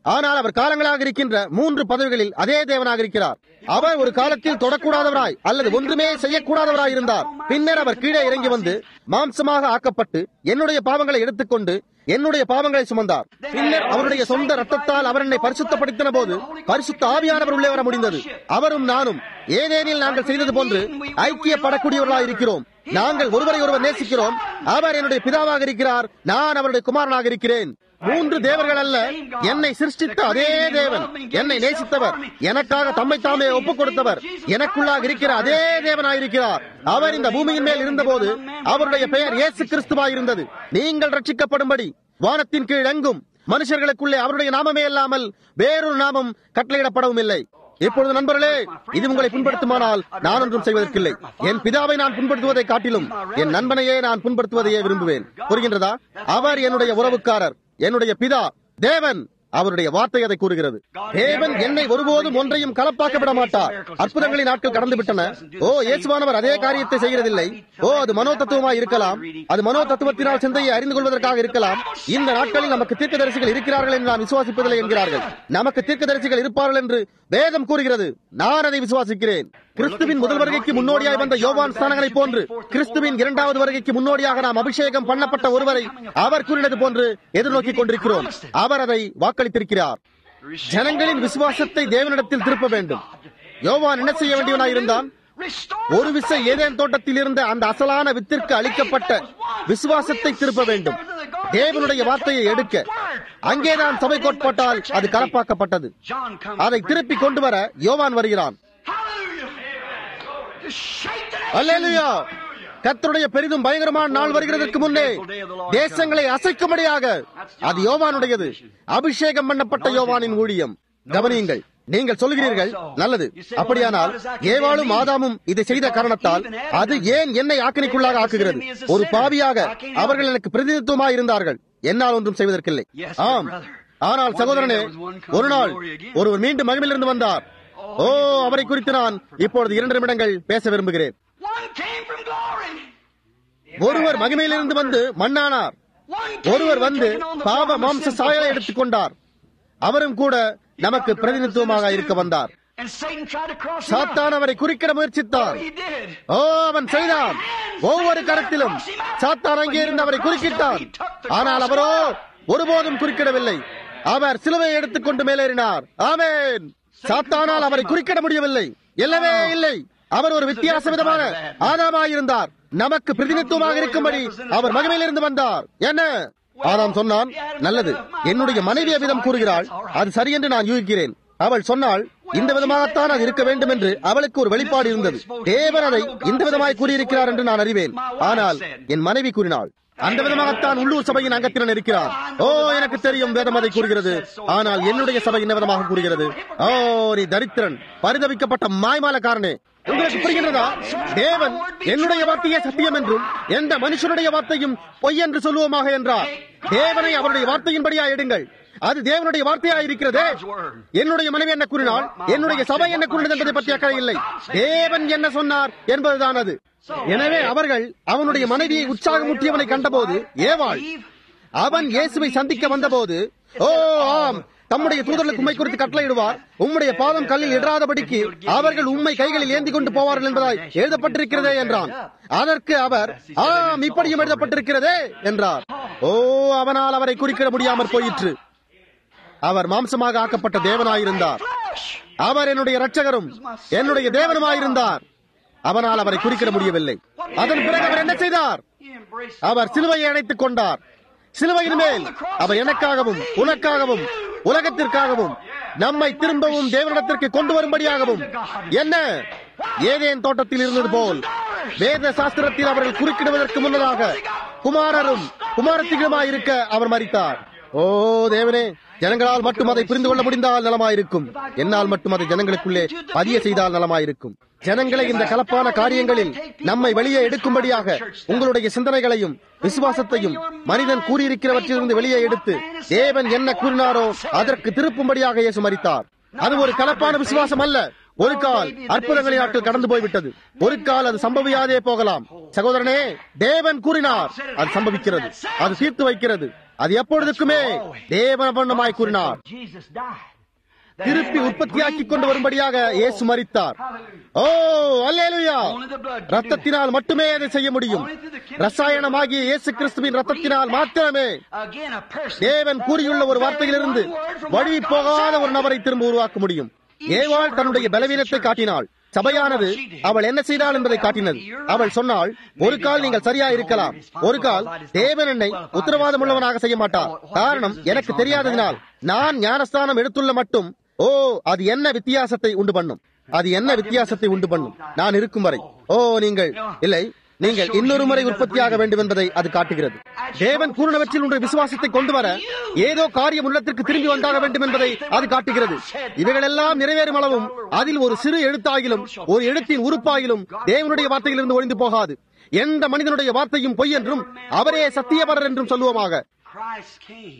ஆனால் அவர் காலங்களாக இருக்கின்ற மூன்று பதவிகளில் அதே தேவனாக இருக்கிறார் அவர் ஒரு காலத்தில் தொடக்கூடாதவராய் அல்லது ஒன்றுமே செய்யக்கூடாதவராய் இருந்தார் பின்னர் அவர் கீழே இறங்கி வந்து மாம்சமாக ஆக்கப்பட்டு என்னுடைய பாவங்களை எடுத்துக்கொண்டு என்னுடைய பாவங்களை சுமந்தார் பின்னர் அவருடைய சொந்த ரத்தத்தால் அவர் என்னை பரிசுத்தப்படுத்தின போது பரிசுத்த ஆவியானவர் உள்ளே வர முடிந்தது அவரும் நானும் ஏதேனில் நாங்கள் செய்தது போன்று ஐக்கியப்படக்கூடியவர்களாக இருக்கிறோம் நாங்கள் ஒருவரை ஒருவர் நேசிக்கிறோம் அவர் என்னுடைய பிதாவாக இருக்கிறார் நான் அவருடைய குமாரனாக இருக்கிறேன் மூன்று தேவர்கள் அல்ல என்னை சிருஷ்டித்த அதே தேவன் என்னை நேசித்தவர் எனக்காக தம்மை தாமே ஒப்புக் கொடுத்தவர் எனக்குள்ளாக இருக்கிற அதே தேவனாயிருக்கிறார் அவர் இந்த பூமியின் மேல் இருந்தபோது அவருடைய பெயர் இயேசு கிறிஸ்துவாய் இருந்தது நீங்கள் ரட்சிக்கப்படும்படி வானத்தின் கீழ் எங்கும் மனுஷர்களுக்குள்ளே அவருடைய நாமமே இல்லாமல் வேறொரு நாமம் கட்டளையிடப்படவும் இல்லை இப்பொழுது நண்பர்களே இது உங்களை புண்படுத்துமானால் நான் ஒன்றும் செய்வதற்கில்லை என் பிதாவை நான் புண்படுத்துவதை காட்டிலும் என் நண்பனையே நான் புண்படுத்துவதையே விரும்புவேன் புரிகின்றதா அவர் என்னுடைய உறவுக்காரர் என்னுடைய பிதா தேவன் அவருடைய வார்த்தை அதை கூறுகிறது தேவன் என்னை ஒருபோதும் ஒன்றையும் கலப்பாக்க விட மாட்டார் அற்புதங்களின் நாட்கள் கடந்து விட்டன ஓ இயேசுவானவர் அதே காரியத்தை செய்கிறதில்லை ஓ அது மனோ தத்துவமாய் இருக்கலாம் அது மனோ தத்துவத்தினால் சிந்தையை அறிந்து கொள்வதற்காக இருக்கலாம் இந்த நாட்களில் நமக்கு தீர்க்கதரிசிகள் இருக்கிறார்கள் என்று நாம் விசுவாசிப்பதில்லை என்கிறார்கள் நமக்கு தீர்க்கதரிசிகள் இருப்பார்கள் என்று வேதம் கூறுகிறது நான் அதை விசுவாசிக்கிறேன் கிறிஸ்துவின் முதல் வருகைக்கு முன்னோடியாய் வந்த யோவான் ஸ்தானங்களை போன்று கிறிஸ்துவின் இரண்டாவது வருகைக்கு முன்னோடியாக நாம் அபிஷேகம் பண்ணப்பட்ட ஒருவரை அவர் கூறினது போன்று எதிர்நோக்கிக் கொண்டிருக்கிறோம் அவர் அதை வாக்களித்திருக்கிறார் ஜனங்களின் விசுவாசத்தை தேவனிடத்தில் திருப்ப வேண்டும் யோவான் என்ன செய்ய வேண்டியவனாய் இருந்தான் ஒரு விசை ஏதேன் தோட்டத்தில் இருந்த அந்த அசலான வித்திற்கு அளிக்கப்பட்ட விசுவாசத்தை திருப்ப வேண்டும் தேவனுடைய வார்த்தையை எடுக்க அங்கேதான் சபை கோட்பாட்டால் அது கலப்பாக்கப்பட்டது அதை திருப்பி கொண்டு வர யோவான் வருகிறான் அல்லேலூயா கர்த்தருடைய பெரிதும் பயங்கரமான நாள் வருகிறதற்கு முன்னே தேசங்களை அசைக்கும்படியாக அது யோவானுடையது அபிஷேகம் பண்ணப்பட்ட யோவானின் ஊழியம் கவனியுங்கள் நீங்கள் சொல்கிறீர்கள் நல்லது அப்படியானால் ஏவாளும் ஆதாமும் இதை செய்த காரணத்தால் அது ஏன் என்னை ஆக்கினைக்குள்ளாக ஆக்குகிறது ஒரு பாவியாக அவர்கள் எனக்கு பிரதிநிதித்துவமாக இருந்தார்கள் என்னால் ஒன்றும் செய்வதற்கில்லை ஆம் ஆனால் சகோதரனே ஒரு நாள் ஒருவர் மீண்டும் மகிமையிலிருந்து வந்தார் ஓ அவரை குறித்து நான் இப்பொழுது இரண்டு நிமிடங்கள் பேச விரும்புகிறேன் ஒருவர் மகிமையிலிருந்து வந்து மண்ணானார் ஒருவர் வந்து பாவ மாம்ச சாயலை எடுத்துக்கொண்டார் அவரும் கூட நமக்கு பிரதிநிதித்துவமாக இருக்க வந்தார் சாத்தான் அவரை குறிக்கிட முயற்சித்தார் ஓ அவன் செய்தான் ஒவ்வொரு கரத்திலும் சாத்தான் அங்கே இருந்து அவரை குறுக்கிட்டான் ஆனால் அவரோ ஒருபோதும் குறுக்கிடவில்லை அவர் சிலுவையை எடுத்துக்கொண்டு மேலேறினார் ஆமேன் சாத்தானால் அவரை குறுக்கிட முடியவில்லை இல்லவே இல்லை அவர் ஒரு வித்தியாச விதமான ஆதாமாயிருந்தார் நமக்கு பிரதிநிதித்துவமாக இருக்கும்படி அவர் மகிமையிலிருந்து வந்தார் என்ன ஆதாம் சொன்னான் நல்லது என்னுடைய மனைவி விதம் கூறுகிறாள் அது சரி என்று நான் யூகிக்கிறேன் அவள் சொன்னால் இந்த விதமாகத்தான் அது இருக்க வேண்டும் என்று அவளுக்கு ஒரு வெளிப்பாடு இருந்தது தேவன் அதை இந்த விதமாய் கூறியிருக்கிறார் என்று நான் அறிவேன் ஆனால் என் மனைவி கூறினாள் அந்த விதமாகத்தான் உள்ளூர் சபையின் அங்கத்தினர் இருக்கிறார் ஓ எனக்கு தெரியும் வேதம் அதை கூறுகிறது ஆனால் என்னுடைய சபை என்ன விதமாக கூறுகிறது ஓ நீ தரித்திரன் பரிதவிக்கப்பட்ட மாய்மாலக்காரனே உங்களுக்கு புரிகின்றதா தேவன் என்னுடைய வார்த்தையே சத்தியம் என்றும் எந்த மனுஷனுடைய வார்த்தையும் பொய் என்று சொல்லுவோமாக என்றார் தேவனை அவருடைய வார்த்தையின்படியா எடுங்கள் அது தேவனுடைய வார்த்தையா இருக்கிறதே என்னுடைய மனைவி என்ன கூறினால் என்னுடைய சபை என்ன கூறினது என்பதை பற்றி அக்கறை இல்லை தேவன் என்ன சொன்னார் என்பதுதான் அது எனவே அவர்கள் அவனுடைய மனைவியை உற்சாகமூட்டியவனை கண்டபோது ஏவாள் அவன் இயேசுவை சந்திக்க வந்தபோது ஓ ஆம் தம்முடைய தூதர்களுக்கு உண்மை குறித்து கட்டளையிடுவார் உம்முடைய பாதம் கல்லில் இடராதபடிக்கு அவர்கள் உண்மை கைகளில் ஏந்தி கொண்டு போவார்கள் என்பதாய் எழுதப்பட்டிருக்கிறதே என்றான் அதற்கு அவர் ஆம் இப்படியும் எழுதப்பட்டிருக்கிறதே என்றார் ஓ அவனால் அவரை குறிக்கிட முடியாமற் போயிற்று அவர் மாம்சமாக ஆக்கப்பட்ட தேவனாயிருந்தார் அவர் என்னுடைய இரட்சகரும் என்னுடைய தேவனுமாயிருந்தார் அவனால் அவரை குறிக்கிட முடியவில்லை அதன் பிறகு அவர் என்ன செய்தார் அவர் சிலுவையை அணைத்துக் கொண்டார் சிலுவையின் மேல் அவர் எனக்காகவும் உனக்காகவும் உலகத்திற்காகவும் நம்மை திரும்பவும் தேவனிடத்திற்கு கொண்டு வரும்படியாகவும் என்ன ஏதேன் தோட்டத்தில் இருந்தது போல் வேத சாஸ்திரத்தில் அவர்கள் குறுக்கிடுவதற்கு முன்னதாக குமாரரும் குமாரத்திகளுமாய் இருக்க அவர் மறித்தார் ஓ தேவனே ஜனங்களால் மட்டும் அதை புரிந்து கொள்ள முடிந்தால் நலமாயிருக்கும் என்னால் மட்டும் அதை ஜனங்களுக்குள்ளே பதிய செய்தால் நலமாயிருக்கும் ஜனங்களை இந்த கலப்பான காரியங்களில் நம்மை வெளியே எடுக்கும்படியாக உங்களுடைய சிந்தனைகளையும் விசுவாசத்தையும் மனிதன் கூறியிருக்கிறவற்றிலிருந்து வெளியே எடுத்து தேவன் என்ன கூறினாரோ அதற்கு திருப்பும்படியாக இயேசு மறித்தார் அது ஒரு கலப்பான விசுவாசம் அல்ல ஒரு கால் அற்புதங்களின் நாட்கள் கடந்து போய்விட்டது ஒரு கால் அது சம்பவியாதே போகலாம் சகோதரனே தேவன் கூறினார் அது சம்பவிக்கிறது அது தீர்த்து வைக்கிறது அது எப்பொழுதுக்குமே தேவனபண்ணமாய் கூறினார் Jesus died. That திருப்பி he might உற்பத்தியாக்கி bring கொண்டு back வரும்படியாக the இயேசு old. மரித்தார் Hallelujah. ஓ அல்லேலுயா Only the blood can do ரத்தத்தினால் மட்டுமே அதை செய்ய முடியும் ரசாயனமாகிய இயேசு கிறிஸ்துவின் ரத்தத்தினால் மாத்திரமே Again, a person. தேவன் கூறியுள்ள ஒரு வார்த்தையிலிருந்து வழி போகாத ஒரு நபரை திரும்ப உருவாக்க முடியும் ஏவாள் தன்னுடைய பலவீனத்தை காட்டினாள் சபையானது அவள் என்ன செய்தாள் என்பதை காட்டினது அவள் சொன்னாள் ஒரு கால் நீங்கள் சரியா இருக்கலாம் ஒரு கால் தேவன் என்னை உத்தரவாதம் உள்ளவனாக செய்ய மாட்டார் காரணம் எனக்கு தெரியாததினால் நான் ஞானஸ்தானம் எடுத்துள்ள மட்டும் ஓ அது என்ன வித்தியாசத்தை உண்டு பண்ணும் அது என்ன வித்தியாசத்தை உண்டு பண்ணும் நான் இருக்கும் வரை ஓ நீங்கள் இல்லை நீங்கள் இன்னொரு முறை உற்பத்தியாக வேண்டும் என்பதை அது காட்டுகிறது தேவன் கூறினவற்றில் உங்கள் விசுவாசத்தை கொண்டு வர ஏதோ காரியம் உள்ளத்திற்கு திரும்பி வந்தாக வேண்டும் என்பதை அது காட்டுகிறது இவைகளெல்லாம் நிறைவேறும் அளவும் அதில் ஒரு சிறு எழுத்தாகிலும் ஒரு எழுத்தின் உறுப்பாகிலும் தேவனுடைய வார்த்தையிலிருந்து ஒழிந்து போகாது எந்த மனிதனுடைய வார்த்தையும் பொய் என்றும் அவரே சத்தியபரர் என்றும் சொல்லுவோமாக Christ came.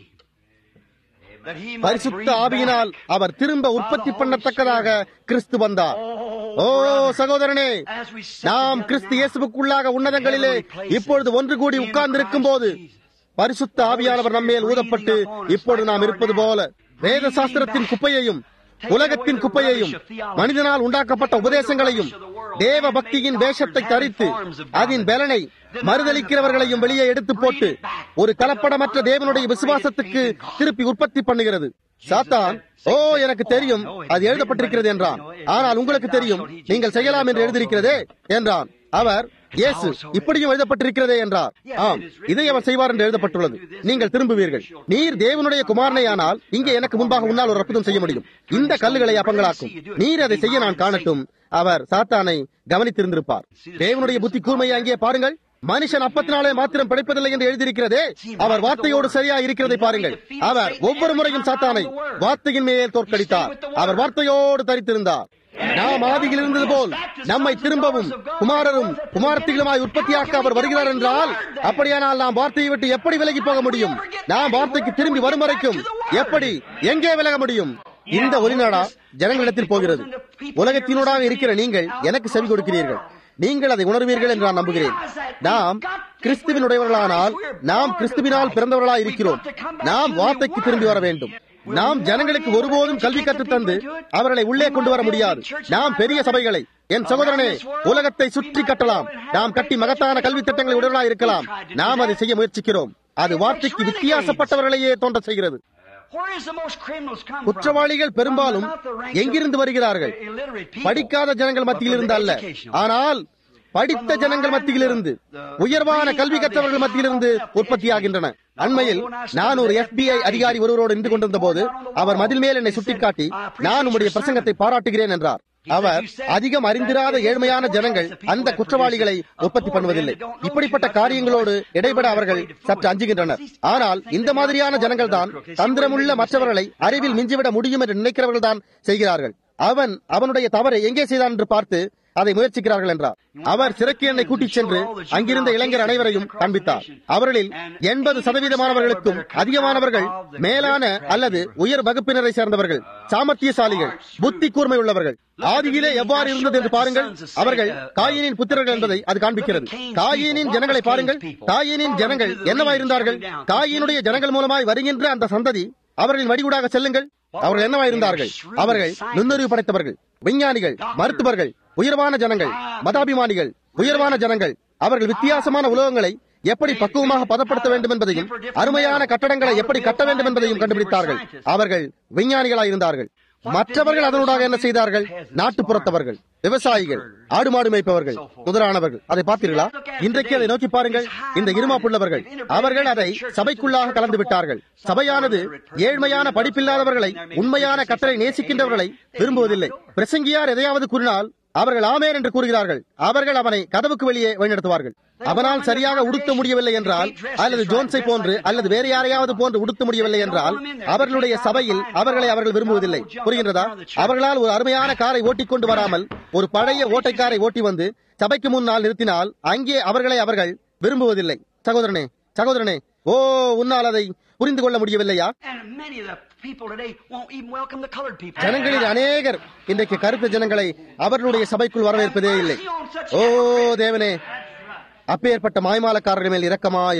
That he might பரிசுத்த bring ஆவியினால் back அவர் திரும்ப உற்பத்தி பண்ணத்தக்கதாக கிறிஸ்து வந்தார் ஓ சகோதரனே as we sit நாம் together கிறிஸ்து now, இயேசுவுக்குள்ளாக உன்னதங்களிலே இப்பொழுது ஒன்று கூடி உட்கார்ந்திருக்கும் போது பரிசுத்த ஆவியானவர் நம்மேல் ஊதப்பட்டு இப்பொழுது நாம் இருப்பது போல வேத சாஸ்திரத்தின் குப்பையையும் உலகத்தின் குப்பையையும் மனிதனால் உண்டாக்கப்பட்ட உபதேசங்களையும் தேவ பக்தியின் வேஷத்தை தரித்து அதன் பலனை மறுதளிக்கிறவர்களையும் வெளியே எடுத்து போட்டு ஒரு கலப்படமற்ற தேவனுடைய விசுவாசத்துக்கு திருப்பி உற்பத்தி பண்ணுகிறது சாத்தான் ஓ எனக்கு தெரியும் அது எழுதப்பட்டிருக்கிறது என்றான் ஆனால் உங்களுக்கு தெரியும் நீங்கள் செய்யலாம் என்று எழுதியிருக்கிறதே என்றான் அவர் இயேசு இப்படியும் எழுதப்பட்டிருக்கிறதே என்றார் ஆம் இதை அவர் செய்வார் என்று எழுதப்பட்டுள்ளது நீங்கள் திரும்புவீர்கள் நீர் தேவனுடைய குமாரனையானால் இங்கே எனக்கு முன்பாக உன்னால் ஒரு அற்புதம் செய்ய முடியும் இந்த கல்லுகளை அப்பங்களாக்கும் நீர் அதை செய்ய நான் காணட்டும் அவர் சாத்தானை கவனித்திருந்திருப்பார் தேவனுடைய புத்தி கூர்மையை அங்கே பாருங்கள் மனுஷன் அப்பத்தினாலே மாத்திரம் பிழைப்பதில்லை என்று எழுதியிருக்கிறதே அவர் வார்த்தையோடு சரியா இருக்கிறதை பாருங்கள் அவர் ஒவ்வொரு முறையும் சாத்தானை வார்த்தையின் மேல் தோற்கடித்தார் அவர் வார்த்தையோடு தரித்திருந்தார் நாம் ஆதியில் இருந்தது போல் நம்மை திரும்பவும் குமாரரும் குமாரத்திகளுமாய் உற்பத்தியாக்க அவர் வருகிறார் என்றால் அப்படியானால் நாம் வார்த்தையை விட்டு எப்படி விலகி போக முடியும் நாம் வார்த்தைக்கு திரும்பி வரும் வரைக்கும் எப்படி எங்கே விலக முடியும் இந்த ஒளிநாடா ஜனங்களிடத்தில் போகிறது உலகத்தினூடாக இருக்கிற நீங்கள் எனக்கு செவி கொடுக்கிறீர்கள் நீங்கள் அதை உணர்வீர்கள் என்று நான் நம்புகிறேன் நாம் கிறிஸ்துவினுடையவர்களானால் நாம் கிறிஸ்துவினால் பிறந்தவர்களாய் இருக்கிறோம் நாம் வார்த்தைக்கு திரும்பி வர வேண்டும் நாம் ஜனங்களுக்கு ஒருபோதும் கல்வி கற்றுத் தந்து அவர்களை உள்ளே கொண்டு வர முடியாது நாம் பெரிய சபைகளை என் சகோதரனே உலகத்தை சுற்றி கட்டலாம் நாம் கட்டி மகத்தான கல்வி திட்டங்களை உடலாக இருக்கலாம் நாம் அதை செய்ய முயற்சிக்கிறோம் அது வார்த்தைக்கு வித்தியாசப்பட்டவர்களையே தோன்ற செய்கிறது Where is the most criminals come from? குற்றவாளிகள் பெரும்பாலும் From not the ranks of எங்கிருந்து வருகிறார்கள் illiterate people, படிக்காத ஜனங்கள் மத்தியில் இருந்து அல்ல ஆனால் படித்த ஜனங்கள் மத்தியிலிருந்து உயர்வான கல்வி கற்றவர்கள் மத்தியிலிருந்து உற்பத்தியாகின்றன அண்மையில் நான் ஒரு FBI அதிகாரி ஒருவரோடு நின்று கொண்டிருந்த போது அவர் மதில் மேல் என்னை சுட்டிக்காட்டி நான் உம்முடைய பிரசங்கத்தை பாராட்டுகிறேன் என்றார் அவர் அதிகம் அறிந்திராத ஏழ்மையான ஜனங்கள் அந்த குற்றவாளிகளை உற்பத்தி பண்ணுவதில்லை இப்படிப்பட்ட காரியங்களோடு இடைபட அவர்கள் சற்று அஞ்சுகின்றனர் ஆனால் இந்த மாதிரியான ஜனங்கள் தான் தந்திரமுள்ள மற்றவர்களை அறிவில் மிஞ்சிவிட முடியும் என்று நினைக்கிறவர்கள் தான் செய்கிறார்கள் அவன் அவனுடைய தவறை எங்கே செய்தான் என்று பார்த்து அதை முயற்சிக்கிறார்கள் என்றார் அவர் சிறைக்கு என்னை கூட்டிச் சென்று அங்கிருந்த இளைஞர் அனைவரையும் காண்பித்தார் அவர்களில் எண்பது சதவீதமானவர்களுக்கும் அதிகமானவர்கள் மேலான அல்லது உயர் வகுப்பினரை சேர்ந்தவர்கள் சாமர்த்தியசாலிகள் புத்தி கூர்மை உள்ளவர்கள் ஆதியிலே எவ்வாறு இருந்தது என்று பாருங்கள் அவர்கள் காயினின் புத்திரர்கள் என்பதை அது காண்பிக்கிறது காயினின் ஜனங்களை பாருங்கள் காயினின் ஜனங்கள் என்னவாயிருந்தார்கள் காயினுடைய ஜனங்கள் மூலமாய் வருகின்ற அந்த சந்ததி அவர்களின் வடிகூடாக செல்லுங்கள் அவர்கள் என்னவாயிருந்தார்கள் அவர்கள் நுண்ணறிவு படைத்தவர்கள் விஞ்ஞானிகள் மருத்துவர்கள் உயர்வான ஜனங்கள் மதாபிமானிகள் உயர்வான ஜனங்கள் அவர்கள் வித்தியாசமான உலகங்களை எப்படி பக்குவமாக பதப்படுத்த வேண்டும் என்பதையும் அருமையான கட்டடங்களை எப்படி கட்ட வேண்டும் என்பதையும் கண்டுபிடித்தார்கள் அவர்கள் விஞ்ஞானிகளாயிருந்தார்கள் மற்றவர்கள் அதனூடாக என்ன செய்தார்கள் நாட்டுப்புறத்தவர்கள் விவசாயிகள் ஆடு மாடு மேய்ப்பவர்கள் முதலானவர்கள் அதை பார்த்தீர்களா இன்றைக்கு அதை நோக்கி பாருங்கள் இந்த இருமாப்புள்ளவர்கள் அவர்கள் அதை சபைக்குள்ளாக கலந்து விட்டார்கள் சபையானது ஏழ்மையான படிப்பில்லாதவர்களை உண்மையான கத்தரை நேசிக்கின்றவர்களை விரும்புவதில்லை பிரசங்கியார் எதையாவது கூறினால் அவர்கள் ஆமேன் என்று கூறுகிறார்கள் அவர்கள் அவனை கதவுக்கு வெளியே வழிநடத்துவார்கள் அவனால் சரியாக உடுத்த முடியவில்லை என்றால் அல்லது ஜோன்ஸை போன்று அல்லது வேறு யாரையாவது போன்று உடுத்த முடியவில்லை என்றால் அவர்களுடைய சபையில் அவர்களை அவர்கள் விரும்புவதில்லை புரிகின்றதா அவர்களால் ஒரு அருமையான காரை ஓட்டிக் கொண்டு வராமல் ஒரு பழைய ஓட்டைக்காரை ஓட்டி வந்து சபைக்கு முன்னால் நிறுத்தினால் அங்கே அவர்களை அவர்கள் விரும்புவதில்லை சகோதரனே சகோதரனே ஓ உன்னால் அதை புரிந்து கொள்ள முடியவில்லையா And many of the people today won't even welcome the colored people. ஜனங்களில் அநேகர் இன்றைக்கு கருத்து ஜனங்களை அவர்களுடைய சபைக்குள் வரவேற்பதே இல்லை ஓ தேவனே அப்பேற்பட்ட மாய்மாலக்காரர்கள் மேல் இரக்கமாயிரும்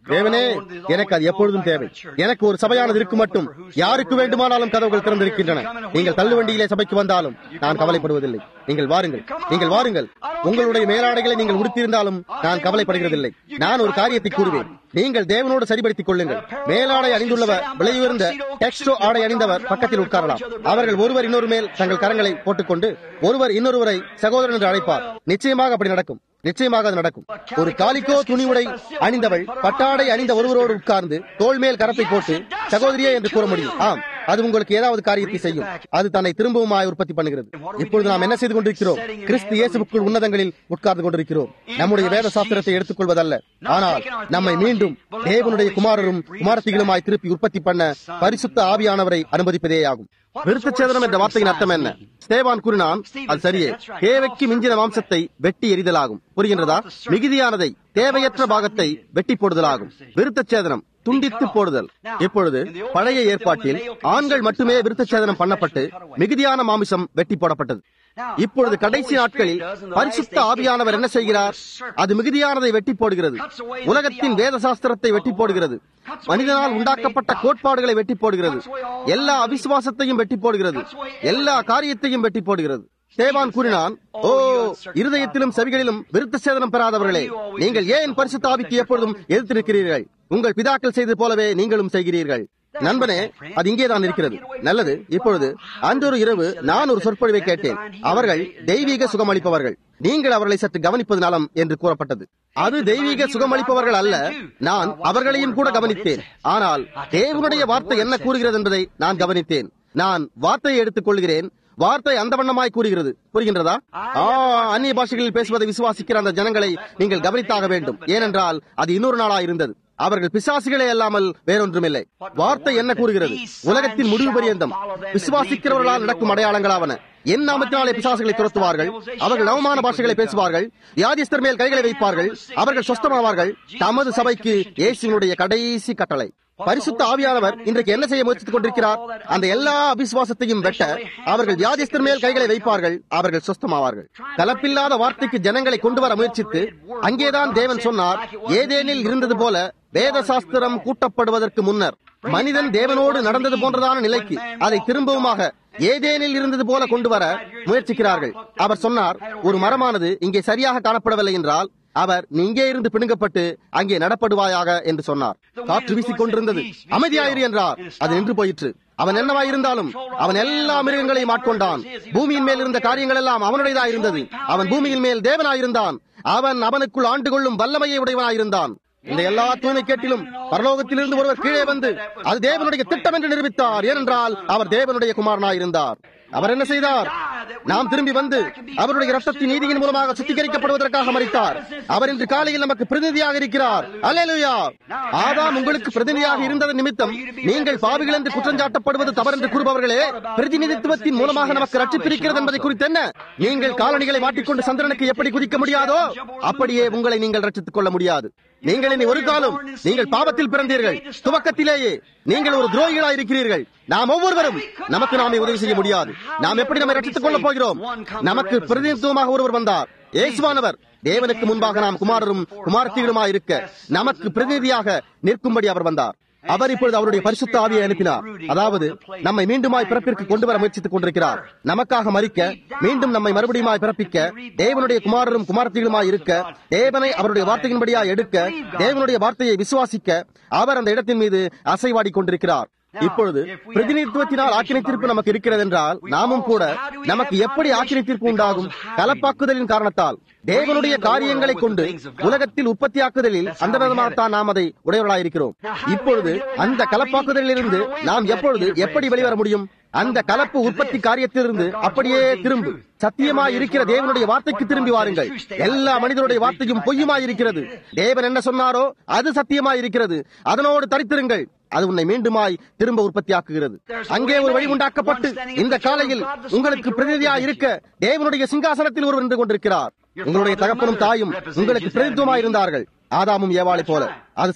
தேவனே எனக்கு அது எப்பொழுதும் தேவை எனக்கு ஒரு சபையானது இருக்கும் மட்டும் யாருக்கு வேண்டுமானாலும் கதவுகள் திறந்திருக்கின்றன நீங்கள் தள்ளுவண்டியிலே சபைக்கு வந்தாலும் நான் கவலைப்படுவதில்லை நீங்கள் வாருங்கள் நீங்கள் வாருங்கள் உங்களுடைய மேலாடைகளை நீங்கள் உடுத்தியிருந்தாலும் நான் கவலைப்படுகிறதில்லை நான் ஒரு காரியத்தை கூறுவேன் நீங்கள் தேவனோடு சரிபடுத்திக் கொள்ளுங்கள் மேலாடை அணிந்துள்ளவர் விலையுயர்ந்த டெக்ஸ்டோ ஆடை அணிந்தவர் பக்கத்தில் உட்காரலாம் அவர்கள் ஒருவர் இன்னொரு மேல் தங்கள் கரங்களை போட்டுக்கொண்டு ஒருவர் இன்னொருவரை சகோதரன் என்று அழைப்பார் நிச்சயமாக அப்படி நடக்கும் நிச்சயமாக அது நடக்கும் ஒரு காலிக்கோ துணிவுடை அணிந்தவள் பட்டாடை அணிந்த ஒருவரோடு உட்கார்ந்து தோள் மேல் கரத்தை போட்டு சகோதரியே என்று கூற முடியும் ஆம் அது உங்களுக்கு ஏதாவது காரியத்தை செய்யும் அது தன்னை திரும்பவுமாய் உற்பத்தி பண்ணுகிறது இப்பொழுது நாம் என்ன செய்து கொண்டிருக்கிறோம் கிறிஸ்து இயேசுக்குள் உன்னதங்களில் உட்கார்ந்து கொண்டிருக்கிறோம் நம்முடைய வேத சாஸ்திரத்தை எடுத்துக்கொள்வதல்ல ஆனால் நம்மை மீண்டும் தேவனுடைய குமாரரும் குமாரத்திகளுமாய் திருப்பி உற்பத்தி பண்ண பரிசுத்த ஆவியானவரை அனுமதிப்பதே ஆகும் விருத்தச்சேதனம் என்ற வார்த்தையின் அர்த்தம் என்ன ஸ்தேவான் கூறினான் அது சரியே தேவைக்கு மிஞ்சின மாம்சத்தை வெட்டி எரிதலாகும் புரிகின்றதா மிகுதியானதை தேவையற்ற பாகத்தை வெட்டி போடுதலாகும் விருத்தச்சேதனம் துண்டித்து போடுதல் இப்பொழுது பழைய ஏற்பாட்டில் ஆண்கள் மட்டுமே விருத்தச்சேதனம் பண்ணப்பட்டு மிகுதியான மாமிசம் வெட்டி போடப்பட்டது இப்பொழுது கடைசி நாட்களில் பரிசுத்த ஆவியானவர் என்ன செய்கிறார் அது மிகுதியானதை வெட்டி போடுகிறது உலகத்தின் வேத சாஸ்திரத்தை வெட்டி போடுகிறது மனிதனால் உண்டாக்கப்பட்ட கோட்பாடுகளை வெட்டி போடுகிறது எல்லா அவிசுவாசத்தையும் வெட்டி போடுகிறது எல்லா காரியத்தையும் வெட்டி போடுகிறது தேவான் கூறினான் ஓ இருதயத்திலும் செவிகளிலும் விருத்த சேதனம் பெறாதவர்களே நீங்கள் ஏன் பரிசுத்த ஆவிக்கு எப்பொழுதும் எதிர்த்து நிற்கிறீர்கள் உங்கள் பிதாக்கள் செய்தது போலவே நீங்களும் செய்கிறீர்கள் நண்பனே அது இங்கேதான் இருக்கிறது நல்லது இப்பொழுது அன்றொரு இரவு நான் ஒரு சொற்பொழிவை கேட்டேன் அவர்கள் தெய்வீக சுகமளிப்பவர்கள் நீங்கள் அவர்களை சற்று கவனிப்பது நலம் என்று கூறப்பட்டது அது தெய்வீக சுகமளிப்பவர்கள் அல்ல நான் அவர்களையும் கூட கவனித்தேன் ஆனால் தேவனுடைய வார்த்தை என்ன கூறுகிறது என்பதை நான் கவனித்தேன் நான் வார்த்தையை எடுத்துக் கொள்கிறேன் வார்த்தை அந்த வண்ணமாய் கூறுகிறது புரிகின்றதா ஆ அந்நிய பாஷைகளில் பேசுவதை விசுவாசிக்கிற அந்த ஜனங்களை நீங்கள் கவனித்தாக வேண்டும் ஏனென்றால் அது இன்னொரு நாளா இருந்தது அவர்கள் பிசாசுகளே அல்லாமல் வேறொன்றுமில்லை வார்த்தை என்ன கூறுகிறது உலகத்தின் முடிவு பரியந்தம் விசுவாசிக்கிறவர்களால் நடக்கும் அடையாளங்களாவன என் நாமத்தினாலே பிசாசுகளை துரத்துவார்கள் அவர்கள் நவமான பாஷைகளை பேசுவார்கள் வியாதிஸ்தர் மேல் கைகளை வைப்பார்கள் அவர்கள் சொஸ்தமாவார்கள் தமது சபைக்கு இயேசுவினுடைய கடைசி கட்டளை பரிசுத்த ஆவியானவர் இன்றைக்கு என்ன செய்ய முயற்சித்துக் கொண்டிருக்கிறார் அந்த எல்லா அவிசுவாசத்தையும் வெட்ட அவர்கள் வியாதிஸ்தர் மேல் கைகளை வைப்பார்கள் அவர்கள் சொஸ்தமாவார்கள் கலப்பில்லாத வார்த்தைக்கு ஜனங்களை கொண்டு வர முயற்சித்து அங்கேதான் தேவன் சொன்னார் ஏதேனில் இருந்தது போல வேத சாஸ்திரம் கூட்டப்படுவதற்கு முன்னர் மனிதன் தேவனோடு நடந்தது போன்றதான நிலைக்கு அதை திரும்பவுமாக ஏதேனில் இருந்தது போல கொண்டு வர முயற்சிக்கிறார்கள் அவர் சொன்னார் ஒரு மரமானது இங்கே சரியாக காணப்படவில்லை என்றால் அவர் நீ இங்கே இருந்து பிடுங்கப்பட்டு அங்கே நடப்படுவாயாக என்று சொன்னார் காற்று வீசிக் கொண்டிருந்தது அமைதியாயிரு என்றார் அது நின்று போயிற்று அவன் என்னவாயிருந்தாலும் அவன் எல்லா மிருகங்களையும் ஆட்கொண்டான் பூமியின் மேல் இருந்த காரியங்கள் எல்லாம் அவனுடையதாக இருந்தது அவன் பூமியின் மேல் தேவனாயிருந்தான் அவன் அவனுக்குள் ஆண்டு கொள்ளும் வல்லமையை உடையவனாயிருந்தான் இந்த எல்லா தூய்மை கேட்டிலும் பரலோகத்திலிருந்து ஒருவர் கீழே வந்து அது தேவனுடைய திட்டம் என்று நிரூபித்தார் ஏனென்றால் அவர் தேவனுடைய குமாரனாயிருந்தார் அவர் என்ன செய்தார் நாம் திரும்பி வந்து அவருடைய ரத்தத்தின் நீதியின் மூலமாக சுத்திகரிக்கப்படுவதற்காக மறித்தார் அவர் இன்று காலையில் நமக்கு பிரதிநிதியாக இருக்கிறார் அல்லேலூயா ஆதாம் உங்களுக்கு பிரதிநிதியாக இருந்தது நிமித்தம் நீங்கள் பாவிகள் என்று குற்றஞ்சாட்டப்படுவது தவறு என்று கூறுபவர்களே பிரதிநிதித்துவத்தின் மூலமாக நமக்கு ரட்சிப்பிருக்கிறது என்பதை குறித்து என்ன நீங்கள் காலணிகளை மாட்டிக்கொண்டு சந்திரனுக்கு எப்படி குதிக்க முடியாதோ அப்படியே உங்களை நீங்கள் ரட்சித்துக் கொள்ள முடியாது நீங்கள் இனி ஒரு காலம் நீங்கள் பாவத்தில் பிறந்தீர்கள் துவக்கத்திலேயே நீங்கள் ஒரு துரோகிகளா இருக்கிறீர்கள் நாம் ஒவ்வொருவரும் நமக்கு நாமே உதவி செய்ய முடியாது நாம் எப்படி நம்மை ரட்சித்துக் கொள்ளப் போகிறோம் நமக்கு பிரதிநிதித்துவமாக ஒருவர் வந்தார் இயேசுவானவர் தேவனுக்கு முன்பாக நாம் குமாரரும் குமாரத்திகளுமாய் இருக்க நமக்கு பிரதிநிதியாக நிற்கும்படி அவர் வந்தார் அவர் இப்பொழுது அவருடைய பரிசுத்த ஆவியை அனுப்பினார் அதாவது நம்மை மீண்டுமாய் பிறப்பிற்கு கொண்டு வர முயற்சித்துக் கொண்டிருக்கிறார் நமக்காக மறிக்க மீண்டும் நம்மை மறுபடியுமாய் பிறப்பிக்க தேவனுடைய குமாரரும் குமாரத்திகளுமாய் இருக்க தேவனை அவருடைய வார்த்தையின்படியா எடுக்க தேவனுடைய வார்த்தையை விசுவாசிக்க அவர் அந்த இடத்தின் மீது அசைவாடி கொண்டிருக்கிறார் இப்பொழுது பிரதிநிதித்துவத்தினால் ஆக்கினை தீர்ப்பு நமக்கு இருக்கிறது என்றால் நாமும் கூட நமக்கு எப்படி ஆக்கினை தீர்ப்பு உண்டாகும் கலப்பாக்குதலின் காரணத்தால் தேவனுடைய காரியங்களை கொண்டு உலகத்தில் உற்பத்தியாக்குதலில் அந்த விதமாகத்தான் நாம் அதை உடையவர்களாயிருக்கிறோம் இப்பொழுது அந்த கலப்பாக்குதலிலிருந்து நாம் எப்பொழுது எப்படி வெளிவர முடியும் அந்த கலப்பு உற்பத்தி காரியத்திலிருந்து அப்படியே திரும்பு சத்தியமாய் இருக்கிற தேவனுடைய வார்த்தைக்கு திரும்பி வாருங்கள் எல்லா மனிதனுடைய வார்த்தையும் பொய்யுமாய் இருக்கிறது தேவன் என்ன சொன்னாரோ அது சத்தியமாய் இருக்கிறது அதனோடு தரித்திருங்கள் அது உன்னை மீண்டுமாய் திரும்ப உற்பத்தியாக்குகிறது அங்கே ஒரு வழி உண்டாக்கப்பட்டு இந்த காலையில் உங்களுக்கு பிரதிநிதியாக இருக்க தேவனுடைய சிங்காசனத்தில் ஒருவர் நின்று கொண்டிருக்கிறார் உங்களுடைய தகப்பனும் தாயும் உங்களுக்கு பிரதித்துவமாய் இருந்தார்கள் ஆதாமும் ஏவாளை போல அது சரி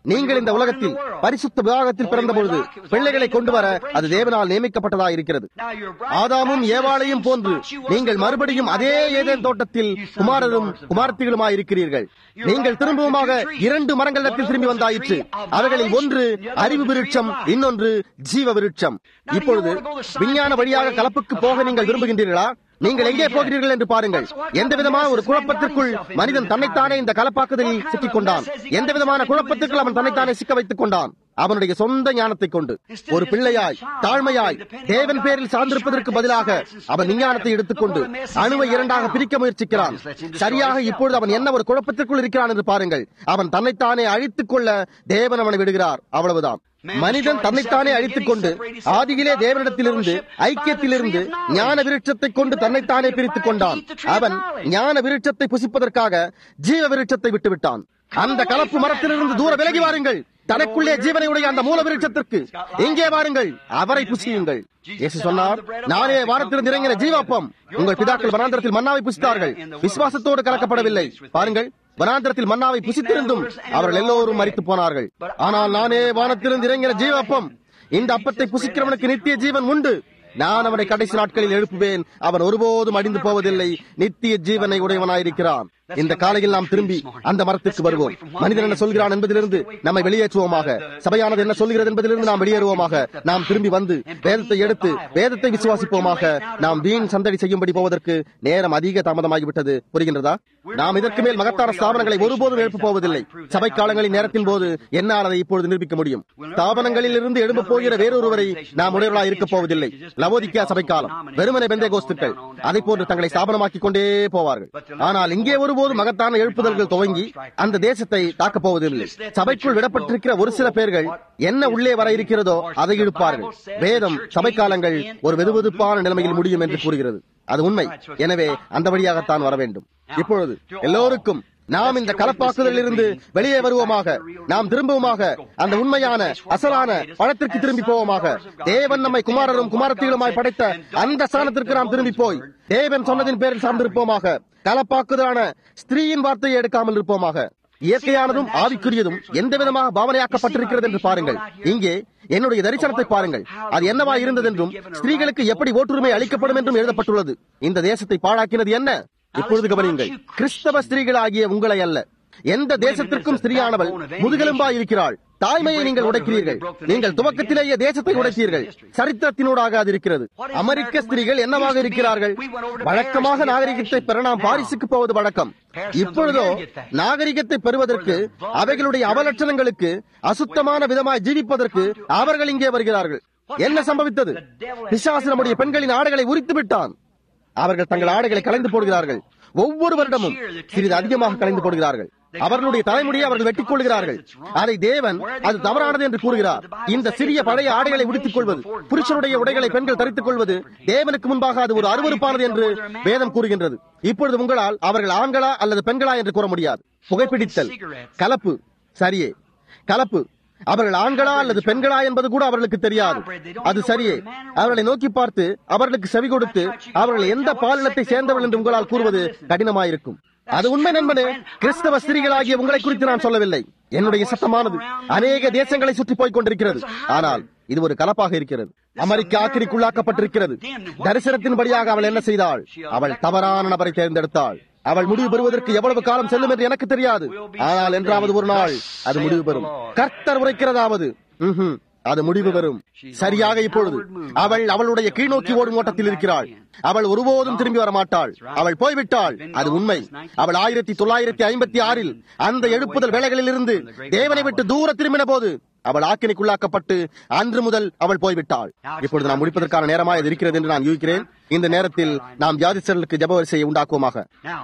நீங்கள் இந்த உலகத்தில் பரிசுத்த விவாகத்தில் பிறந்த பொழுது பிள்ளைகளை கொண்டு வர அது தேவனால் நியமிக்கப்பட்டதா இருக்கிறது ஆதாமும் ஏவாளையும் போன்று நீங்கள் மறுபடியும் அதே ஏதேன் தோட்டத்தில் குமாரரும் குமாரத்திகளுமாய் இருக்கிறீர்கள் நீங்கள் திரும்பவுமாக இரண்டு மரங்களிடத்தில் திரும்பி வந்தாயிற்று அவைகளில் ஒன்று அறிவு விருட்சம் இன்னொன்று ஜீவ விருட்சம் இப்பொழுது விஞ்ஞான வழியாக கலப்புக்கு போக நீங்கள் விரும்புகின்றீர்களா நீங்கள் எங்கே போகிறீர்கள் என்று பாருங்கள் எந்த விதமான ஒரு குழப்பத்திற்குள் மனிதன் தன்னைத்தானே இந்த கலப்பாக்குதலில் சிக்கிக் கொண்டான் எந்த விதமான குழப்பத்திற்குள் அவன் தன்னைத்தானே சிக்க வைத்துக் கொண்டான் அவனுடைய சொந்த ஞானத்தை கொண்டு ஒரு பிள்ளையாய் தாழ்மையாய் தேவன் பேரில் சார்ந்திருப்பதற்கு பதிலாக அவன் விஞ்ஞானத்தை எடுத்துக்கொண்டு அணுவை இரண்டாக பிரிக்க முயற்சிக்கிறான் சரியாக இப்பொழுது அவன் என்ன ஒரு குழப்பத்திற்குள் இருக்கிறான் என்று பாருங்கள் அவன் தன்னைத்தானே அழித்துக் கொள்ள தேவன் அவனை விடுகிறார் அவ்வளவுதான் மனிதன் தன்னைத்தானே அழித்துக் கொண்டு ஆதியிலே தேவனிடத்திலிருந்து ஐக்கியத்திலிருந்து ஞான விருட்சத்தை கொண்டு தன்னைத்தானே பிரித்துக் கொண்டான் அவன் ஞான விருட்சத்தை புசிப்பதற்காக ஜீவ விருட்சத்தை விட்டுவிட்டான் அந்த கலப்பு மரத்திலிருந்து தூர விலகி வாருங்கள் தனக்குள்ளே ஜீவனை உடைய அந்த மூல விருட்சத்திற்கு எங்கே வாருங்கள் அவரை புசியுங்கள் இயேசு சொன்னார் நானே வாரத்திலிருந்து இறங்கின ஜீவாப்பம் உங்கள் பிதாக்கள் வனாந்திரத்தில் மன்னாவை புசித்தார்கள் விசுவாசத்தோடு கலக்கப்படவில்லை பாருங்கள் வனாந்திரத்தில் மன்னாவை புசித்திருந்தும் அவர்கள் எல்லோரும் மறித்து போனார்கள் ஆனால் நானே வானத்திலிருந்து இறங்கின ஜீவாப்பம் இந்த அப்பத்தை புசிக்கிறவனுக்கு நித்திய ஜீவன் உண்டு நான் அவனை கடைசி நாட்களில் எழுப்புவேன் அவன் ஒருபோதும் அடிந்து போவதில்லை நித்திய ஜீவனை உடையவனாயிருக்கிறான் இந்த காலையில் நாம் திரும்பி அந்த மரத்திற்கு வருவோம் மனிதன் என்ன சொல்கிறான் என்பதிலிருந்து நம்மை வெளியேற்றுவோமாக சபையானது என்ன சொல்கிறது என்பதிலிருந்து நாம் வெளியேறுவோமாக நாம் திரும்பி வந்து வேதத்தை எடுத்து வேதத்தை விசுவாசிப்போமாக நாம் வீண் சந்தடி செய்யும்படி போவதற்கு நேரம் அதிக தாமதமாகிவிட்டது புரிகின்றதா நாம் இதற்கு மேல் மகத்தான ஸ்தாபனங்களை ஒருபோதும் எழுப்ப போவதில்லை சபை காலங்களின் நேரத்தின் போது என்னால் அதை இப்பொழுது நிரூபிக்க முடியும் ஸ்தாபனங்களில் இருந்து எழும்ப போகிற வேறொருவரை நாம் உடையவர்களாக இருக்கப் போவதில்லை லவோதிக்கா சபை காலம் வெறுமனை பெந்தை கோஸ்துக்கள் அதை போன்று தங்களை ஸ்தாபனமாக்கிக் கொண்டே போவார்கள் ஆனால் இங்கே ஒருபோது மகத்தான எழுப்புதல்கள் துவங்கி அந்த தேசத்தை தாக்கப் போவதில்லை சபைக்குள் விடப்பட்டிருக்கிற ஒரு சில பேர்கள் என்ன உள்ளே வர இருக்கிறதோ அதை இழுப்பார்கள் வேதம் சபை காலங்கள் ஒரு வெதுவெதுப்பான நிலைமையில் முடியும் என்று கூறுகிறது அது உண்மை எனவே அந்த வழியாகத்தான் வர வேண்டும் இப்பொழுது எல்லோருக்கும் நாம் இந்த கலப்பாக்குதலில் இருந்து வெளியே வருவோமாக நாம் திரும்பவுமாக அந்த உண்மையான அசலான பழத்திற்கு திரும்பி போவோமாக தேவன் நம்மை குமாரரும் குமாரத்திகளுமாய் படைத்த அந்த ஸ்தானத்திற்கு நாம் திரும்பி போய் தேவன் சொன்னதின் பேரில் சார்ந்திருப்போமாக கலப்பாக்குதலான ஸ்திரீயின் வார்த்தையை எடுக்காமல் இருப்போமாக இயற்கையானதும் ஆவிக்குரியதும் எந்த விதமாக பாவனையாக்கப்பட்டிருக்கிறது என்று பாருங்கள் இங்கே என்னுடைய தரிசனத்தை பாருங்கள் அது என்னவா இருந்தது என்றும் ஸ்திரீகளுக்கு எப்படி ஓட்டுரிமை அளிக்கப்படும் என்றும் எழுதப்பட்டுள்ளது இந்த தேசத்தை பாழாக்கினது என்ன இப்பொழுது கவனியுங்கள் கிறிஸ்தவ ஸ்திரீகளாகிய உங்களை அல்ல எந்த தேசத்திற்கும் ஸ்திரீயானவள் முதுகெலும்பா இருக்கிறாள் தாய்மையை நீங்கள் உடைக்கிறீர்கள் நீங்கள் துவக்கத்திலேயே தேசத்தை உடைத்தீர்கள் சரித்திரத்தினூடாக அது இருக்கிறது அமெரிக்க ஸ்திரீகள் என்னவாக இருக்கிறார்கள் வழக்கமாக நாகரிகத்தை பெற நாம் பாரிசுக்கு போவது வழக்கம் இப்பொழுதோ நாகரிகத்தை பெறுவதற்கு அவைகளுடைய அவலட்சணங்களுக்கு அசுத்தமான விதமாய் ஜீவிப்பதற்கு அவர்கள் இங்கே வருகிறார்கள் என்ன சம்பவித்தது பிசாசு நம்முடைய பெண்களின் ஆடைகளை உரித்து விட்டான் அவர்கள் தங்கள் ஆடைகளை கலைந்து போடுகிறார்கள் ஒவ்வொரு வருடமும் சிறிது அதிகமாக கலைந்து போடுகிறார்கள் அவர்களுடைய தலைமுடியை அவர்கள் வெட்டிக் கொள்கிறார்கள் அதை தேவன் அது தவறானது என்று கூறுகிறார் இந்த சிறிய பழைய ஆடைகளை உடுத்திக் கொள்வது புருஷனுடைய உடைகளை பெண்கள் தரித்துக் கொள்வது தேவனுக்கு முன்பாக அது ஒரு அருவறுப்பானது என்று வேதம் கூறுகின்றது இப்பொழுது உங்களால் அவர்கள் ஆண்களா அல்லது பெண்களா என்று கூற முடியாது புகைப்பிடித்தல் கலப்பு சரியே கலப்பு அவர்கள் ஆண்களா அல்லது பெண்களா என்பது கூட அவர்களுக்கு தெரியாது அது சரியே அவர்களை நோக்கி பார்த்து அவர்களுக்கு செவி கொடுத்து அவர்கள் எந்த பாலினத்தை சேர்ந்தவர்கள் என்று உங்களால் கூறுவது கடினமாயிருக்கும் அது உண்மை நண்பனே கிறிஸ்தவ ஸ்திரீகளாகிய உங்களை குறித்து நான் சொல்லவில்லை என்னுடைய சத்தமானது அநேக தேசங்களை சுற்றி போய் கொண்டிருக்கிறது ஆனால் இது ஒரு கலப்பாக இருக்கிறது அமெரிக்கா ஆக்கிரிக்குள்ளாக்கப்பட்டிருக்கிறது தரிசனத்தின்படியாக அவள் என்ன செய்தாள் அவள் தவறான நபரை தேர்ந்தெடுத்தாள் அவள் முடிவு பெறுவதற்கு எவ்வளவு காலம் செல்லும் என்று எனக்கு தெரியாது ஆனால் என்றாவது ஒரு நாள் அது முடிவு பெறும் கர்த்தர் உரைக்கிறதாவது ம்ஹும். அது முடிவு பெறும் சரியாக இப்பொழுது அவள் அவளுடைய கீழ்நோக்கி ஓடும் ஓட்டத்தில் இருக்கிறாள் அவள் ஒருபோதும் திரும்பி வர மாட்டாள் அவள் போய்விட்டாள் அது உண்மை அவள் ஆயிரத்தி தொள்ளாயிரத்தி ஐம்பத்தி ஆறில் அந்த எழுப்புதல் வேலைகளில் இருந்து தேவனை விட்டு தூர திரும்பின போது அவள் ஆக்கினைக்குள்ளாக்கப்பட்டு அன்று முதல் அவள் போய்விட்டாள் இப்பொழுது நாம் முடிப்பதற்கான நேரமாக இது இருக்கிறது என்று நான் யூகிக்கிறேன் இந்த நேரத்தில் நாம் ஜாதிசர்களுக்கு ஜப வரிசையை உண்டாக்குவோமாக Now,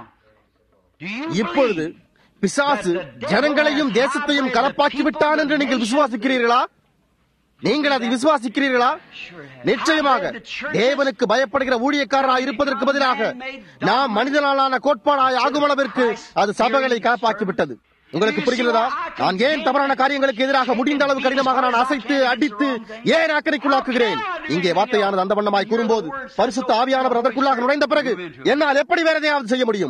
do you இப்பொழுது believe பிசாசு ஜனங்களையும் தேசத்தையும் கலப்பாக்கி விட்டான் என்று நீங்கள் விசுவாசிக்கிறீர்களா நீங்கள் அதை விசுவாசிக்கிறீர்களா நிச்சயமாக தேவனுக்கு பயப்படுகிற ஊழியக்காரராய் இருப்பதற்கு பதிலாக நாம் மனிதனாலான கோட்பாடாய் ஆகும் அளவிற்கு அது சபைகளை கலப்பாக்கி விட்டது உங்களுக்கு புரிகிறதா நான் ஏன் தவறான காரியங்களுக்கு எதிராக முடிந்த அளவு கடினமாக நான் அசைத்து அடித்து ஏன் அக்கறைக்குள்ளாக்குகிறேன் இங்கே வார்த்தையானது அந்த வண்ணமாய் கூறும்போது பரிசுத்த ஆவியானவர் அதற்குள்ளாக நுழைந்த பிறகு என்னால் எப்படி வேற எதையாவது செய்ய முடியும்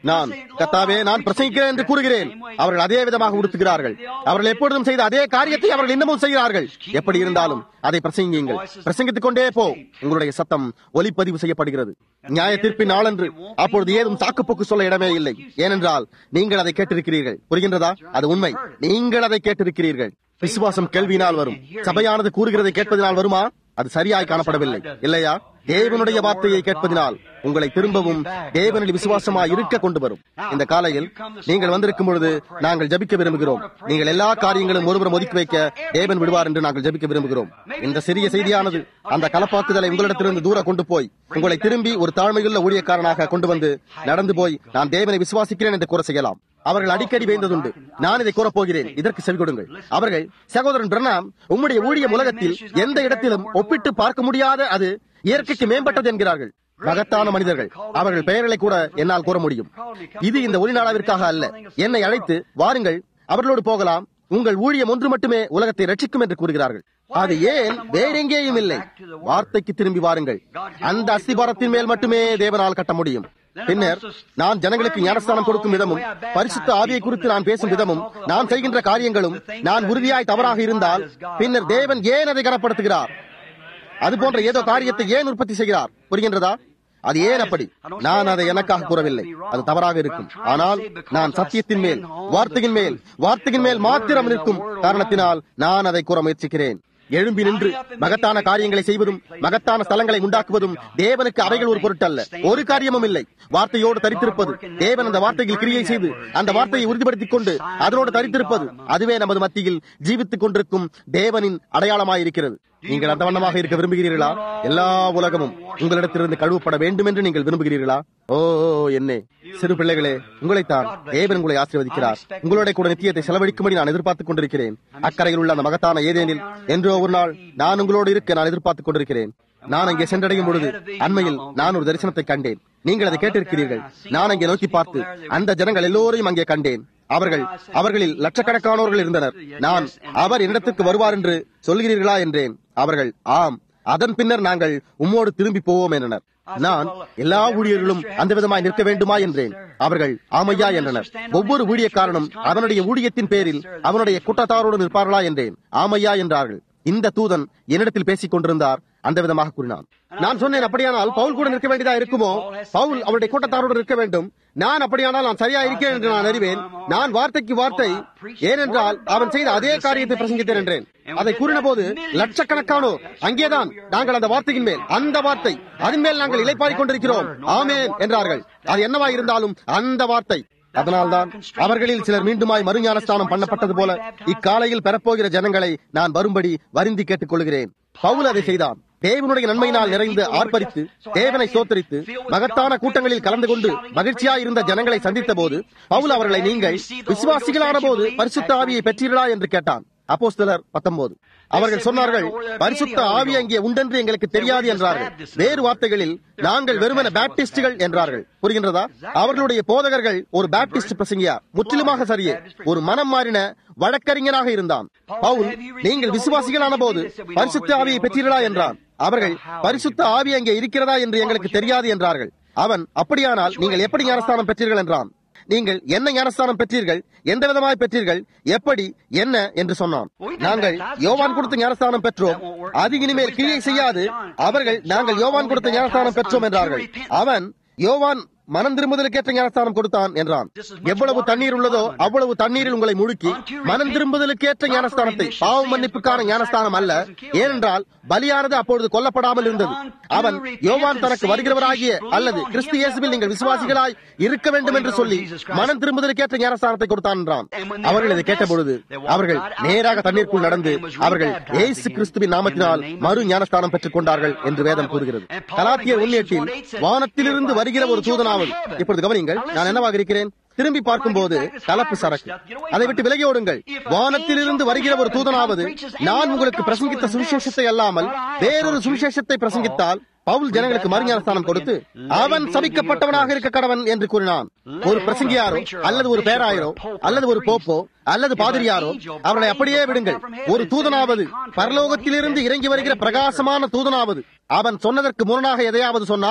நான் கத்தாவே நான் பிரசங்கிக்கிறேன் என்று கூறுகிறேன் அவர்கள் அதே விதமாக உடுத்துகிறார்கள் அவர்கள் எப்பொழுதும் செய்த அதே காரியத்தை அவர்கள் இன்னமும் செய்கிறார்கள் எப்படி இருந்தாலும் அதை பிரசங்கியுங்கள் பிரசங்கித்துக் கொண்டே போ உங்களுடைய சத்தம் ஒலிப்பதிவு செய்யப்படுகிறது நியாய தீர்ப்பின் நாளன்று அப்பொழுது ஏதும் சாக்குப்போக்கு சொல்ல இடமே இல்லை ஏனென்றால் நீங்கள் அதை கேட்டிருக்கிறீர்கள் புரிகின்றதா அது உண்மை நீங்கள் அதை கேட்டிருக்கிறீர்கள் விசுவாசம் கேள்வியினால் வரும் சபையானது கூறுகிறதை கேட்பதனால் வருமா அது சரியாய் காணப்படவில்லை இல்லையா தேவனுடைய வார்த்தையை கேட்பதினால் உங்களை திரும்பவும் தேவனில் விசுவாசமாய் இருக்க கொண்டு வரும் இந்த காலையில் நீங்கள் வந்திருக்கும் பொழுது நாங்கள் ஜபிக்க விரும்புகிறோம் நீங்கள் எல்லா காரியங்களும் ஒருபுறம் ஒதுக்கி வைக்க தேவன் விடுவார் என்று நாங்கள் ஜபிக்க விரும்புகிறோம் இந்த சிறிய செய்தியானது அந்த கலப்பாக்குதலை உங்களிடத்திலிருந்து தூர கொண்டு போய் உங்களை திரும்பி ஒரு தாழ்மையுள்ள ஊழியக்காரனாக கொண்டு வந்து நடந்து போய் நான் தேவனை விசுவாசிக்கிறேன் என்று கூற செய்யலாம் அவர்கள் அடிக்கடி வேந்ததுண்டு நான் இதை கூறப் போகிறேன் இதற்கு செவி கொடுங்கள் அவர்கள் சகோதரன் பிரணாம் உம்முடைய ஊழிய உலகத்தில் எந்த இடத்திலும் ஒப்பிட்டு பார்க்க முடியாத அது இயற்கைக்கு மேம்பட்டது என்கிறார்கள் மகத்தான மனிதர்கள் அவர்கள் பெயர்களை கூட என்னால் கூற முடியும் இது இந்த ஒளிநாளாவிற்காக அல்ல என்னை அழைத்து வாருங்கள் அவர்களோடு போகலாம் உங்கள் ஊழியம் ஒன்று மட்டுமே உலகத்தை ரட்சிக்கும் என்று கூறுகிறார்கள் அது ஏன் வேறெங்கேயும் இல்லை வார்த்தைக்கு திரும்பி வாருங்கள் அந்த அஸ்திபாரத்தின் மேல் மட்டுமே தேவனால் கட்ட முடியும் பின்னர் நான் ஜனங்களுக்கு ஞானஸ்தானம் கொடுக்கும் விதமும் பரிசுத்த ஆவியை குறித்து நான் பேசும் விதமும் நான் செய்கின்ற காரியங்களும் நான் உறுதியாய் தவறாக இருந்தால் பின்னர் தேவன் ஏன் அதை கனப்படுத்துகிறார் அது போன்ற ஏதோ காரியத்தை ஏன் உற்பத்தி செய்கிறார் புரிகின்றதா அது ஏன் அப்படி நான் அதை எனக்காக கூறவில்லை அது தவறாக இருக்கும் ஆனால் நான் சத்தியத்தின் மேல் வார்த்தையின் மேல் வார்த்தையின் மேல் மாத்திரம் நிற்கும் காரணத்தினால் நான் அதை கூற முயற்சிக்கிறேன் எழும்பி நின்று மகத்தான காரியங்களை செய்வதும் மகத்தான ஸ்தலங்களை உண்டாக்குவதும் தேவனுக்கு அவைகள் ஒரு பொருட்டல்ல ஒரு காரியமும் இல்லை வார்த்தையோடு தரித்திருப்பது தேவன் அந்த வார்த்தையில் கிரியை செய்து அந்த வார்த்தையை உறுதிப்படுத்திக் கொண்டு அதனோடு தரித்திருப்பது அதுவே நமது மத்தியில் ஜீவித்துக் கொண்டிருக்கும் தேவனின் அடையாளமாயிருக்கிறது நீங்கள் அந்த வண்ணமாக இருக்க விரும்புகிறீர்களா எல்லா உலகமும் உங்களிடத்திலிருந்து கழுவப்பட வேண்டும் என்று நீங்கள் விரும்புகிறீர்களா ஓ என்னே சிறு பிள்ளைகளே உங்களைத்தான் தேவன் உங்களை ஆசீர்வதிக்கிறார் உங்களோட கூட நித்தியத்தை செலவழிக்கும்படி நான் எதிர்பார்த்துக் கொண்டிருக்கிறேன் அக்கறையில் உள்ள அந்த மகத்தான ஏதேனில் என்றோ ஒரு நாள் நான் உங்களோடு இருக்க நான் எதிர்பார்த்துக் கொண்டிருக்கிறேன் நான் அங்கே சென்றடையும் பொழுது அண்மையில் நான் ஒரு தரிசனத்தை கண்டேன் நீங்கள் அதை கேட்டிருக்கிறீர்கள் நான் அங்கே நோக்கி பார்த்து அந்த ஜனங்கள் எல்லோரையும் அங்கே கண்டேன் அவர்கள் அவர்களில் லட்சக்கணக்கானோர்கள் இருந்தனர் நான் அவர் என்னிடத்திற்கு வருவார் என்று சொல்கிறீர்களா என்றேன் அவர்கள் ஆம் அதன் பின்னர் நாங்கள் உம்மோடு திரும்பி போவோம் என்றனர் நான் எல்லா ஊழியர்களும் அந்த விதமாய் நிற்க வேண்டுமா என்றேன் அவர்கள் ஆமையா என்றனர் ஒவ்வொரு ஊழியக்காரனும் அவனுடைய ஊழியத்தின் பேரில் அவனுடைய கூட்டத்தாரோடு நிற்பார்களா என்றேன் ஆமையா என்றார்கள் இந்த தூதன் என்னிடத்தில் பேசிக் கொண்டிருந்தார் அந்த விதமாக கூறினான் நான் சொன்னேன் அப்படியானால் பவுல் கூட நிற்க வேண்டியதா இருக்குமோ பவுல் அவருடைய கூட்டத்தாரோடு நிற்க வேண்டும் நான் அப்படியானால் நான் சரியா இருக்கிறேன் என்று நான் அறிவேன் நான் வார்த்தைக்கு வார்த்தை ஏனென்றால் அவன் செய்த அதே காரியத்தை பிரசங்கித்தேன் என்றேன் அதை கூறின போது லட்சக்கணக்கானோர் அங்கேதான் நாங்கள் அந்த வார்த்தையின் மேல் அந்த வார்த்தை அதன் மேல் நாங்கள் இலைப்பாரிக் கொண்டிருக்கிறோம் ஆமேன் என்றார்கள் அது என்னவா இருந்தாலும் அந்த வார்த்தை அதனால்தான் அவர்களில் சிலர் மீண்டுமாய் மறுஞானஸ்தானம் பண்ணப்பட்டது போல இக்காலையில் பெறப்போகிற ஜனங்களை நான் வரும்படி வருந்தி கேட்டுக் கொள்கிறேன் பவுல் அதை செய்தான் தேவனுடைய நன்மையினால் நிறைந்து ஆர்ப்பரித்து தேவனை சோத்தரித்து மகத்தான கூட்டங்களில் கலந்து கொண்டு மகிழ்ச்சியாய் இருந்த ஜனங்களை சந்தித்த போது பவுல் அவர்களை நீங்கள் விசுவாசிகளான போது பரிசுத்த ஆவியை பெற்றீர்களா என்று கேட்டான் அப்போஸ்தலர் பத்தொன்பது அவர்கள் சொன்னார்கள் பரிசுத்த ஆவி அங்கே உண்டென்று எங்களுக்கு தெரியாது என்றார்கள் வேறு வார்த்தைகளில் நாங்கள் வெறுமன பேப்டிஸ்டுகள் என்றார்கள் புரிகின்றதா அவர்களுடைய போதகர்கள் ஒரு பேப்டிஸ்ட் பிரசங்கியார் முற்றிலுமாக சரியே ஒரு மனம் மாறின வழக்கறிஞராக இருந்தான் பவுல் நீங்கள் விசுவாசிகளான போது பரிசுத்த ஆவியை பெற்றீர்களா என்றான் அவர்கள் பரிசுத்த ஆவி அங்கே இருக்கிறதா என்று எங்களுக்கு தெரியாது என்றார்கள் அவன் அப்படியானால் நீங்கள் எப்படி ஞானஸ்தானம் பெற்றீர்கள் என்றான் நீங்கள் என்ன ஞானஸ்தானம் பெற்றீர்கள் எந்த விதமாய் பெற்றீர்கள் எப்படி என்ன என்று சொன்னான் நாங்கள் யோவான் கொடுத்த ஞானஸ்தானம் பெற்றோம் அது இனிமேல் கிரியை செய்யாது அவர்கள் நாங்கள் யோவான் கொடுத்த ஞானஸ்தானம் பெற்றோம் என்றார்கள் அவன் யோவான் மனம் திரும்புதலுக்கேற்ற ஞானஸ்தானம் கொடுத்தான் என்றான் எவ்வளவு தண்ணீர் உள்ளதோ அவ்வளவு தண்ணீரில் உங்களை முழுக்கி மனம் திரும்புதலுக்கேற்ற ஞானஸ்தானத்தை பாவ மன்னிப்புக்கான ஞானஸ்தானம் அல்ல ஏனென்றால் பலியானது அப்பொழுது கொல்லப்படாமல் இருந்தது அவன் யோவான் தனக்கு வருகிறவராகிய அல்லது கிறிஸ்து இயேசுவில் நீங்கள் விசுவாசிகளாய் இருக்க வேண்டும் என்று சொல்லி மனம் திரும்புதலுக்கேற்ற ஞானஸ்தானத்தை கொடுத்தான் என்றான் அவர்கள் இதை கேட்டபொழுது அவர்கள் நேராக தண்ணீருக்குள் நடந்து அவர்கள் ஏசு கிறிஸ்துவின் நாமத்தினால் மறு ஞானஸ்தானம் பெற்றுக் கொண்டார்கள் என்று வேதம் கூறுகிறது கலாத்திய உள்நேட்டில் வானத்திலிருந்து வருகிற ஒரு தூதனாவது இப்பொழுது கவனிங்கள் நான் என்னவாக இருக்கிறேன் திரும்பி பார்க்கும்போது கலப்பு சரக்கு அதை விட்டு விலகி ஓடுங்கள் வானத்திலிருந்து வருகிற ஒரு தூதனாவது நான் உங்களுக்கு பிரசங்கித்த சுவிசேஷத்தை அல்லாமல் வேறொரு சுவிசேஷத்தை பிரசங்கித்தால் பவுல் ஜனங்களுக்கு மறுஞானஸ்தானம் கொடுத்து அவன் சபிக்கப்பட்டவனாக இருக்க கடவன் என்று கூறினான் ஒரு பிரசங்கியாரோ அல்லது ஒரு பேராயரோ அல்லது ஒரு போப்போ அல்லது பாதிரியாரோ அவர்களை அப்படியே விடுங்கள் ஒரு தூதனாவது பரலோகத்திலிருந்து இறங்கி வருகிற பிரகாசமான தூதனாவது அவன் சொன்னதற்கு முரணாக எதையாவது சொன்னால்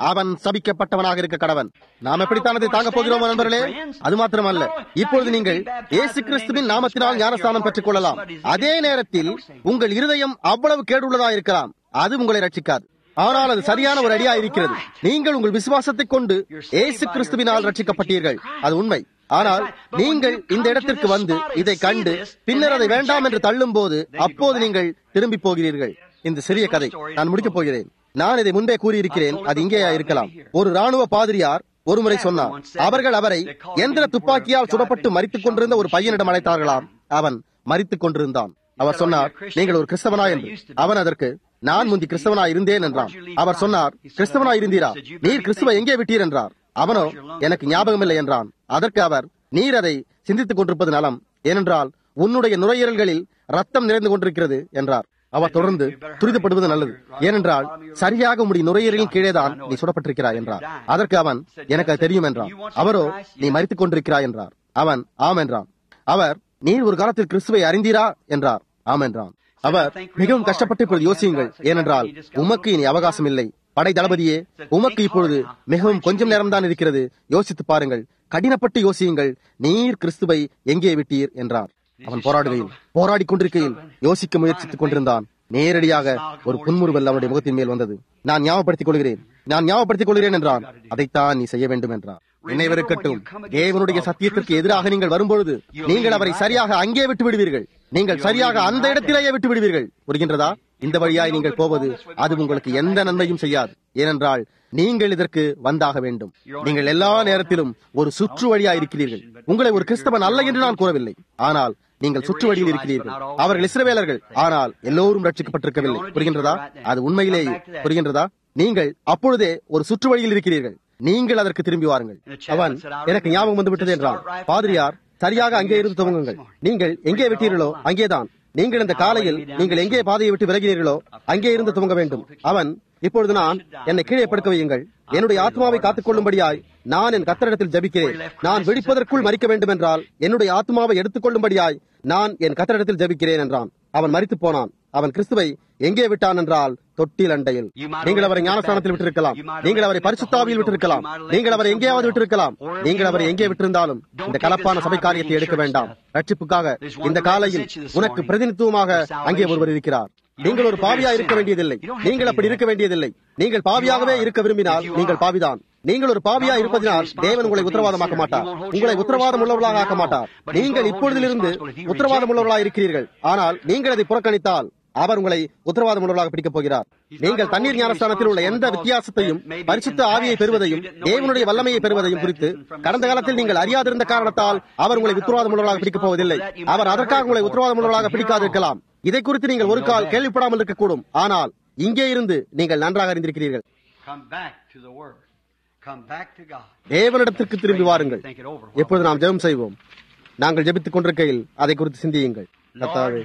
அவன் சபிக்கப்பட்டவனாக இருக்க கடவன் நாம் எப்படித்தான் அதை தாங்கப் போகிறோம் நண்பர்களே அது மாத்திரமல்ல இப்பொழுது நீங்கள் இயேசு கிறிஸ்துவின் நாமத்தினால் ஞானஸ்தானம் பெற்றுக் கொள்ளலாம் அதே நேரத்தில் உங்கள் இருதயம் அவ்வளவு கேடுள்ளதா இருக்கலாம் அது உங்களை ரட்சிக்காது ஆனால் அது சரியான ஒரு அடியா இருக்கிறது நீங்கள் உங்கள் விசுவாசத்தை கொண்டு இயேசு கிறிஸ்துவினால் ரட்சிக்கப்பட்டீர்கள் அது உண்மை ஆனால் நீங்கள் இந்த இடத்திற்கு வந்து இதை கண்டு பின்னர் அதை வேண்டாம் என்று தள்ளும் போது அப்போது நீங்கள் திரும்பி போகிறீர்கள் இந்த சிறிய கதை நான் முடிக்கப் போகிறேன் நான் இதை முன்பே கூறியிருக்கிறேன் அது இங்கேயா இருக்கலாம் ஒரு ராணுவ பாதிரியார் ஒருமுறை சொன்னார் அவர்கள் அவரை எந்திர துப்பாக்கியால் சுடப்பட்டு மறித்துக் கொண்டிருந்த ஒரு பையனிடம் அழைத்தார்களாம் அவன் மறித்துக் கொண்டிருந்தான் அவர் சொன்னார் நீங்கள் ஒரு கிறிஸ்தவனா என்று அவன் அதற்கு நான் முந்தி கிறிஸ்தவனா இருந்தேன் என்றான் அவர் சொன்னார் கிறிஸ்தவனா இருந்தீரா நீர் கிறிஸ்துவ எங்கே விட்டீர் என்றார் அவனோ எனக்கு ஞாபகமில்லை என்றான் அதற்கு அவர் நீர் அதை சிந்தித்துக் கொண்டிருப்பது நலம் ஏனென்றால் உன்னுடைய நுரையீரல்களில் ரத்தம் நிறைந்து கொண்டிருக்கிறது என்றார் அவர் தொடர்ந்து துரிதப்படுவது நல்லது ஏனென்றால் சரியாக உம்முடைய நுரையீரலின் கீழேதான் நீ சுடப்பட்டிருக்கிறாய் என்றார் அதற்கு அவன் எனக்கு அது தெரியும் என்றான் அவரோ நீ மறித்துக் கொண்டிருக்கிறாய் என்றார் அவன் ஆம் என்றான் அவர் நீர் ஒரு காலத்தில் கிறிஸ்துவை அறிந்தீரா என்றார் ஆம் என்றான் அவர் மிகவும் கஷ்டப்பட்டு இப்பொழுது யோசியுங்கள் ஏனென்றால் உமக்கு இனி அவகாசம் இல்லை படை தளபதியே உமக்கு இப்பொழுது மிகவும் கொஞ்சம் நேரம் தான் இருக்கிறது யோசித்து பாருங்கள் கடினப்பட்டு யோசியுங்கள் நீர் கிறிஸ்துவை எங்கே விட்டீர் என்றார் அவன் போராடுகையில் போராடி கொண்டிருக்கையில் யோசிக்க முயற்சித்துக் கொண்டிருந்தான் நேரடியாக ஒரு புன்முறுவல் அவனுடைய முகத்தின் மேல் வந்தது நான் ஞாபகப்படுத்திக் கொள்கிறேன் நான் ஞாபகப்படுத்திக் கொள்கிறேன் என்றான் அதைத்தான் நீ செய்ய வேண்டும் என்றார் நினைவிருக்கட்டும் தேவனுடைய சத்தியத்திற்கு எதிராக நீங்கள் வரும்பொழுது நீங்கள் அவரை சரியாக அங்கே விட்டு விடுவீர்கள் நீங்கள் சரியாக அந்த இடத்திலேயே விட்டு விடுவீர்கள் புரிகின்றதா இந்த வழியாய் நீங்கள் போவது அது உங்களுக்கு எந்த நன்மையும் செய்யாது ஏனென்றால் நீங்கள் இதற்கு வந்தாக வேண்டும் நீங்கள் எல்லா நேரத்திலும் ஒரு சுற்று வழியா இருக்கிறீர்கள் உங்களை ஒரு கிறிஸ்தவன் அல்ல என்று நான் கூறவில்லை ஆனால் நீங்கள் சுற்று வழியில் இருக்கிறீர்கள் அவர்கள் இஸ்ரவேலர்கள் ஆனால் எல்லோரும் ரட்சிக்கப்பட்டிருக்கவில்லை புரிகின்றதா அது உண்மையிலேயே புரிகின்றதா நீங்கள் அப்பொழுதே ஒரு சுற்று வழியில் இருக்கிறீர்கள் நீங்கள் அதற்கு திரும்பி வாருங்கள் அவன் எனக்கு ஞாபகம் வந்து விட்டது என்றான் பாதிரியார் சரியாக அங்கே இருந்து துவங்குங்கள் நீங்கள் எங்கே விட்டீர்களோ அங்கேதான் நீங்கள் இந்த காலையில் நீங்கள் எங்கே பாதையை விட்டு விலகினீர்களோ அங்கே இருந்து துவங்க வேண்டும் அவன் இப்பொழுது நான் என்னை கீழே படுக்க வையுங்கள் என்னுடைய ஆத்மாவை காத்துக் கொள்ளும்படியாய் நான் என் கத்தரிடத்தில் ஜபிக்கிறேன் நான் வெடிப்பதற்குள் மறிக்க வேண்டும் என்றால் என்னுடைய ஆத்மாவை எடுத்துக் கொள்ளும்படியாய் நான் என் கத்தரிடத்தில் ஜபிக்கிறேன் என்றான் அவன் மறித்து போனான் அவன் கிறிஸ்துவை எங்கே விட்டான் என்றால் தொட்டில் அண்டையில் நீங்கள் அவரை ஞானஸ்தானத்தில் விட்டிருக்கலாம் நீங்கள் அவரை பரிசுத்தாவியில் விட்டிருக்கலாம் நீங்கள் அவரை எங்கேயாவது விட்டிருக்கலாம் நீங்கள் அவரை எங்கே விட்டிருந்தாலும் இந்த கலப்பான சபை காரியத்தை எடுக்க வேண்டாம் ரட்சிப்புக்காக இந்த காலையில் உனக்கு பிரதிநிதித்துவமாக அங்கே ஒருவர் இருக்கிறார் நீங்கள் ஒரு பாவியா இருக்க வேண்டியதில்லை நீங்கள் அப்படி இருக்க வேண்டியதில்லை நீங்கள் பாவியாகவே இருக்க விரும்பினால் நீங்கள் பாவிதான் நீங்கள் ஒரு பாவியா இருப்பதினால் தேவன் உங்களை உத்தரவாதமாக்க மாட்டார் உங்களை உத்தரவாதம் உள்ளவர்களாக ஆக்க மாட்டார் நீங்கள் இப்பொழுதிலிருந்து உத்தரவாதம் உள்ளவர்களாக இருக்கிறீர்கள் ஆனால் நீங்கள் அதை புறக்கணித்தால் அவர் உங்களை உத்தரவாதம் உள்ளவர்களாக பிடிக்கப் போகிறார் நீங்கள் தண்ணீர் ஞானஸ்தானத்தில் உள்ள எந்த வித்தியாசத்தையும் பரிசுத்த ஆவியை பெறுவதையும் தேவனுடைய வல்லமையை பெறுவதையும் குறித்து கடந்த காலத்தில் நீங்கள் அறியாதிருந்த காரணத்தால் அவர் உங்களை உத்தரவாதம் உள்ளவர்களாக பிடிக்கப் போவதில்லை அவர் அதற்காக உங்களை உத்தரவாதம் உள்ளவர்களாக பிடிக்காதிருக்கலாம் இதை குறித்து நீங்கள் ஒரு கால் கேள்விப்படாமல் இருக்கக்கூடும் ஆனால் இங்கே இருந்து நீங்கள் நன்றாக அறிந்திருக்கிறீர்கள் Come back to the Word. Come back to God. தேவனிடத்திற்கு திரும்பி வாருங்கள் Think it over. எப்பொழுது நாம் ஜெபம் செய்வோம் நாங்கள் ஜெபித்துக் கொண்டிருக்கையில் அதை குறித்து சிந்தியுங்கள் கர்த்தாவே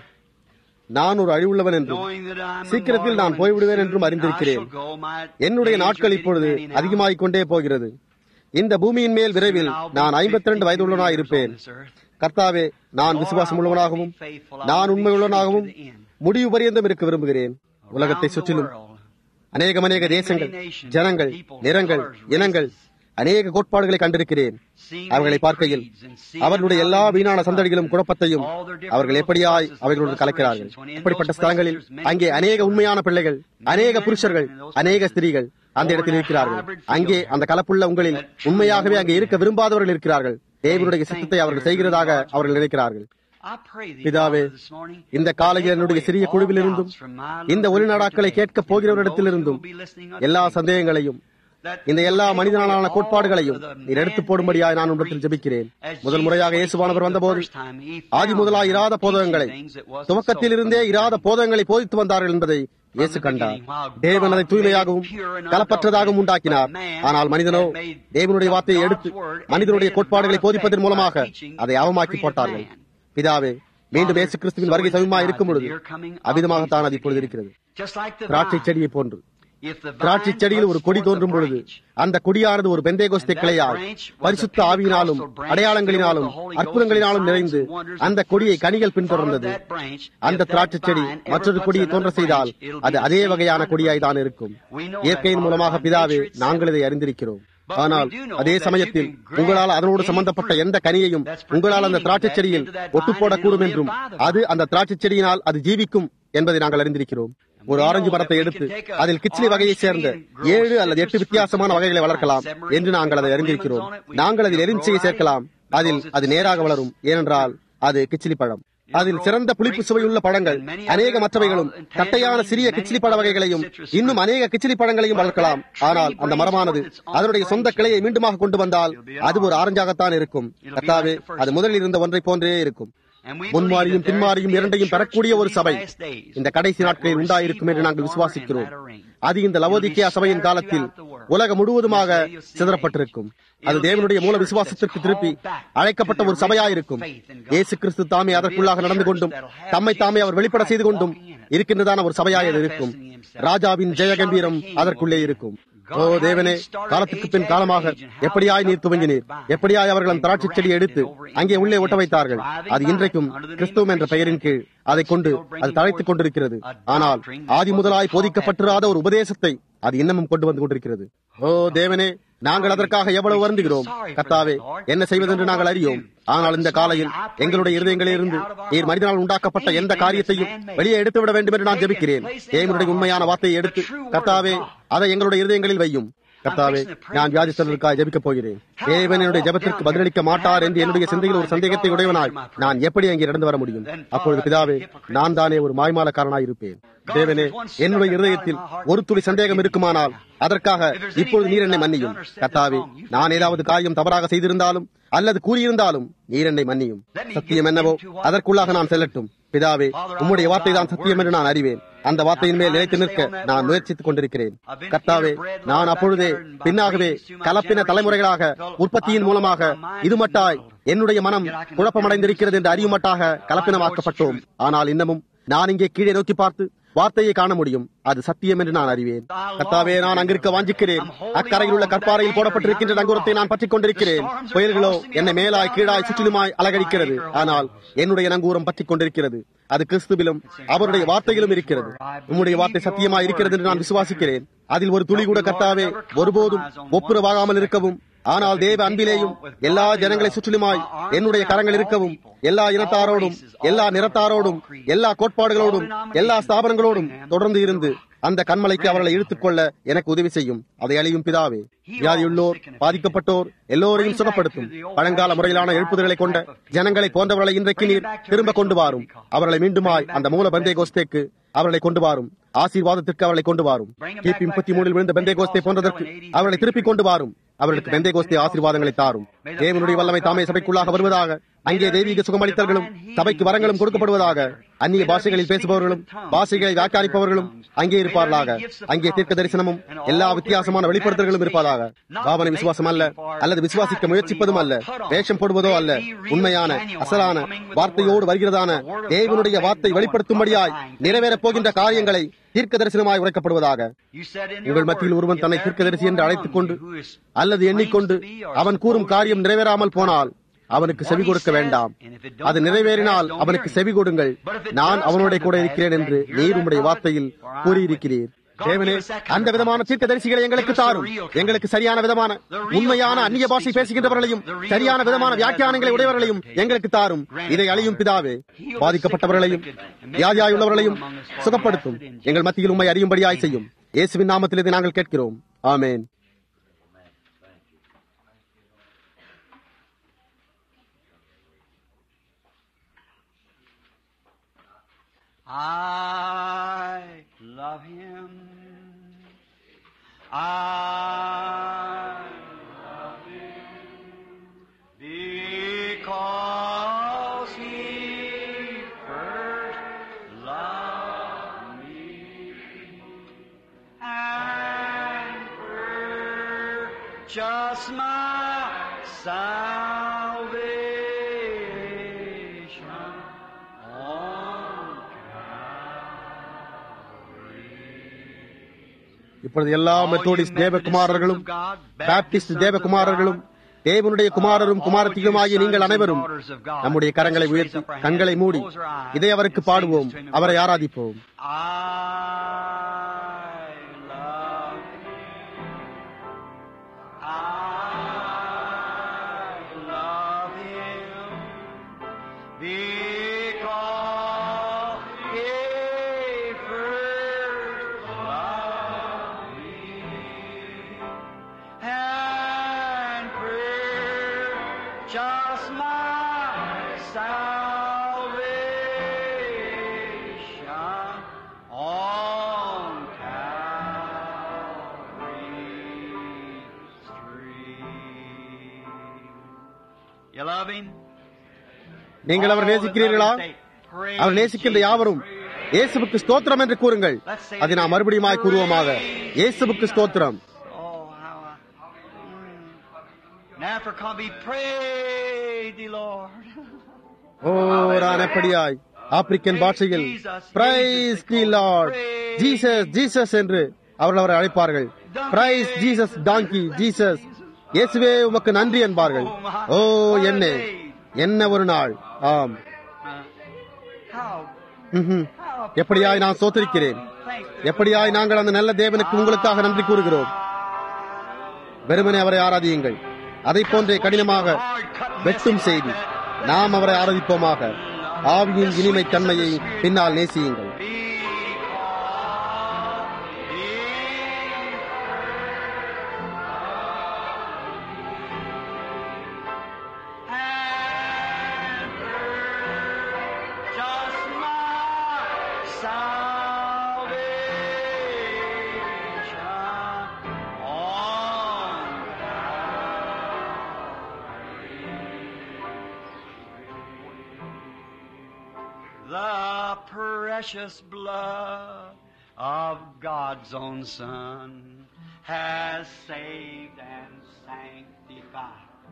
நான் ஒரு அழிவுள்ளவன் என்றும் Knowing that I'm சீக்கிரத்தில் நான் போய்விடுவேன் என்றும் அறிந்திருக்கிறேன் என்னுடைய நாட்கள் இப்பொழுது அதிகமாகிக் கொண்டே போகிறது இந்த பூமியின் மேல் விரைவில் நான் ஐம்பத்தி ரெண்டு வயதுள்ளவனாய் இருப்பேன் கர்த்தாவே நான் விசுவாசம் உள்ளவனாகவும் நான் உண்மை உள்ளவனாகவும் முடிவு பரியந்தம் இருக்க விரும்புகிறேன் உலகத்தை சுற்றிலும் அநேகம் அநேக தேசங்கள் ஜனங்கள் நிறங்கள் இனங்கள் அநேக கோட்பாடுகளை கண்டிருக்கிறேன் அவர்களை பார்க்கையில் அவர்களுடைய எல்லா வீணான சந்தடிகளும் குழப்பத்தையும் அவர்கள் எப்படியாய் அவர்களோடு கலக்கிறார்கள் இப்படிப்பட்ட ஸ்தலங்களில் அங்கே அநேக உண்மையான பிள்ளைகள் அநேக புருஷர்கள் அநேக ஸ்திரீகள் அந்த இடத்தில் இருக்கிறார்கள் அங்கே அந்த கலப்புள்ள உங்களில் உண்மையாகவே அங்கே இருக்க விரும்பாதவர்கள் இருக்கிறார்கள் தேவனுடைய சித்தத்தை அவர்கள் செய்கிறதாக அவர்கள் நினைக்கிறார்கள் பிதாவே இந்த காலையில் என்னுடைய சிறிய குழுவிலிருந்தும் இந்த ஒளிநாடாக்களை கேட்கப் போகிறவரிடத்திலிருந்தும் எல்லா சந்தேகங்களையும் இந்த எல்லா மனிதனாலான கோட்பாடுகளையும் நீர் எடுத்து போடும்படியாய் நான் உங்களிடத்தில் ஜெபிக்கிறேன் முதல் முறையாக இயேசுவானவர் வந்தபோது ஆதி முதலாய் இராத போதகங்களை துவக்கத்தில் இருந்தே இராத போதகங்களை போதித்து வந்தார்கள் என்பதை இயேசு கண்டார் தேவன் அதை தூய்மையாகவும் கலப்பற்றதாகவும் உண்டாக்கினார் ஆனால் மனிதனோ தேவனுடைய வார்த்தையை எடுத்து மனிதனுடைய கோட்பாடுகளை போதிப்பதன் மூலமாக அதை அவமாக்கி போட்டார்கள் பிதாவே மீண்டும் இயேசு கிறிஸ்துவின் வருகை சமயமாக இருக்கும் பொழுது அவிதமாகத்தான் அது இப்பொழுது இருக்கிறது திராட்சை செடியை போன்று if the திராட்சை vine செடியில் ஒரு puts கொடி forth a தோன்றும் பொழுது branch, அந்த கொடியானது ஒரு Pentecost And that கிளையால் branch was a பரிசுத்த ஆவியினாலும் Pentecostal branch அடையாளங்களினாலும் filled with the Holy Ghost அற்புதங்களும் and நிறைந்து signs and wonders அந்த and கொடியை fruits கனிகள் followed பின்தொடர்ந்தது that branch. அந்த If that திராட்சை செடி vine ever மற்றொரு puts கொடியை another தோன்ற செய்தால் branch, it'll be அது the அதே same வகையான kind of கொடியாய் branch. தான் இருக்கும் We know இயற்கையின் that, மூலமாக Father, by பிதாவே nature it's நாங்கள் இதை அறிந்திருக்கிறோம் But ஆனால் we do know அதே that you சமயத்தில் can grab உங்களால் அதனோடு any சம்பந்தப்பட்ட fruit எந்த கனியையும் that's உங்களால் அந்த pertaining திராட்சை to that செடியில் into that vine ஒட்டு and போடக்கூடும் it'll என்றும் live by the அது vine. அந்த திராட்சை செடியினால் அது ஜீவிக்கும் என்பதை நாங்கள் அறிந்திருக்கிறோம் ஒரு we know ஆரஞ்சு that மரத்தை we எடுத்து can take a அதில் கிச்சிலி வகையைச் orange சேர்ந்த tree and grow ஏழு அல்லது எட்டு citrus வித்தியாசமான fruits வகைகளை on it, வளர்க்கலாம் seven or eight என்று நாங்கள் அதை lemons அறிந்திருக்கிறோம் on it. We நாங்கள் அதில் can எலுமிச்சையை grow சேர்க்கலாம் right in அதில் because அது it's நேராக citrus. வளரும் ஏனென்றால் அது கிச்சிலி பழம் அதில் சிறந்த புளிப்பு சுவையுள்ள பழங்கள் அநேக மற்றவைகளும் தட்டையான சிறிய கிச்சிலி பழ வகைகளையும் இன்னும் அநேக கிச்சிலி பழங்களையும் வளர்க்கலாம் ஆனால் அந்த மரமானது அதனுடைய சொந்த கிளையை மீண்டுமாக கொண்டு வந்தால் அது ஒரு ஆரஞ்சாகத்தான் இருக்கும் கத்தாவே அது முதலில் இருந்த ஒன்றை போன்றே இருக்கும் And we முன்மாறியும் believe that பின்மாறியும் there is இரண்டையும் a பெறக்கூடிய church ஒரு in சபை these last days இந்த கடைசி நாட்களில் that will உண்டாயிருக்கும் என்று receive நாங்கள் more விசுவாசிக்கிறோம் and latter rain. அது இந்த லவோதிக்கேயா சபையின் காலத்தில் உலகம் முழுவதுமாக சிதறப்பட்டிருக்கும் அது தேவனுடைய மூல விசுவாசத்திற்கு திருப்பி அழைக்கப்பட்ட ஒரு சபையாயிருக்கும் இயேசு கிறிஸ்து தாமே அதற்குள்ளாக நடந்து கொண்டும் தம்மை தாமே அவர் வெளிப்பட செய்து கொண்டும் இருக்கின்றதான ஒரு சபையாய் அது இருக்கும் ராஜாவின் ஜெயகம்பீரம் அதற்குள்ளே இருக்கும் ஓ தேவனே காலத்துக்கு பின் காலமாக எப்படியாய் நீர் துவங்கினீர் எப்படியாய் அவர்கள் அந்த திராட்சை செடியை எடுத்து அங்கே உள்ளே ஒட்ட வைத்தார்கள் அது இன்றைக்கும் கிறிஸ்துவம் என்ற பெயரின் கீழ் அதை கொண்டு அது தழைத்துக் கொண்டிருக்கிறது ஆனால் ஆதி முதலாய் போதிக்கப்பட்டிராத ஒரு உபதேசத்தை அது இன்னமும் கொண்டு வந்து கொண்டிருக்கிறது ஓ தேவனே நாங்கள் அதற்காக எவ்வளவு வருந்துகிறோம் கர்த்தாவே என்ன செய்வதென்று நாங்கள் அறியோம் ஆனால் இந்த காலையில் எங்களுடைய இருதயங்களிலிருந்து நீர் மனிதனால் உண்டாக்கப்பட்ட எந்த காரியத்தையும் வெளியே எடுத்து விட வேண்டும் என்று நான் ஜெபிக்கிறேன் தேவனுடைய உண்மையான வார்த்தையை எடுத்து கர்த்தாவே அதை எங்களுடைய இருதயங்களில் வையும் கர்த்தாவே நான் வியாதிஸ்தர்களுக்காக ஜெபிக்கப் போகிறேன் தேவன் என்னுடைய ஜெபத்திற்கு பதிலளிக்க மாட்டார் என்று என்னுடைய சிந்தையில் ஒரு சந்தேகத்தை உடையவனாய் நான் எப்படி அங்கே நடந்து வர முடியும் அப்பொழுது பிதாவே நான் தானே ஒரு மாய்மாலக்காரனாய் இருப்பேன் தேவனே என்னுடைய இருதயத்தில் ஒரு துளி சந்தேகம் இருக்குமானால் அதற்காக இப்பொழுது நீர் என்னை மன்னியும் கர்த்தாவே நான் ஏதாவது காரியம் தவறாக செய்திருந்தாலும் அல்லது கூறியிருந்தாலும் நீர் என்னை மன்னியும் சத்தியம் என்னவோ அதற்குள்ளாக நான் செல்லட்டும் பிதாவே உம்முடைய வார்த்தை தான் சத்தியம் என்று நான் அறிவேன் அந்த வார்த்தையின் மேல் நிலைத்து நிற்க நான் முயற்சித்துக் கொண்டிருக்கிறேன் கர்த்தாவே நான் அப்பொழுதே பின்னாகவே கலப்பின தலைமுறைகளாக உற்பத்தியின் மூலமாக இது மட்டாய் என்னுடைய மனம் குழப்பமடைந்திருக்கிறது என்று அறியுமட்டாக கலப்பினமாக்கப்பட்டோம் ஆனால் இன்னமும் நான் இங்கே கீழே நோக்கி பார்த்து வார்த்தையை காண முடியும் அது சத்தியம் என்று நான் அறிவேன் கர்த்தாவே நான் அங்கிருக்க வாஞ்சிக்கிறேன் அக்கரையில் உள்ள கற்பாறையில் போடப்பட்டிருக்கின்ற நங்கூரத்தை நான் பற்றிக் கொண்டிருக்கிறேன் புயல்களோ என்னை மேலாய் கீழாய் சுற்றிலுமாய் அலகடிக்கிறது ஆனால் என்னுடைய நங்கூரம் பற்றிக் கொண்டிருக்கிறது அது கிறிஸ்துவிலும் அவருடைய வார்த்தையிலும் இருக்கிறது உம்முடைய வார்த்தை சத்தியமாய் இருக்கிறது என்று நான் விசுவாசிக்கிறேன் அதில் ஒரு துளி கூட கர்த்தாவே ஒருபோதும் ஒப்புரவாகாமல் இருக்கவும் ஆனால் தேவ அன்பிலேயும் எல்லா ஜனங்களை சுற்றிலுமாய் என்னுடைய கரங்கள் இருக்கவும் எல்லா இனத்தாரோடும் எல்லா நிறத்தாரோடும் எல்லா கோட்பாடுகளோடும் எல்லா ஸ்தாபனங்களோடும் தொடர்ந்து இருந்து அந்த கண்மலைக்கு அவர்களை இழுத்துக் கொள்ள எனக்கு உதவி செய்யும் அதை அழியும் பிதாவே வியாதியுள்ளோர் பாதிக்கப்பட்டோர் எல்லோரையும் சுகப்படுத்தும் பழங்கால முறையிலான எழுப்புதல்களை கொண்ட ஜனங்களை போன்றவர்களை இன்றைக்கு நீர் திரும்ப கொண்டு வாரும் அவர்களை மீண்டுமாய் அந்த மூல பந்தே கோஸ்தேக்கு அவர்களை கொண்டு வாரும் ஆசீர்வாதத்திற்கு அவர்களை கொண்டு வாரும் கிபி முப்பத்தி மூணில் விழுந்த பெந்தே கோஸ்தே போன்றதற்கு அவர்களை திருப்பிக் கொண்டு வாரும் அவர்களுக்கு பெந்தே கோஸ்தே ஆசீர்வாதங்களை தாரும் தேவனுடைய வல்லமை தாமே சபைக்குள்ளாக வருவதாக அங்கே தெய்வீக சுகமளித்தல்களும் சபைக்கு வரங்களும் கொடுக்கப்படுவதாக அந்நிய பாஷைகளில் பேசுபவர்களும் பாஷைகளை வியாக்கியானிப்பவர்களும் அங்கே இருப்பார்களாக அங்கே தீர்க்க தரிசனமும் எல்லா வித்தியாசமான வெளிப்படுத்தல்களும் இருப்பதாக பாவனை விசுவாசம் அல்ல அல்லது விசுவாசிக்க முயற்சிப்பதும் அல்ல வேஷம் போடுவதோ அல்ல உண்மையான அசலான வார்த்தையோடு வருகிறதான தேவனுடைய வார்த்தை வெளிப்படுத்தும்படியாய் நிறைவேறப் போகின்ற காரியங்களை தீர்க்க தரிசனமாய் உரைக்கப்படுவதாக உங்கள் மத்தியில் ஒருவன் தன்னை தீர்க்கதரிசி என்று அழைத்துக் கொண்டு அல்லது எண்ணிக்கொண்டு அவன் கூறும் காரியம் நிறைவேறாமல் போனால் அவனுக்கு செவி கொடுக்க வேண்டாம் அது நிறைவேறினால் அவனுக்கு செவி கொடுங்கள் நான் அவனோட கூட இருக்கிறேன் என்று நீர் உம்முடைய வார்த்தையில் கூறியிருக்கிறீர் தேவனே அந்த விதமான தீர்க்க தரிசிகளை எங்களுக்கு தாரும் எங்களுக்கு சரியான விதமான உண்மையான அந்நிய பாஷை பேசுகின்றவர்களையும் சரியான விதமான வியாக்கியானங்களை உடையவர்களையும் எங்களுக்கு தாரும் இதை அழியும் பிதாவே பாதிக்கப்பட்டவர்களையும் வியாதியாயுள்ளவர்களையும் சுகப்படுத்தும் எங்கள் மத்தியில் உண்மை அறியும்படியாய் செய்யும் இயேசுவின் நாமத்தில் இதை நாங்கள் கேட்கிறோம் ஆமேன் I love him. I love him because he first loved me and purchased my salvation on இப்பொழுது எல்லா மெத்தோடிஸ்ட் தேவகுமாரர்களும் பாப்டிஸ்ட் தேவகுமாரர்களும் தேவனுடைய குமாரரும் குமாரத்தியுமாகிய நீங்கள் அனைவரும் நம்முடைய கரங்களை உயர்த்தி கண்களை மூடி இதை அவருக்கு பாடுவோம் அவரை ஆராதிப்போம் Because he first loved me and purchased my salvation on Calvary's tree. You love him? நீங்கள் அவர் நேசிக்கிறீர்களா அவர் நேசிக்கின்ற யாவரும் இயேசுவுக்கு ஸ்தோத்திரம் என்று கூறுங்கள் அதை நாம் மறுபடியும் கூறுவோமாக இயேசுவுக்கு ஸ்தோத்திரம் Oh, how I. Mm. Now for come be praise thee, Lord. ஓ நான் எப்படியாய் ஆப்பிரிக்கன் பாஷையில் praise the Lord Jesus Jesus என்று அவர்கள் அவரை அழைப்பார்கள் பிரைஸ் ஜீசஸ் டாங்கி ஜீசஸ் இயேசுவே உமக்கு நன்றி என்பார்கள் ஓ என்ன என்ன ஒரு நாள் ஆம் Uh, how, ம்ஹும். how எப்படியாய் நான் சோத்தரிக்கிறேன் எப்படியாய் நாங்கள் அந்த நல்ல தேவனுக்கு உங்களுக்காக நன்றி கூறுகிறோம் வெறுமனே அவரை ஆராதியுங்கள் அதை போன்றே கடினமாக வெட்டும் செய்தி நாம் அவரை ஆராதிப்போமாக ஆவியின் இனிமை தன்மையை பின்னால் நேசியுங்கள் The precious blood of God's own Son has saved and sanctified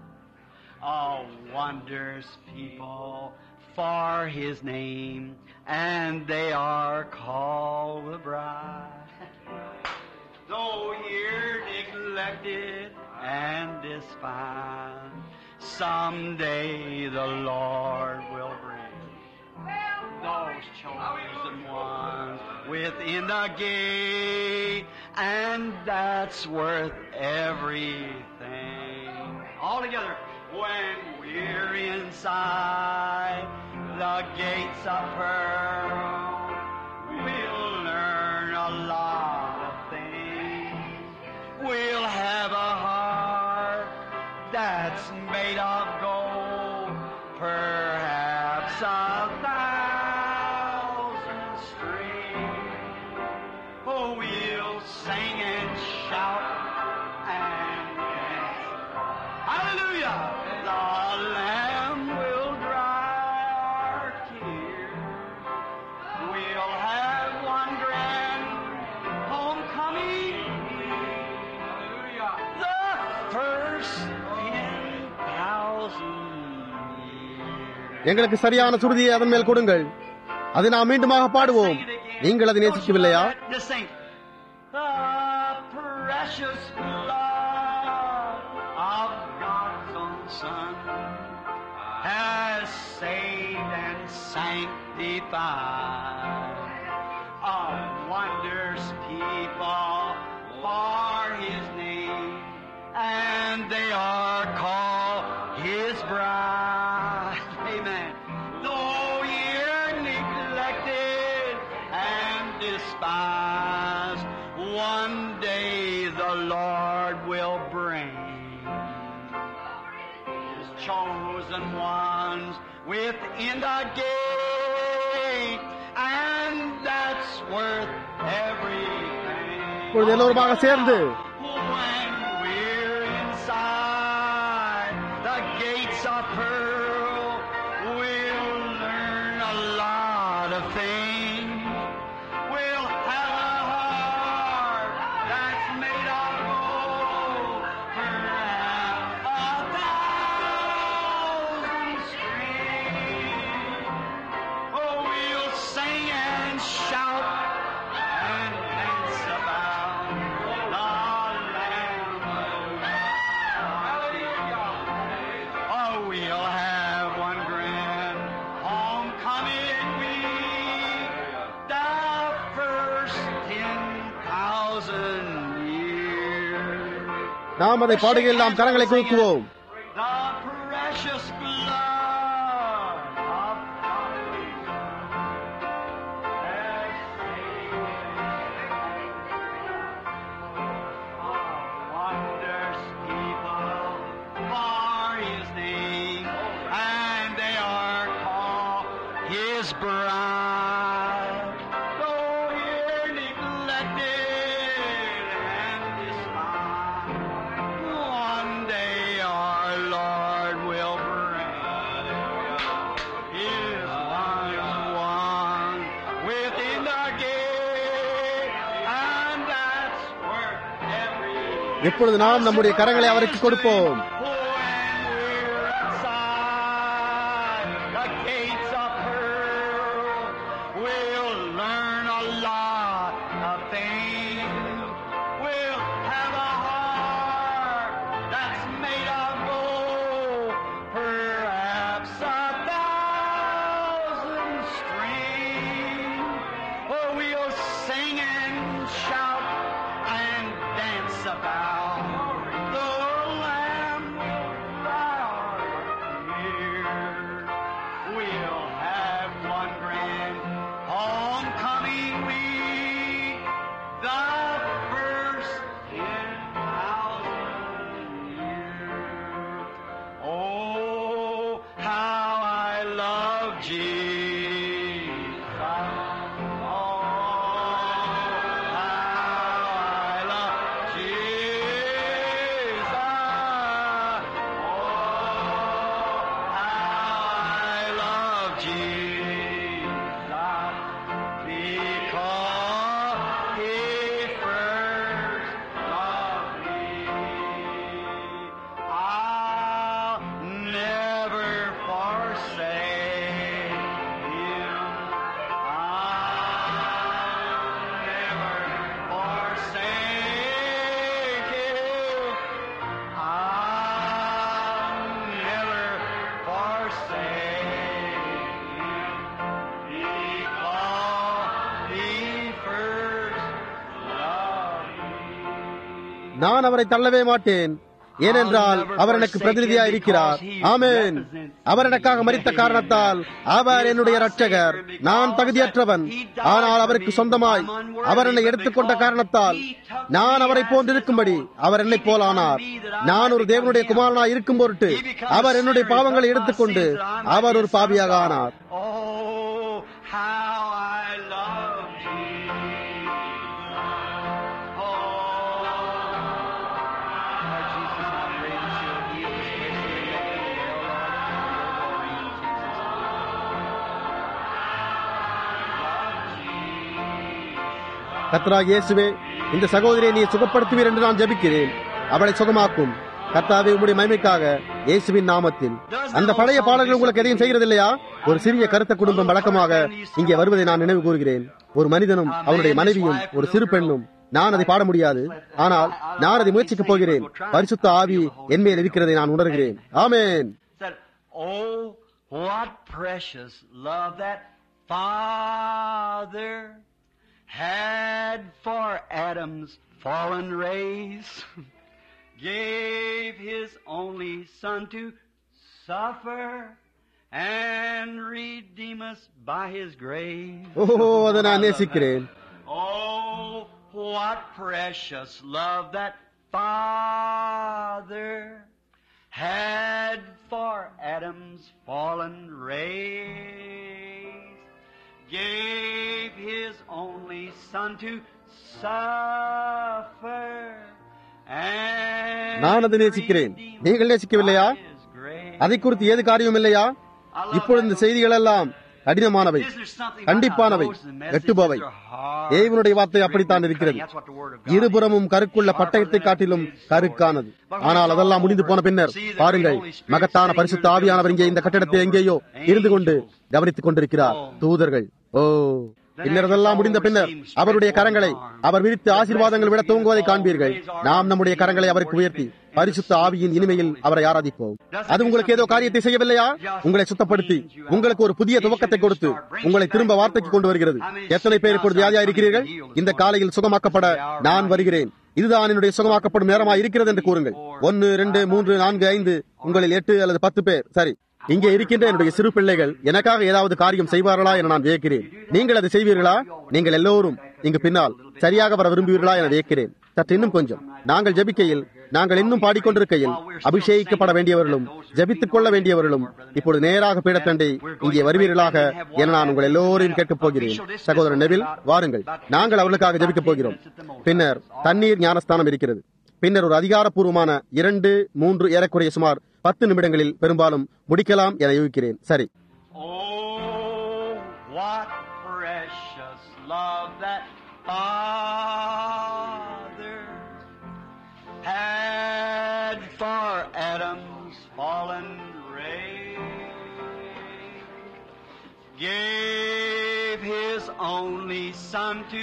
a wondrous people for His name, and they are called the bride. Though here neglected and despised, someday the Lord will bring those chosen ones within the gate, and that's worth everything. All together, when we're inside the gates of pearl, we'll learn a lot of things. We'll have a heart that's made of gold, perhaps a thousand strings. Oh, we'll sing and shout and dance. Hallelujah! The Lamb will dry our tears. We'll have one grand homecoming. Hallelujah! The first in thousand years. எங்களுக்கு சரியான சுருதியை அதன் மேல் கொடுங்கள் அதை நாம் மீண்டுமாக பாடுவோம் நீங்கள் அதை நேசிக்கவில்லையா Just sing. The precious blood of God's own Son has saved and sanctified a wondrous people for His name, and they are called His bride. Amen. Though you're neglected and despised, one day the Lord will bring His chosen ones within the gate, and that's worth everything. இப்பொழுது எல்லோருமாக சேர்ந்து When we're inside the gates of pearl, we'll learn a lot of things. We'll have a heart that's made of gold, perhaps a thousand strings. Oh, we'll sing and shout and dance about நாம் அதை பாடுகையில் நாம் கரங்களை குலுக்குவோம் The precious blood of Christ has saved wonders people for His name, and they are called His bride. Though here neglected and despised, one day our Lord will bring His one one within the gate, and that's where every எப்பொழுது நாம் நம்முடைய கரங்களை அவருக்கு கொடுப்போம் when we're outside the gates of pearl, we'll learn a lot of things. We'll have a heart that's made of gold, perhaps a thousand strings. Oh, we'll sing and shout and dance about the Lamb right here. We'll have one grand homecoming week, the first in thousand years. Oh, how I love Jesus. Oh, how I love Jesus. Oh, how I love Jesus. Because He first loved me. I'll never forsake Him. I'll never forsake Him. I'll never forsake Him. Because He first loved me. நான் அவரை தள்ளவே மாட்டேன் ஏனென்றால் அவர் எனக்கு பிரதிநிதியா இருக்கிறார் ஆமென் அவர் எனக்காக மறித்த காரணத்தால் அவர் என்னுடைய ரட்சகர் நான் தகுதியற்றவன் ஆனால் அவருக்கு சொந்தமாய் அவர் என்னை எடுத்துக்கொண்ட காரணத்தால் நான் அவரை போன்றிருக்கும்படி அவர் என்னை போலானார் நான் ஒரு தேவனுடைய குமாரனாய் இருக்கும் பொருட்டு அவர் என்னுடைய பாவங்களை எடுத்துக்கொண்டு அவர் ஒரு பாவியாக ஆனார் Oh, how I love Jesus. Oh, Lord Jesus, I pray that you'll heal this mystery and make it well, Lord, for your glory in Jesus' name. கர்த்தராகிய இயேசுவே இந்த சகோதரியை நீ சுகப்படுத்துவீர் என்று நான் ஜெபிக்கிறேன் அவளை சுகமாக்கும் கர்த்தாவே உம்முடைய மகிமைக்காக இயேசுவின் நாமத்தில் அந்த பழைய பாடல்கள் உங்களுக்கு எதையும் செய்கிறது இல்லையா ஒரு சிறிய கருத்த குடும்பம் வழக்கமாக இங்கே வருவதை நான் நினைவு கூறுகிறேன் ஒரு மனிதனும் அவனுடைய மனைவியும் ஒரு சிறு பெண்ணும் நான் அதை பாட முடியாது ஆனால் நான் அதை முயற்சிக்கப் போகிறேன் பரிசுத்த ஆவி என் மேல் இருக்கிறதை நான் உணர்கிறேன் ஆமென் said, Oh, what precious love that Father had for Adam's fallen race, gave his only Son to suffer and redeem us by his grace. ஓஹோ அதை நான் நேசிக்கிறேன் Oh, what precious love that Father had for Adam's fallen race, gave his only Son to suffer and நான் அதை நேசிக்கிறேன் நீங்கள் நேசிக்கவில்லையா by his grace. அதை குறித்து ஏது காரியம் இல்லையா இப்பொழுது இந்த செய்திகள் எல்லாம் கடினமானவை கண்டிப்பானவை எட்டுபவை தேவனுடைய வார்த்தை அப்படித்தான் இருக்கிறது இருபுறமும் கருக்குள்ள பட்டயத்தை காட்டிலும் கருக்கானது ஆனால் அதெல்லாம் முடிந்து போன பின்னர் பாருங்கள் மகத்தான பரிசுத்த ஆவியானவர் இங்கே இந்த கட்டிடத்தை எங்கேயோ இருந்து கொண்டு கவனித்துக் கொண்டிருக்கிறார் தூதர்கள் ஓ பின்னர் அதெல்லாம் முடிந்த பின்னர் அவருடைய கரங்களை அவர் விரித்து ஆசீர்வாதங்கள் விட துவங்குவதை காண்பீர்கள் நாம் நம்முடைய கரங்களை அவருக்கு உயர்த்தி பரிசுத்த ஆவியின் இனிமையில் அவரை ஆராதிப்போம் அது உங்களுக்கு ஏதோ காரியத்தை செய்யவில்லையா உங்களை சுத்தப்படுத்தி உங்களுக்கு ஒரு புதிய துவக்கத்தை கொடுத்து உங்களை திரும்ப வார்த்தைக்கு கொண்டு வருகிறது எத்தனை பேர் இப்பொழுது வியாதியா இருக்கிறீர்கள் இந்த காலையில் சுகமாக்கப்பட நான் வருகிறேன் இதுதான் என்னுடைய சுகமாக்கப்படும் நேரமாக இருக்கிறது என்று கூறுங்கள் ஒன்னு ரெண்டு மூன்று நான்கு ஐந்து உங்களில் எட்டு அல்லது பத்து பேர் சரி இங்கே இருக்கின்ற என்னுடைய சிறு பிள்ளைகள் எனக்காக ஏதாவது காரியம் செய்வார்களா என நான் வியக்கிறேன் நீங்கள் அதை செய்வீர்களா நீங்கள் எல்லோரும் இங்கு பின்னால் சரியாக வர விரும்புவீர்களா என வியக்கிறேன் சற்று இன்னும் கொஞ்சம் நாங்கள் ஜெபிக்கையில் நாங்கள் இன்னும் பாடிக்கொண்டிருக்கையில் அபிஷேகிக்கப்பட வேண்டியவர்களும் ஜெபித்துக் கொள்ள வேண்டியவர்களும் இப்பொழுது நேராக பீடத்தண்டை இங்கே வருவீர்களாக என நான் உங்கள் எல்லோரையும் கேட்கப் போகிறேன் சகோதரர் நெவில் வாருங்கள் நாங்கள் அவர்களுக்காக ஜெபிக்கப் போகிறோம் பின்னர் தண்ணீர் ஞானஸ்தானம் இருக்கிறது பின்னர் ஒரு அதிகாரப்பூர்வமான இரண்டு மூன்று ஏறக்குறைய சுமார் பத்து நிமிடங்களில் பெரும்பாலும் முடிக்கலாம் என யூகிக்கிறேன் சரி Oh, what precious love that Father had for Adam's fallen race. Gave his only son to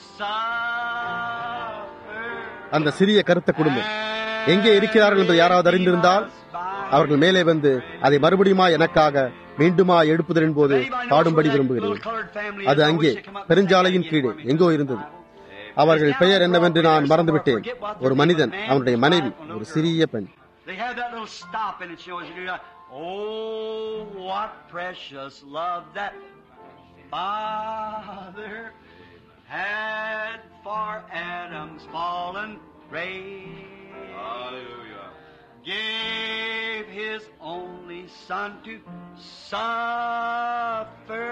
suffer. அந்த சிறிய கருத்த குடும்பம் எங்கே இருக்கிறார்கள் என்று யாராவது அறிந்திருந்தால் அவர்கள் மேலே வந்து அதை மறுபடியுமா எனக்காக மீண்டுமா எழுப்புதலின் போது பாடும்படி விரும்புகிறேன் அது அங்கே பெருஞ்சாலையின் கீழே எங்கோ இருந்தது அவர்கள் பெயர் என்னவென்று நான் மறந்துவிட்டேன் ஒரு மனிதன் அவனுடைய மனைவி ஒரு சிறிய பெண் They have that little stop in it shows you. Oh, what precious love that Father had for Adam's fallen race. Hallelujah. Gave his only son to suffer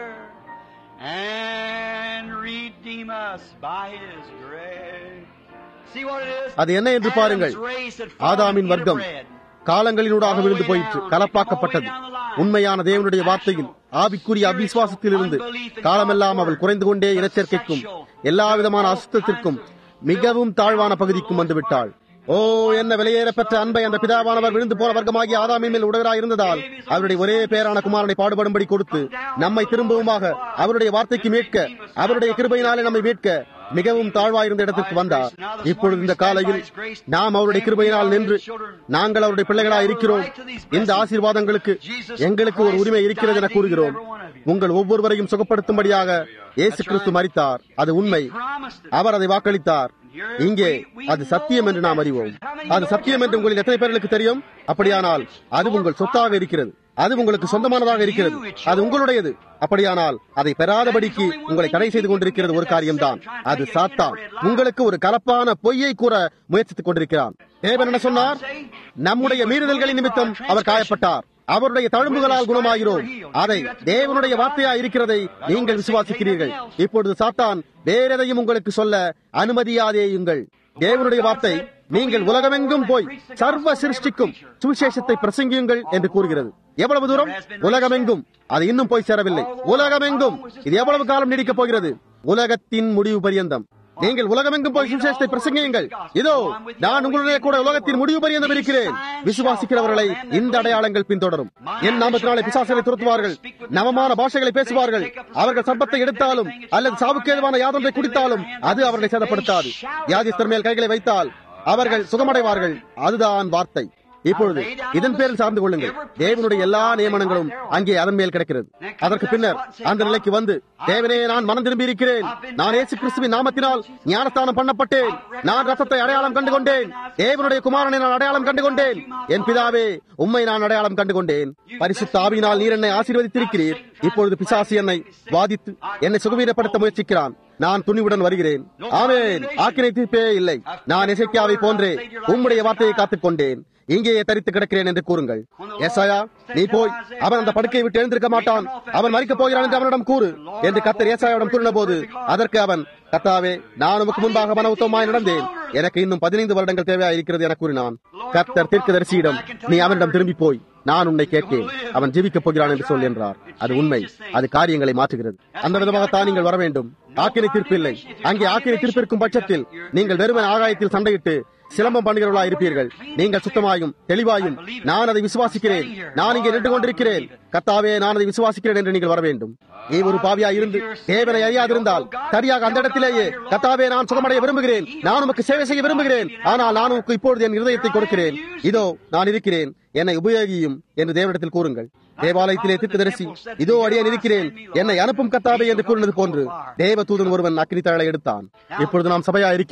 and redeem us by his grace. See what it is? அது என்ன என்று பாருங்கள் Adam's race had fallen ஆதாமின் வர்க்கம் interbred. காலங்களினூடாக விழுந்து போயிற்று கலப்பாக்கப்பட்டது உண்மையான தேவனுடைய வார்த்தையில் ஆவிக்குரிய அவிசுவாசத்திலிருந்து காலமெல்லாம் அவள் குறைந்து கொண்டே இனச்சேர்க்கைக்கும் எல்லா விதமான அசுத்தத்திற்கும் மிகவும் தாழ்வான பகுதிக்கும் வந்துவிட்டாள் ஓ என்ன வெளியேறப்பெற்ற அன்பை அந்த பிதாவானவர் விழுந்து போன வர்க்கமாகிய ஆதாமின் மேல் உடவராய் இருந்ததால் அவருடைய ஒரே பேரான குமாரனை பாடுபடும்படி கொடுத்து நம்மை திரும்பவுமாக அவருடைய வார்த்தைக்கு மீட்க அவருடைய கிருபையினாலே நம்மை மீட்க மிகவும் தாழ்வாயிருந்த இடத்திற்கு வந்தார் இப்பொழுது இந்த காலையில் நாம் அவருடைய கிருபையினால் நின்று நாங்கள் அவருடைய பிள்ளைகளாய் இருக்கிறோம் இந்த ஆசீர்வாதங்களுக்கு எங்களுக்கு ஒரு உரிமை இருக்கிறது என கூறுகிறோம் உங்கள் ஒவ்வொருவரையும் சுகப்படுத்தும்படியாக இயேசு கிறிஸ்து மரித்தார் அது உண்மை அவர் அதை வாக்களித்தார் இங்கே அது சத்தியம் என்று நாம் அறிவோம் அது சத்தியம் என்று உங்களில் எத்தனை பேர்களுக்கு தெரியும் அப்படியானால் அது உங்கள் சொத்தாக இருக்கிறது அது உங்களுக்கு சொந்தமானதாக இருக்கிறது அது உங்களுடையது அப்படியானால் அதை பெறாதபடிக்கு உங்களை தடை செய்து கொண்டிருக்கிறது ஒரு காரியம்தான் அது சாத்தான் உங்களுக்கு ஒரு கலப்பான பொய்யை கூற முயற்சித்துக் கொண்டிருக்கிறான் தேவன் என்ன சொன்னார் நம்முடைய மீறுதல்களின் நிமித்தம் அவர் காயப்பட்டார் அவருடைய தழும்புகளால் குணமாகிறோம் அதை தேவனுடைய வார்த்தையா இருக்கிறதை நீங்கள் விசுவாசிக்கிறீர்கள் இப்பொழுது சாத்தான் வேறெதையும் உங்களுக்கு சொல்ல அனுமதியாதேயுங்கள் தேவனுடைய வார்த்தை நீங்கள் உலகமெங்கும் போய் சர்வ சிருஷ்டிக்கும் சுவிசேஷத்தை பிரசங்கியுங்கள் என்று கூறுகிறது எவ்வளவு தூரம் உலகமெங்கும் அது இன்னும் போய் சேரவில்லை உலகமெங்கும் இது எவ்வளவு காலம் நீடிக்கப் போகிறது உலகத்தின் முடிவு பரியந்தம் நீங்கள் உலகமெங்கும் போய் சுவிசேஷத்தை பிரசங்கியுங்கள் இதோ நான் உங்களுடைய கூட உலகத்தின் முடிவு பரியந்தம் இருக்கிறேன் விசுவாசிக்கிறவர்களை இந்த அடையாளங்கள் பின்தொடரும் என் நாமத்தினாலே பிசாசுகளை துரத்துவார்கள் நவமான பாஷைகளை பேசுவார்கள் அவர்கள் சர்ப்பத்தை எடுத்தாலும் அல்லது சாவுக்கேதுவான யாதொன்றை குடித்தாலும் அது அவர்களை சேதப்படுத்தாது வியாதிஸ்தர் மேல் கைகளை வைத்தால் அவர்கள் சுகமடைவார்கள் அதுதான் வார்த்தை இப்பொழுது இதன் பேரில் சார்ந்து கொள்ளுங்கள் தேவனுடைய எல்லா நியமனங்களும் அங்கே அதன் மேல் கிடக்கிறது அதற்கு பின்னர் அந்த நிலைக்கு வந்து தேவனே நான் மனம் திரும்பி இருக்கிறேன் நான் ஏசு கிறிஸ்துவின் நாமத்தினால் ஞானஸ்தானம் பண்ணப்பட்டேன் நான் ரத்தத்தை அடையாளம் கண்டு கொண்டேன் தேவனுடைய குமாரனை நான் அடையாளம் கண்டு கொண்டேன் என் பிதாவே உம்மை நான் அடையாளம் கண்டு கொண்டேன் பரிசுத்த ஆவியினால் நீர் என்னை ஆசீர்வதித்திருக்கிறீர் இப்பொழுது பிசாசு என்னை வாதித்து என்னை சுகவீனப்படுத்த முயற்சிக்கிறான் நான் துணிவுடன் வருகிறேன் ஆமேன் ஆக்கினை தீர்ப்பே இல்லை நான் இசைக்கியாவை போன்றே உம்முடைய வார்த்தையை காத்துக் கொண்டேன் இங்கேயே தரித்து கிடக்கிறேன் என்று கூறுங்கள் ஏசாயா நீ போய் அவன் அந்த படுக்கையை விட்டு எழுந்திருக்க மாட்டான் அவன் மறிக்கப் போகிறான் என்று அவனிடம் கூறு என்று கத்தர் ஏசாயாவிடம் கூறின போது அதற்கு அவன் கத்தாவே நான் உமக்கு முன்பாக மன உத்தமமாய் நடந்தேன் எனக்கு இன்னும் பதினைந்து வருடங்கள் தேவையா இருக்கிறது என கூறினான் கத்தர் தீர்க்கதரிசியிடம் நீ அவனிடம் திரும்பி போய் நான் உன்னை கேட்கேன் அவன் ஜீவிக்கப் போகிறான் என்று சொல் என்றார் அது உண்மை அது காரியங்களை மாற்றுகிறது அந்த விதமாகத்தான் நீங்கள் வர வேண்டும் ஆக்கினை தீர்ப்பு இல்லை அங்கே ஆக்கினை தீர்ப்பு இருக்கும் பட்சத்தில் நீங்கள் வெறுமன் ஆகாயத்தில் சண்டையிட்டு சிலம்பம் பண்ணுகிறவர்களா இருப்பீர்கள் நீங்கள் சுத்தமாயும் தெளிவாயும் நான் அதை விசுவாசிக்கிறேன் நான் இங்கே நின்று கொண்டிருக்கிறேன் கத்தாவே நான் அதை விசுவாசிக்கிறேன் என்று நீங்கள் வர வேண்டும் நீ ஒரு பாவியா இருந்து தேவனை அறியாதிருந்தால் சரியாக அந்த இடத்திலேயே கத்தாவே நான் சுகமடைய விரும்புகிறேன் நான் உமக்கு சேவை செய்ய விரும்புகிறேன் ஆனால் நான் உனக்கு இப்பொழுது என் இருதயத்தை கொடுக்கிறேன் இதோ நான் இருக்கிறேன் என்னை உபயோகியும் என்று தேவனிடத்தில் கூறுங்கள் தேவாலயத்திலே தீர்க்கதரிசி இதோ அடியேன் இருக்கிறேன் என்னை அனுப்பும் கத்தாவே என்று கூறினது போன்று தேவ தூதன் ஒருவன் அக்னி தழலை எடுத்தான் இப்பொழுது நாம் சபையா இருக்கிறோம்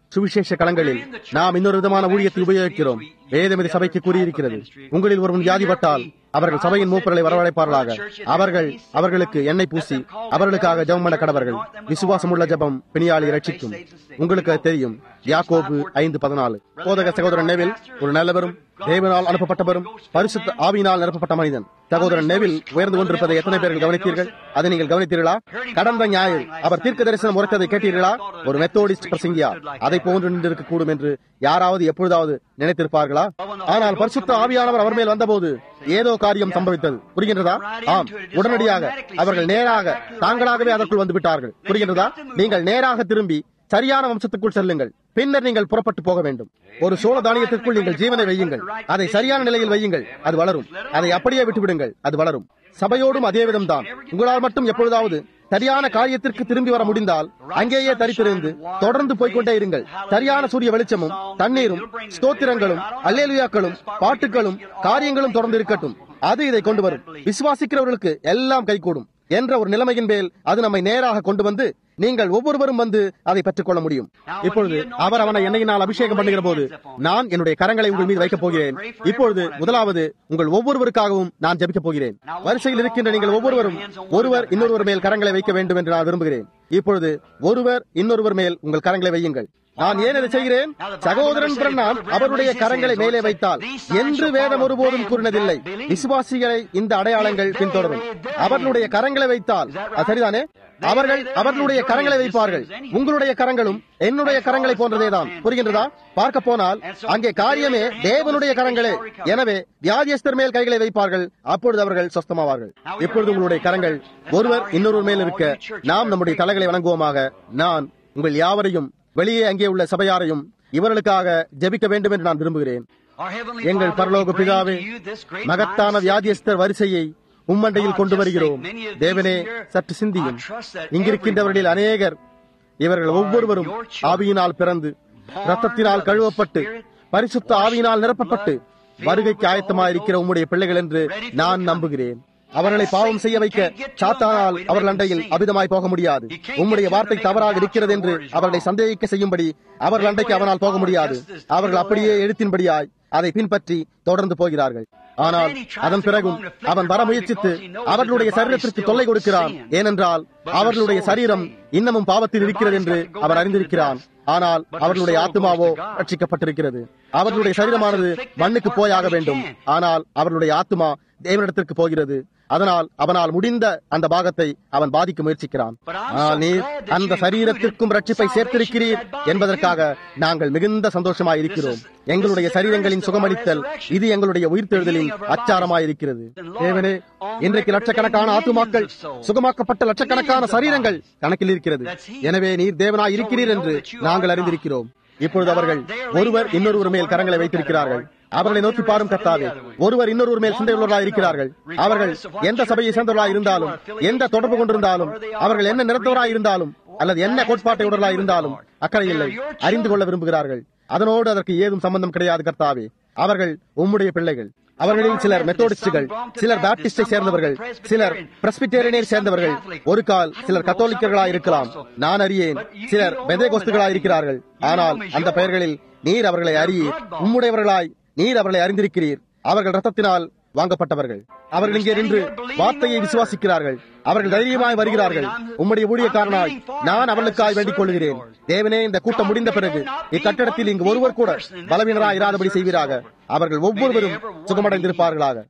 சுவிசேஷ களங்களில் நாம் இன்னொரு விதமான ஊழியத்தை உபயோகிக்கிறோம் வேதமதி சபைக்கு கூறியிருக்கிறது உங்களில் ஒருவன் வியாதிப்பட்டால் அவர்கள் சபையின் மூப்பர்களை வரவழைப்பார்களாக அவர்கள் அவர்களுக்கு எண்ணெய் பூசி அவர்களுக்காக ஜெபம் பண்ண கடவர்கள் விசுவாசமுள்ள ஜெபம் பிணியாளி ரட்சிக்கும் உங்களுக்கு அது தெரியும் யாக்கோபு ஐந்து பதினாலு போதக சகோதரன் நெவில் ஒரு நல்லவரும் தேவனால் அனுப்பப்பட்டவரும் பரிசுத்த ஆவியினால் நிரப்பப்பட்ட மனிதன் சகோதரன் நெவில் உயர்ந்து கொண்டிருப்பதை எத்தனை பேர்கள் கவனித்தீர்கள் அதை நீங்கள் கவனித்தீர்களா கடந்த ஞாயிறு அவர் தீர்க்க தரிசனம் உரைத்ததை கேட்டீர்களா ஒரு மெத்தோடிஸ்ட் பிரசங்கியா அதை போன்று நின்றிருக்க கூடும் என்று யாராவது எப்பொழுதாவது நினைத்திருப்பார்களா ஆனால் பரிசுத்த ஆவியானவர் அவர் மேல் வந்தபோது ஏதோ காரியம் சம்பவித்தது புரிகின்றதா ஆம் உடனடியாக அவர்கள் நேராக தாங்களாகவே அதற்குள் வந்து விட்டார்கள் புரிகின்றதா நீங்கள் நேராக திரும்பி சரியான வம்சத்துக்குள் செல்லுங்கள் பின்னர் நீங்கள் புறப்பட்டு போக வேண்டும் ஒரு சோழ தானியத்திற்குள் நீங்கள் ஜீவனை வையுங்கள் அதை சரியான நிலையில் வையுங்கள் அது வளரும் அதை அப்படியே விட்டுவிடுங்கள் அது வளரும் சபையோடும் அதே விதம்தான் உங்களால் மட்டும் எப்பொழுதாவது சரியான காரியத்திற்கு திரும்பி வர முடிந்தால் அங்கேயே தரித்திருந்து தொடர்ந்து போய்கொண்டே இருங்கள் சரியான சூரிய வெளிச்சமும் தண்ணீரும் ஸ்தோத்திரங்களும் அல்லேலுயாக்களும் பாட்டுகளும் காரியங்களும் தொடர்ந்து இருக்கட்டும் அது இதை கொண்டு வரும் விசுவாசிக்கிறவர்களுக்கு எல்லாம் கைகூடும் என்ற ஒரு நிலைமையின் மேல் அது நம்மை நேராக கொண்டு வந்து நீங்கள் ஒவ்வொருவரும் வந்து அதை பெற்றுக்கொள்ள முடியும் இப்பொழுது அவர் அவனை எண்ணெயினால் அபிஷேகம் பண்ணுகிற போது நான் என்னுடைய கரங்களை உங்கள் மீது வைக்கப் போகிறேன் இப்பொழுது முதலாவது உங்கள் ஒவ்வொருவருக்காகவும் நான் ஜெபிக்கப் போகிறேன் வரிசையில் இருக்கின்ற நீங்கள் ஒவ்வொருவரும் ஒருவர் இன்னொருவர் மேல் கரங்களை வைக்க வேண்டும் என்று நான் விரும்புகிறேன் இப்பொழுது ஒருவர் இன்னொருவர் மேல் உங்கள் கரங்களை வையுங்கள் நான் ஏன் இதை செய்கிறேன் சகோதரன் பிரண்ணாம் அவருடைய கரங்களை மேலே வைத்தால் என்று வேதம் ஒருபோதும் கூறினதில்லை விசுவாசிகளை இந்த அடையாளங்கள் பின்தொடரும் அவர்களுடைய கரங்களை வைத்தால் அது சரிதானே அவர்கள் அவர்களுடைய கரங்களை வைப்பார்கள் உங்களுடைய கரங்களும் என்னுடைய கரங்களை போன்றதேதான் புரிகின்றதா பார்க்க போனால் அங்கே காரியமே தேவனுடைய கரங்களே எனவே வியாதியஸ்தர் மேல் கைகளை வைப்பார்கள் அப்பொழுது அவர்கள் சொஸ்தமாவார்கள் இப்பொழுது உங்களுடைய கரங்கள் ஒருவர் இன்னொருவர் மேல் இருக்க நாம் நம்முடைய தலைகளை வணங்குவோமாக நான் உங்கள் யாவரையும் வெளியே அங்கே உள்ள சபையாரையும் இவர்களுக்காக ஜெபிக்க வேண்டும் என்று நான் விரும்புகிறேன் எங்கள் பரலோக பிதாவே மகத்தான வியாதியஸ்தர் வரிசையை உம்மண்டையில் கொண்டு வருகிறோம் தேவனே சற்று சிந்தியும் இங்கிருக்கின்றவர்களில் அநேகர் இவர்கள் ஒவ்வொருவரும் ஆவியினால் பிறந்து ரத்தத்தினால் கழுவப்பட்டு பரிசுத்த ஆவியினால் நிரப்பப்பட்டு வருகைக்கு ஆயத்தமாயிருக்கிற உம்முடைய பிள்ளைகள் என்று நான் நம்புகிறேன் அவர்களை பாவம் செய்ய வைக்க சாத்தானால் அவர்கள் அண்டையில் அபிதமாய் போக முடியாது உம்முடைய வார்த்தை தவறாக இருக்கிறது என்று அவர்களை சந்தேகிக்க செய்யும்படி அவர்கள் அண்டைக்கு அவனால் போக முடியாது அவர்கள் அப்படியே எழுத்தின்படியாய் அதை பின்பற்றி தொடர்ந்து போகிறார்கள் ஆனால் அதன் பிறகும் அவன் வர முயற்சித்து அவர்களுடைய சரீரத்திற்கு தொல்லை கொடுக்கிறான் ஏனென்றால் அவர்களுடைய சரீரம் இன்னமும் பாவத்தில் இருக்கிறது என்று அவர் அறிந்திருக்கிறான் ஆனால் அவர்களுடைய ஆத்மாவோ ரட்சிக்கப்பட்டிருக்கிறது அவர்களுடைய சரீரமானது மண்ணுக்கு போயாக வேண்டும் ஆனால் அவர்களுடைய ஆத்மா தேவனிடத்திற்கு போகிறது அதனால் அவனால் முடிந்த அந்த பாகத்தை அவன் பாதிக்க முயற்சிக்கிறான் ஆனால் நீர் அந்த சரீரத்திற்கும் ரட்சிப்பை சேர்த்திருக்கிறீர் என்பதற்காக நாங்கள் மிகுந்த சந்தோஷமாய் இருக்கிறோம் எங்களுடைய சரீரங்களின் சுகமளித்தல் இது எங்களுடைய உயிர்த்தெழுதலின் அச்சாரமாயிருக்கிறது தேவனே இன்றைக்கு லட்சக்கணக்கான ஆத்துமாக்கள் சுகமாக்கப்பட்ட லட்சக்கணக்கான சரீரங்கள் கணக்கில் இருக்கிறது எனவே நீர் தேவனாய் இருக்கிறீர் என்று நாங்கள் அறிந்திருக்கிறோம் இப்பொழுது அவர்கள் ஒருவர் இன்னொருவர் மேல் கரங்களை வைத்திருக்கிறார்கள் அவர்களை நோக்கி பாரும் கத்தாவே ஒருவர் இன்னொருவர் மேல் சிந்தையுள்ளவர்களாக இருக்கிறார்கள் அவர்கள் எந்த சபையை சேர்ந்தவர்களாக இருந்தாலும் எந்த தொடர்பு கொண்டிருந்தாலும் அவர்கள் என்ன நிறத்தவராக இருந்தாலும் அல்லது என்ன கோட்பாட்டை உடலாக இருந்தாலும் அக்கறை இல்லை அறிந்து கொள்ள விரும்புகிறார்கள் அதனோடு அதற்கு ஏதும் சம்பந்தம் கிடையாது கர்த்தாவே அவர்கள் உம்முடைய பிள்ளைகள் அவர்களில் சிலர் மெத்தோடிஸ்டுகள் சிலர் பாப்டிஸ்டை சேர்ந்தவர்கள் சிலர் பிரஸ்பிட்டேரியனை சேர்ந்தவர்கள் ஒரு கால் சிலர் கத்தோலிக்கர்களாக இருக்கலாம் நான் அறியேன் சிலர் பெதேகோஸ்துகளாக இருக்கிறார்கள் ஆனால் அந்த பெயர்களில் நீர் அவர்களை அறியீர் உம்முடையவர்களாய் நீர் அவர்களை அறிந்திருக்கிறீர் அவர்கள் ரத்தத்தினால் வாங்கப்பட்டவர்கள் அவர்கள் இங்கே நின்று வார்த்தையை விசுவாசிக்கிறார்கள் அவர்கள் தைரியமாய் வருகிறார்கள் உம்முடைய ஊழியக்காரனாய் நான் அவர்களுக்காய் வேண்டிக் கொள்கிறேன் தேவனே இந்த கூட்டம் முடிந்த பிறகு இக்கட்டடத்தில் இங்கு ஒருவர் கூட பலவீனராய் இராதபடி செய்வீராக அவர்கள் ஒவ்வொருவரும் சுகமடைந்திருப்பார்களாக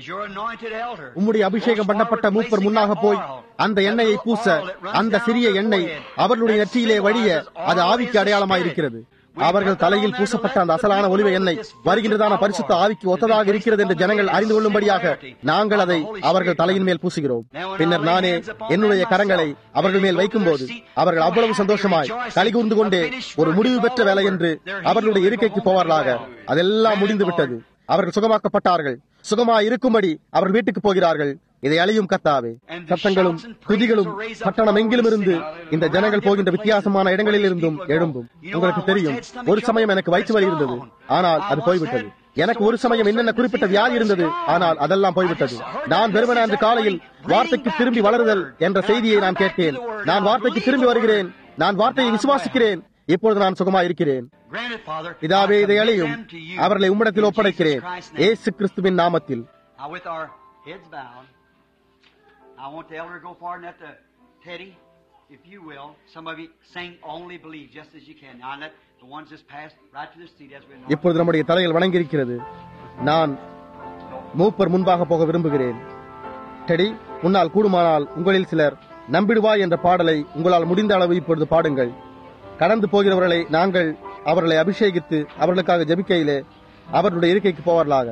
உம்முடைய அபிஷேகம் பண்ணப்பட்ட மூப்பர் முன்னாக போய் அந்த எண்ணெயை பூச அந்த சிறிய எண்ணெய் அவர்களுடைய நெற்றியிலே வழிய அது ஆவிக்கு அடையாளமாயிருக்கிறது அவர்கள் தலையில் பூசப்பட்ட அந்த அசலான ஒளிவ எண்ணெய் வருகின்றதான பரிசுத்த ஆவிக்கு ஒத்ததாக இருக்கிறது என்று ஜனங்கள் அறிந்து கொள்ளும்படியாக நாங்கள் அதை அவர்கள் தலையின் மேல் பூசுகிறோம் பின்னர் நானே என்னுடைய கரங்களை அவர்கள் மேல் வைக்கும் போது அவர்கள் அவ்வளவு சந்தோஷமாய் கலிகூர்ந்து கொண்டே ஒரு முடிவு பெற்ற வேலை என்று அவர்களுடைய இருக்கைக்கு போவார்களாக அதெல்லாம் முடிந்து விட்டது அவர்கள் சுகமாக்கப்பட்டார்கள் சுகமாய் இருக்கும்படி அவர்கள் வீட்டுக்கு போகிறார்கள் இதை அழியும் கத்தாவே சத்தங்களும் துதிகளும் பட்டணம் எங்கிலும் இருந்து இந்த ஜனங்கள் போகின்ற வித்தியாசமான இடங்களில் இருந்தும் எழும்பும் உங்களுக்கு தெரியும் ஒரு சமயம் எனக்கு வயிற்று வலி இருந்தது ஆனால் அது போய்விட்டது எனக்கு ஒரு சமயம் என்னென்ன குறிப்பிட்ட வியாதி இருந்தது ஆனால் அதெல்லாம் போய்விட்டது நான் வெறுமன அன்று காலையில் வார்த்தைக்கு திரும்பி வளருதல் என்ற செய்தியை நான் கேட்டேன் நான் வார்த்தைக்கு திரும்பி வருகிறேன் நான் வார்த்தையை விசுவாசிக்கிறேன் இப்பொழுது நான் சுகமாக இருக்கிறேன் Granted, Father, பிதாவே I இதை commit அழியும் them to you அவர்களை உம்மிடத்தில் in ஒப்படைக்கிறேன் Jesus Christ's name. ஏசு கிறிஸ்துவின் நாமத்தில் Now, with our heads bowed, I want the elder to go forward and let the Teddy, if you will, some of you sing Only Believe just as you can. Now, let the ones just passed right to the seat as we know. இப்பொழுது நம்முடைய தலைகள் வணங்கியிருக்கிறது நான் மூப்பர் முன்பாக போக விரும்புகிறேன் teddy உன்னால் கூடுமானால் உங்களில் சிலர் நம்பிடுவாய் என்ற பாடலை உங்களால் முடிந்த அளவு இப்பொழுது பாடுங்கள் கடந்து போகிறவர்களை நாங்கள் அவர்களை அபிஷேகித்து அவர்களுக்காக ஜெபிக்கையிலே அவர்களுடைய இருக்கைக்கு போவார்களாக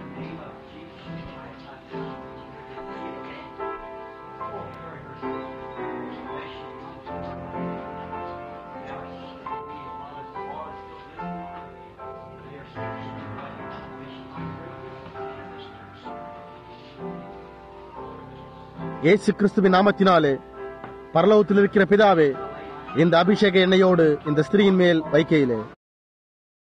இயேசு கிறிஸ்துவின் நாமத்தினாலே பரலோகத்தில் இருக்கிற பிதாவே இந்த அபிஷேக எண்ணெயோடு இந்த ஸ்திரீயின் மேல் வைக்கையிலே